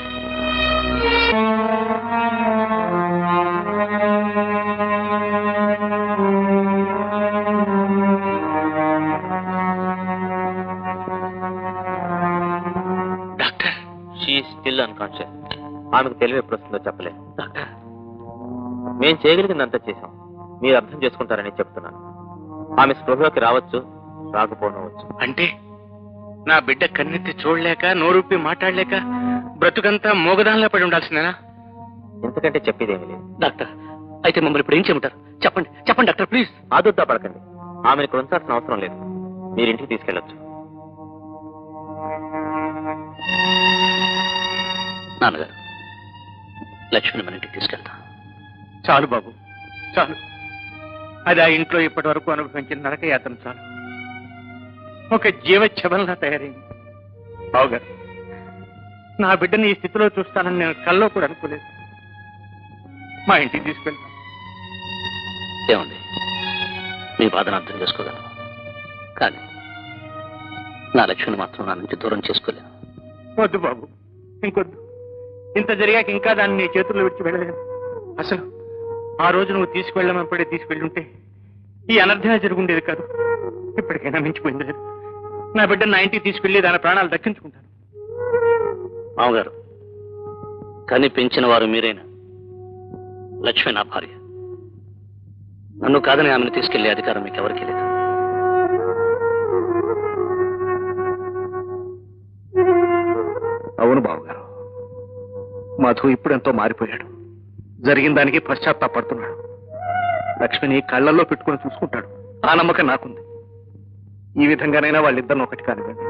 S1: డాక్టర్
S7: షీ స్టిల్ అన్కాన్షియస్ ఆమెకు తెలివి ఎప్పుడు వస్తుందో చెప్పలేదు డాక్టర్ మేం చేయగలిగిందంతా చేశాం మీరు అర్థం చేసుకుంటారని చెప్తున్నాను ఆమె స్పృహలోకి రావచ్చు రాకపోనవచ్చు
S1: అంటే నా బిడ్డ కన్నెత్తి చూడలేక నోరుప్పి మాట్లాడలేక బ్రతుకంతా మోగదానిలో పడి ఉండాల్సిందేనా
S7: ఎందుకంటే చెప్పేదేమీ లేదు
S1: డాక్టర్ అయితే మమ్మల్ని ఇప్పుడు ఏం చేయమంటారు చెప్పండి చెప్పండి డాక్టర్ ప్లీజ్
S7: ఆదుద్దా పడకండి ఆమెను ఇక్కడ ఉంచాల్సిన అవసరం లేదు మీరు ఇంటికి తీసుకెళ్ళొచ్చు నాన్నగారు లక్ష్మిని మన ఇంటికి తీసుకెళ్తా
S1: చాలు బాబు చాలు అది ఆ ఇంట్లో ఇప్పటి వరకు అనుభవించిన నరక యాతన చాలు ఒక జీవచ్చబంలా తయారైంది బావుగారు నా బిడ్డని ఈ స్థితిలో చూస్తానని నేను కల్లో కూడా అనుకోలేదు మా ఇంటికి తీసుకెళ్తాను
S7: ఏమండి మీ బాధను అర్థం చేసుకోగలను కానీ నా లక్ష్మిని మాత్రం నా నుంచి దూరం చేసుకోలేను
S1: వద్దు బాబు ఇంకొద్దు ఇంత జరిగాక ఇంకా దాన్ని నీ చేతుల్లో విడిచి వెళ్ళలేను అసలు ఆ రోజు నువ్వు తీసుకువెళ్ళమప్పుడే తీసుకెళ్ళుంటే ఈ అనర్థమే జరుగుండేది కాదు ఇప్పటికైనా మించిపోయింది లేదు నా బిడ్డ నా ఇంటికి తీసుకెళ్లి దాని ప్రాణాలు దక్కించుకుంటాను
S7: మామగారు కని పెంచిన వారు మీరైనా లక్ష్మి నా భార్య నన్ను కాదని ఆమెను తీసుకెళ్లే అధికారం మీకు ఎవరికీ లేదు
S2: అవును బావగారు మధు ఇప్పుడెంతో మారిపోయాడు జరిగిన దానికి పశ్చాత్తాపడుతున్నాడు లక్ష్మిని కళ్ళల్లో పెట్టుకుని చూసుకుంటాడు ఆ నమ్మకం నాకుంది ఈ విధంగానైనా వాళ్ళిద్దరిని ఒకటి కానివ్వండి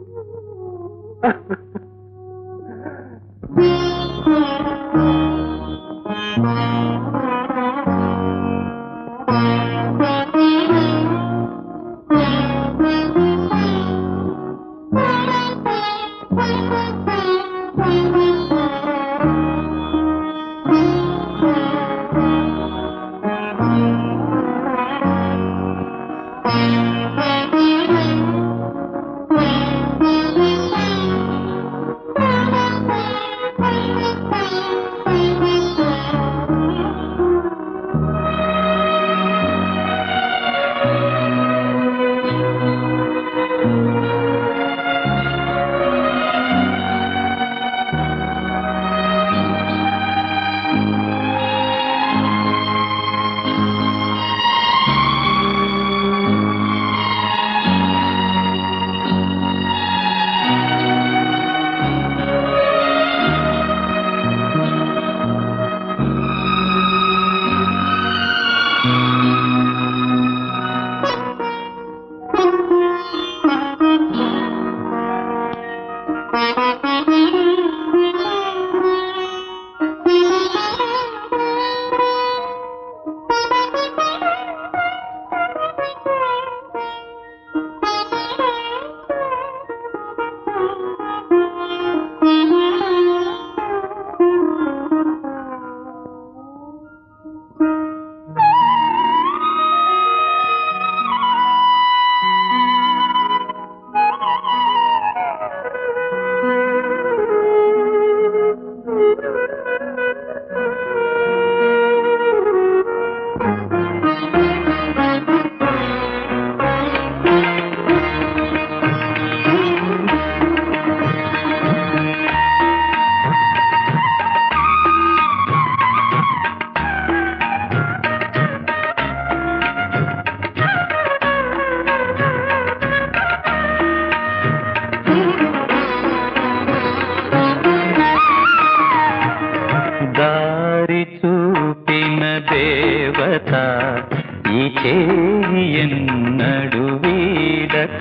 S11: దారి చూపిన దేవత ఈ చేయి ఎన్నడు వీడక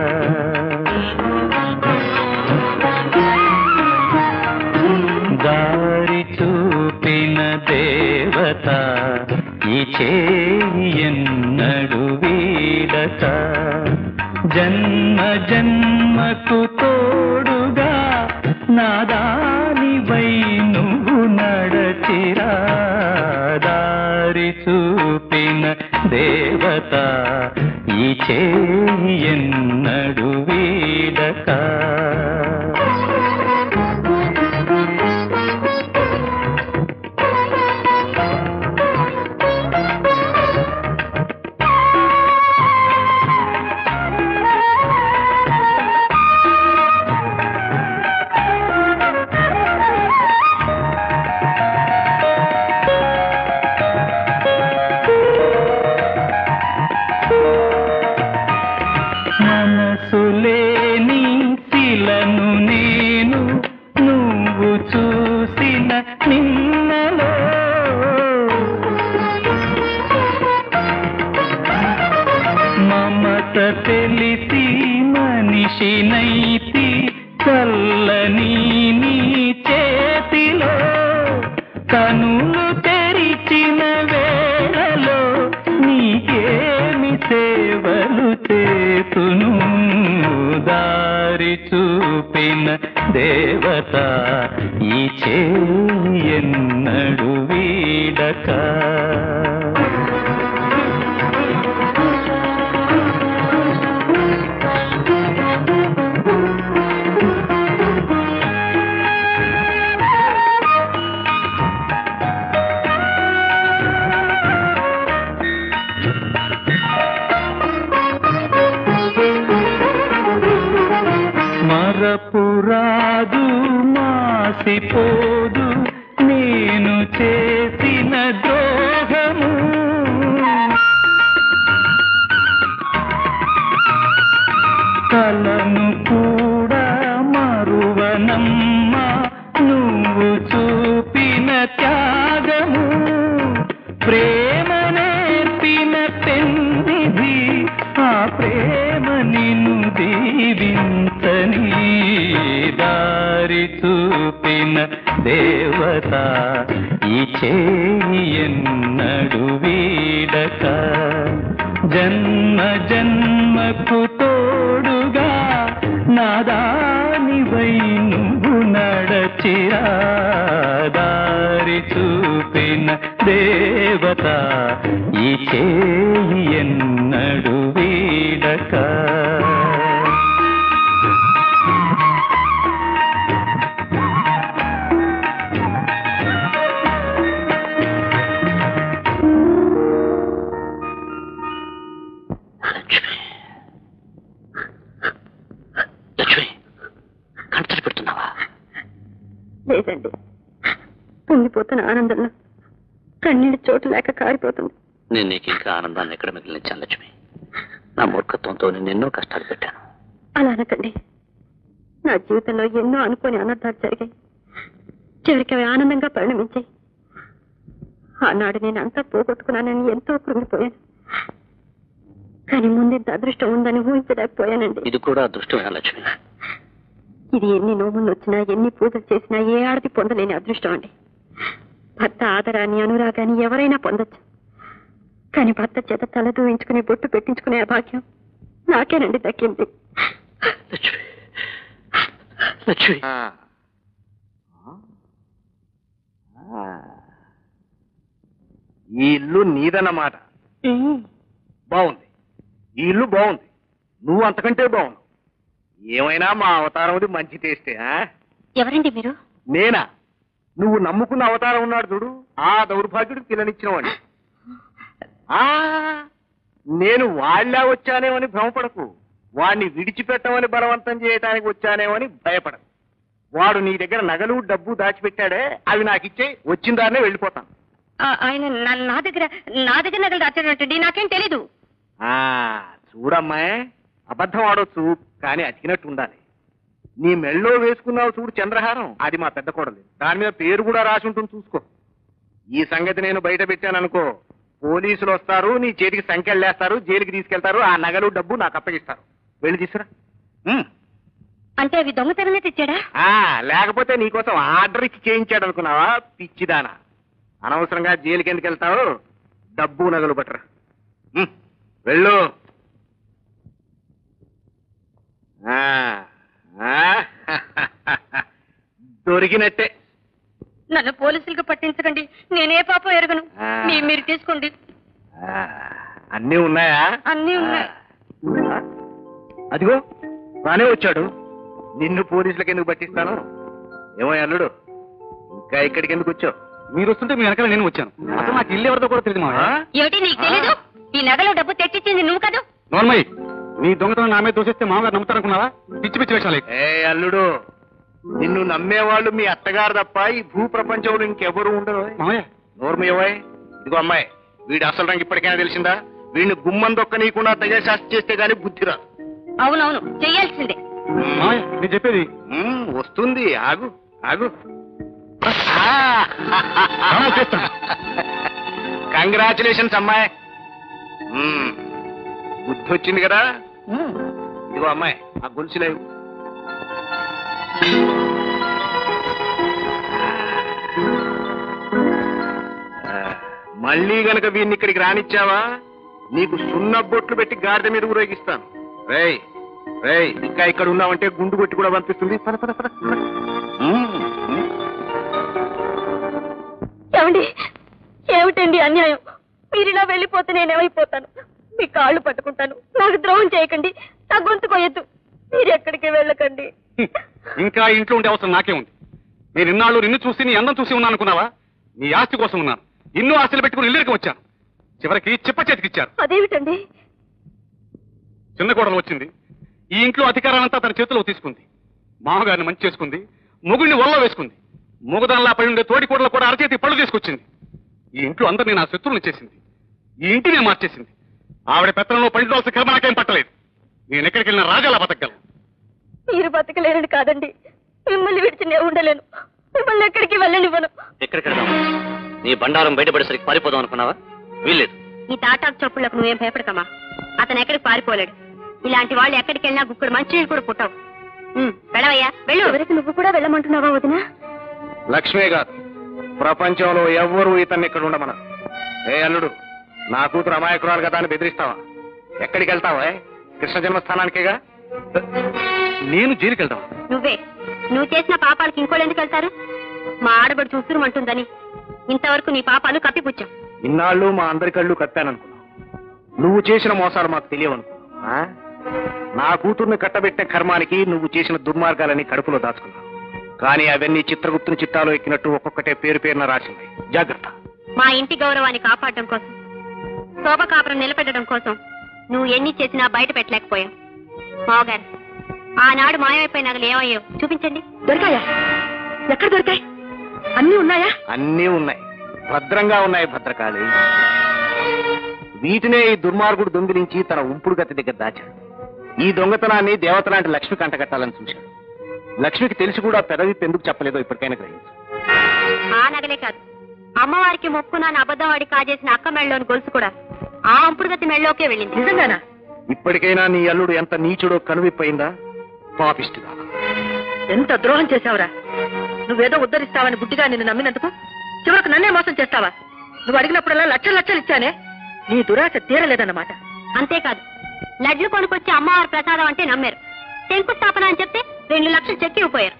S11: దారి చూపిన దేవత ఈ చేయి ఎన్నడు వీడక జన్మ జన్మకు తోడుగా నాదానివై నువ్వు నడచిరా దారి చూపిన దేవత ఈ చేయి ఎన్నడు వీడక మనసులేని శిలను నేను నువ్వు చూసిన నిన్నలో మమత తెలిసి మనిషినైతి చల్లని నీ చేతిలో కనులు తెరిచిన వేళలో నీకేమి సేవలు చేతును దారి చూపిన దేవత ఈ చేయి ఎన్నడు వీడక మరపురాదు మాసిపోదు నేను చేసిన దీవించని దారి చూపిన దేవత ఈ చేయి ఎన్నడు వీడక జన్మ జన్మకు తోడుగా నాదానివై నువ్వు నడచిరా దారి చూపిన దేవత ఈ చేయి ఎన్నడు వీడక
S7: లక్ష్మి లక్ష్మి కంటలు పెడుతున్నావా
S10: లేదండి పొంగిపోతున్న ఆనందంలో కన్నీళ్ళు చోటు లేక కారిపోతుంది
S7: నేను నీకు ఇంకా ఆనందాన్ని ఎక్కడ మిగిలించాను లక్ష్మి నా మూర్ఖత్వంతో నేను ఎన్నో కష్టాలు పెట్టాను
S10: అలా అనకండి నా జీవితంలో ఎన్నో అనుకోని అనర్థాలు జరిగాయి చివరికి అవి ఆనందంగా పరిణమించాయి ఆనాడు నేను అంతా పోగొట్టుకున్నానని ఎంతో కృంగిపోయాను కానీ ముందెంత అదృష్టం ఉందని ఊహించలేకపోయానండి
S7: ఇది కూడా అదృష్టమైన లక్ష్మి
S10: ఇది ఎన్ని నోములు వచ్చినా ఎన్ని పూజలు చేసినా ఏ ఆడది పొందలేని అదృష్టం అండి భర్త ఆదరాన్ని అనురాగాన్ని ఎవరైనా పొందొచ్చు కానీ భర్త చేత తల దూయించుకుని బొట్టు పెట్టించుకునే ఆ భాగ్యం నాకేనండి దక్కింది
S7: లక్ష్మి లక్ష్మి
S2: ఆ. ఆ. ఈ ఇల్లు నీదన్నమాట బాగుంది ఈ ఇల్లు బాగుంది నువ్వు అంతకంటే బాగుంది ఏమైనా మా అవతారం మంచి టేస్టే ఆ?
S6: ఎవరండి మీరు
S2: నేనా నువ్వు నమ్ముకున్న అవతారం ఉన్నాడు చూడు ఆ దౌర్భాగ్యుడికి పిల్లనిచ్చిన వాడిని ఆ నేను వాళ్ళ వచ్చానేమని భ్రమపడకు వాడిని విడిచిపెట్టమని బలవంతం చేయటానికి వచ్చానేమని భయపడకు వాడు నీ దగ్గర నగలు డబ్బు దాచిపెట్టాడే అవి నాకు ఇచ్చే వచ్చిన దారినే వెళ్ళిపోతాను
S10: ఆయన నా దగ్గర నా దగ్గర నగలు దాచాడంటండి నాకేం తెలీదు
S2: ఆ చూడమ్మాయి అబద్ధం ఆడొచ్చు కానీ అతికినట్టు ఉండాలి నీ మెళ్ళో వేసుకున్నావు చూడు చంద్రహారం అది మా పెద్ద కోడలి దాని మీద పేరు కూడా రాసి ఉంటుంది చూసుకో ఈ సంగతి నేను బయట పెట్టాననుకో పోలీసులు వస్తారు నీ చేతికి సంఖ్యలేస్తారు జైలుకి తీసుకెళ్తారు ఆ నగలు డబ్బు నాకు అప్పగిస్తారు వెళ్ళి తీసురా ఉమ్.
S10: అంటే అవి దొంగతనంగా తెచ్చాడా
S2: ఆ లేకపోతే నీకోసం ఆర్డర్ ఇచ్చి చేయించాడు అనుకున్నావా పిచ్చిదానా అనవసరంగా జైలుకి ఎందుకు వెళ్తావు డబ్బు నగలు పట్టరా ఉమ్, వెళ్ళు ఆ, ఆ, దొరికినట్టే
S10: నన్ను పోలీసులకు పట్టించకండి నేనే పాపం ఎరగను
S2: ఆ.
S10: మీ- మీరు తీసుకోండి
S2: ఆ, అన్నీ ఉన్నాయా
S10: అన్నీ ఉన్నాయి.
S2: ఆ, అదిగో బానే వచ్చాడు నిన్ను పోలీసులకు ఎందుకు పట్టిస్తాను ఏమో అల్లుడు ఇంకా ఇక్కడికి ఎందుకు వచ్చావు
S8: మీరు వస్తుంటే మీ వెనకాల నేను వచ్చాను అసలు నాకు ఇల్లు ఎవరితో కూడా తెలియదు మా
S10: ఏమిటి నీకు తెలీదు ఈ నగలు డబ్బు తెచ్చిచ్చింది నువ్వు కదా
S8: నోర్మయ్య నీ దొంగతనం నా మీద దూసిస్తే మామగారు నమ్ముతారనుకున్నావా పిచ్చి పిచ్చి వేషాలు
S2: ఏ అల్లుడు నిన్ను నమ్మేవాళ్ళు మీ అత్తగారు తప్ప ఈ భూ ప్రపంచంలో ఇంకెవరు ఉండరు
S8: మామయ్య
S2: నోర్మయ్యవాయ్ ఇదిగో అమ్మాయి వీడి అసలు రంగు ఇప్పటికైనా తెలిసిందా వీడిని గుమ్మం దొక్క నీకుండా దయాశాస్తి చేస్తే గానీ బుద్ధి రాదు
S10: అవునవును చెయ్యాల్సిందే
S8: మామయ్య నేను చెప్పేది
S2: మ్మ్, వస్తుంది ఆగు ఆగు కంగ్రాచులేషన్స్ అమ్మాయి మ్మ్, బుద్ధి వచ్చింది కదా ఇదిగో అమ్మాయి ఆ గొలుసులేవు ఆ, మళ్ళీ గనక వీడిని ఇక్కడికి రానిచ్చావా నీకు సున్న బొట్లు పెట్టి గాడిద మీద ఊరేగిస్తాను రేయ్ రేయ్ ఇంకా ఇక్కడ ఉన్నావంటే గుండు కొట్టి కూడా పంపిస్తుంది పద పద పద పద. మ్మ్, మ్మ్.
S10: ఏమండి ఏమిటండి అన్యాయం మీరు ఇలా వెళ్ళిపోతే నేనేమైపోతాను మీ కాళ్ళు పట్టుకుంటాను నాకు ద్రోహం చేయకండి నా గొంతు కొయ్యద్దు మీరు ఎక్కడికి వెళ్ళకండి
S8: ఇంకా ఇంట్లో ఉండే అవసరం నాకే ఉంది నేను ఇన్నాళ్ళు నిన్ను చూసి నీ అందం చూసి ఉన్నాను అనుకున్నావా నీ ఆస్తి కోసం ఉన్నాను ఎన్నో ఆస్తులు పెట్టుకుని ఇల్లుకి వచ్చాను చివరికి చిప్ప చేతికి ఇచ్చారు
S10: అదేమిటండి
S8: చిన్న కోడలు వచ్చింది ఈ ఇంట్లో అధికారాలంతా తన చేతిలో తీసుకుంది మామగారిని మంచి చేసుకుంది మొగుడిని వల్ల వేసుకుంది మూగదానిలా పడి ఉండే తోడి కోడలు కూడా అరచేతి పళ్ళు తీసుకొచ్చింది ఈ ఇంట్లో అందరినీ నా శత్రువులు చేసింది ఈ ఇంటినే మార్చేసింది ఆవిడ పెత్తనంలో పడిదోల్సిన కర్మ నాకేం పట్టలేదు నేను ఎక్కడికి వెళ్ళిన రాజాలా బతకగలను
S10: మీరు బతకలేరని కాదండి మిమ్మల్ని విడిచి నేను ఉండలేను మిమ్మల్ని ఎక్కడికి వెళ్ళనివ్వను
S7: ఎక్కడికి వెళ్దాం నీ బండారం బయటపడేసరికి పారిపోదాం అనుకున్నావా వీల్లేదు
S10: ఈ తాటాకు చప్పులకు నువ్వేం భయపడకమ్మా అతను ఎక్కడికి పారిపోలేడు
S6: ఇలాంటి వాళ్ళు ఎక్కడికి వెళ్ళినా గుక్కడు మంచినీళ్ళు కూడా పుట్టవు ఉమ్, వెళ్ళవయ్యా వెళ్ళు
S10: ఎవరికి నువ్వు కూడా వెళ్ళమంటున్నావా వదినా
S2: లక్ష్మే కాదు ప్రపంచంలో ఎవ్వరూ ఇతన్ని ఇక్కడ ఉండమన ఏ అల్లుడు నా కూతురు అమాయకురాలు కదా అని బెదిరిస్తావా ఎక్కడికి వెళ్తావా కృష్ణ జన్మస్థానానికేగా
S9: నేను జైలుకి వెళ్తాను
S6: నువ్వే నువ్వు చేసిన పాపాలకి ఇంకోళ్ళు ఎందుకు వెళ్తారు మా ఆడబడి చూసురుమంటుందని ఇంతవరకు నీ పాపాలు కప్పిపుచ్చాం
S2: ఇన్నాళ్ళు మా అందరి కళ్ళు కప్పాననుకున్నావు నువ్వు చేసిన మోసాలు మాకు తెలియవనుకున్నావు ఆ? నా కూతుర్ని కట్టబెట్టిన కర్మానికి నువ్వు చేసిన దుర్మార్గాలని కడుపులో దాచుకున్నావు కానీ అవన్నీ చిత్రగుప్తుని చిత్తాలో ఎక్కినట్టు ఒక్కొక్కటే పేరు పేరున రాసింది జాగ్రత్త
S6: మా ఇంటి గౌరవాన్ని కాపాడడం కోసం శోభకాపురం నిలబెట్టడం కోసం నువ్వు ఎన్ని చేసినా బయట పెట్టలేకపోయావు మావగారు ఆనాడు మాయమైపోయిన నగలు ఏమయ్యావు చూపించండి
S3: దొరికాయా ఎక్కడ దొరికాయి అన్నీ ఉన్నాయా
S2: అన్నీ ఉన్నాయి భద్రంగా ఉన్నాయి భద్రకాళి వీటినే ఈ దుర్మార్గుడు దొంగిలించి తన ఉంపుడు గతి దగ్గర దాచాడు ఈ దొంగతనాన్ని దేవత లాంటి లక్ష్మి కంటగట్టాలని చూశాడు లక్ష్మికి తెలిసి కూడా పెదవి ఎందుకు చెప్పలేదో ఇప్పటికైనా గ్రహించు
S6: ఆ నగలే కాదు అమ్మవారికి మొక్కున్నాను అబద్ధం వాడి కాజేసిన అక్క మెళ్ళలోని గొలుసు కూడా ఆ అంపుడుగతి మెళ్ళలోకే వెళ్ళింది
S3: నిజంగానా
S2: ఇప్పటికైనా నీ అల్లుడు ఎంత నీచుడో కనువిప్పయిందా పాపిష్టిగా
S3: ఎంత ద్రోహం చేశావురా నువ్వేదో ఉద్ధరిస్తావని గుడ్డిగా నిన్ను నమ్మినందుకు చివరకు నన్నే మోసం చేస్తావా నువ్వు అడిగినప్పుడల్లా లక్షలు లక్షలు ఇచ్చానే నీ దురాశ తీరలేదన్నమాట
S6: అంతేకాదు లడ్లు కొనుకొచ్చి అమ్మవారి ప్రసాదం అంటే నమ్మారు శంకుస్థాపన అని చెప్తే రెండు లక్షలు చెక్కి ఇవ్వపోయారు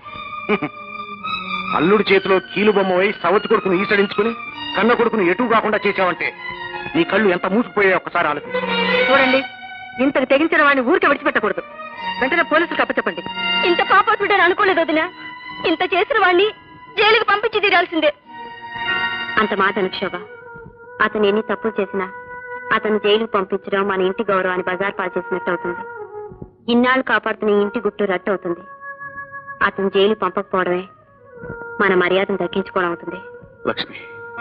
S2: అల్లుడి చేతిలో కీలు బొమ్మ పోయి సవతి కొడుకును ఈసడించుకుని కన్న కొడుకును ఎటు కాకుండా చేశావంటే నీ కళ్ళు ఎంత మూసిపోయాయో ఒక్కసారి ఆలోచించు
S3: చూడండి ఇంతకు తెగించిన వాడిని ఊరికే విడిచిపెట్టకూడదు వెంటనే పోలీసులకు అప్పచెప్పండి
S10: ఇంత పాపసుడని అనుకోలేదు వదినా ఇంత చేసిన వాణ్ణి జైలుకి పంపించి తీరాల్సిందే
S6: అంత మాట అనుక్షోభ అతను ఎన్ని తప్పులు చేసినా అతను జైలుకు పంపించడం మన ఇంటి గౌరవాన్ని బజార్ పాలు చేసినట్టు అవుతుంది ఇన్నాళ్ళు కాపాడుతున్న ఈ ఇంటి గుట్టు రట్టు అవుతుంది అతను జైలు పంపకపోవడమే మన మర్యాదను దక్కించుకోవడం అవుతుంది
S5: లక్ష్మి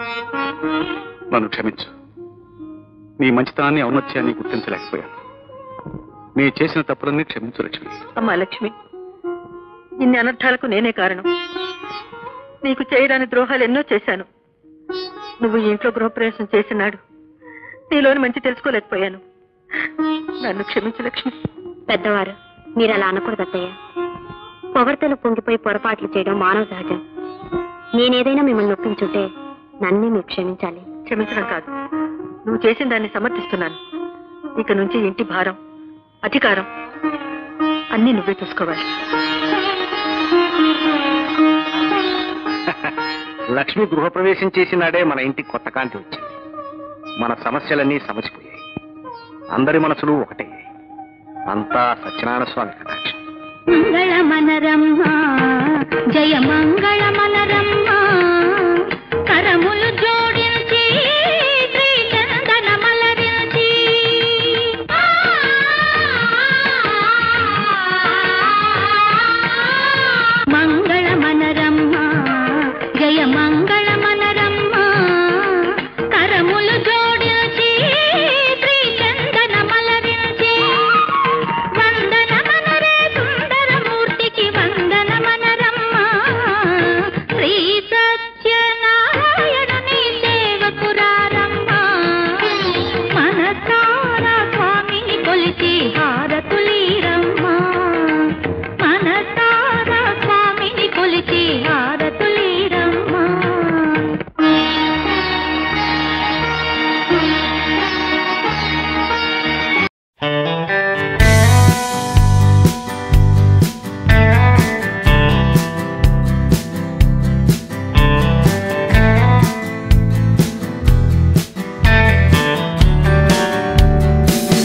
S5: నన్ను క్షమించు నీ మంచితనాన్ని ఔన్నత్యాన్ని గుర్తించలేకపోయాను నీ చేసిన తప్పులన్నీ క్షమించు లక్ష్మి
S3: అమ్మా లక్ష్మి ఇన్ని అనర్థాలకు నేనే కారణం నీకు చేయరాని ద్రోహాలు ఎన్నో చేశాను నువ్వు ఈ ఇంట్లో గృహప్రవేశం చేసినాడు నీలోని మంచి తెలుసుకోలేకపోయాను నన్ను క్షమించు లక్ష్మి
S6: పెద్దవారు మీరు అలా అనకూడదు అత్తయ్య పొగడ్తలు పొంగిపోయి పొరపాట్లు చేయడం మానవ సహజం నేనేదైనా మిమ్మల్ని నొప్పించుంటే నన్నే మీరు క్షమించాలి
S3: క్షమించడం కాదు నువ్వు చేసిన దాన్ని సమర్థిస్తున్నాను ఇక నుంచి ఇంటి భారం అధికారం అన్నీ నువ్వే చూసుకోవాలి
S2: లక్ష్మి గృహప్రవేశం చేసినాడే మన ఇంటికి కొత్త కాంతి వచ్చింది మన సమస్యలన్నీ సమసిపోయాయి అందరి మనసులు ఒకటే అంతా సత్యనారాయణ స్వామి కటాక్షం
S10: మంగళ మనరమ్మ జయ మంగళ మనరమ్మ కరములు జోడించి శ్రీచందన మలరించి మంగళ మనరమ్మ జయ మంగళ మనరమ్మ కరములు జోడించి శ్రీచందన మలరించి వందన మనరే సుందరమూర్తికి వందన మనరమ్మ శ్రీ సత్యనారాయణుని సేవకురారమ్మ మనసారా స్వామిని కొలిచి హారతి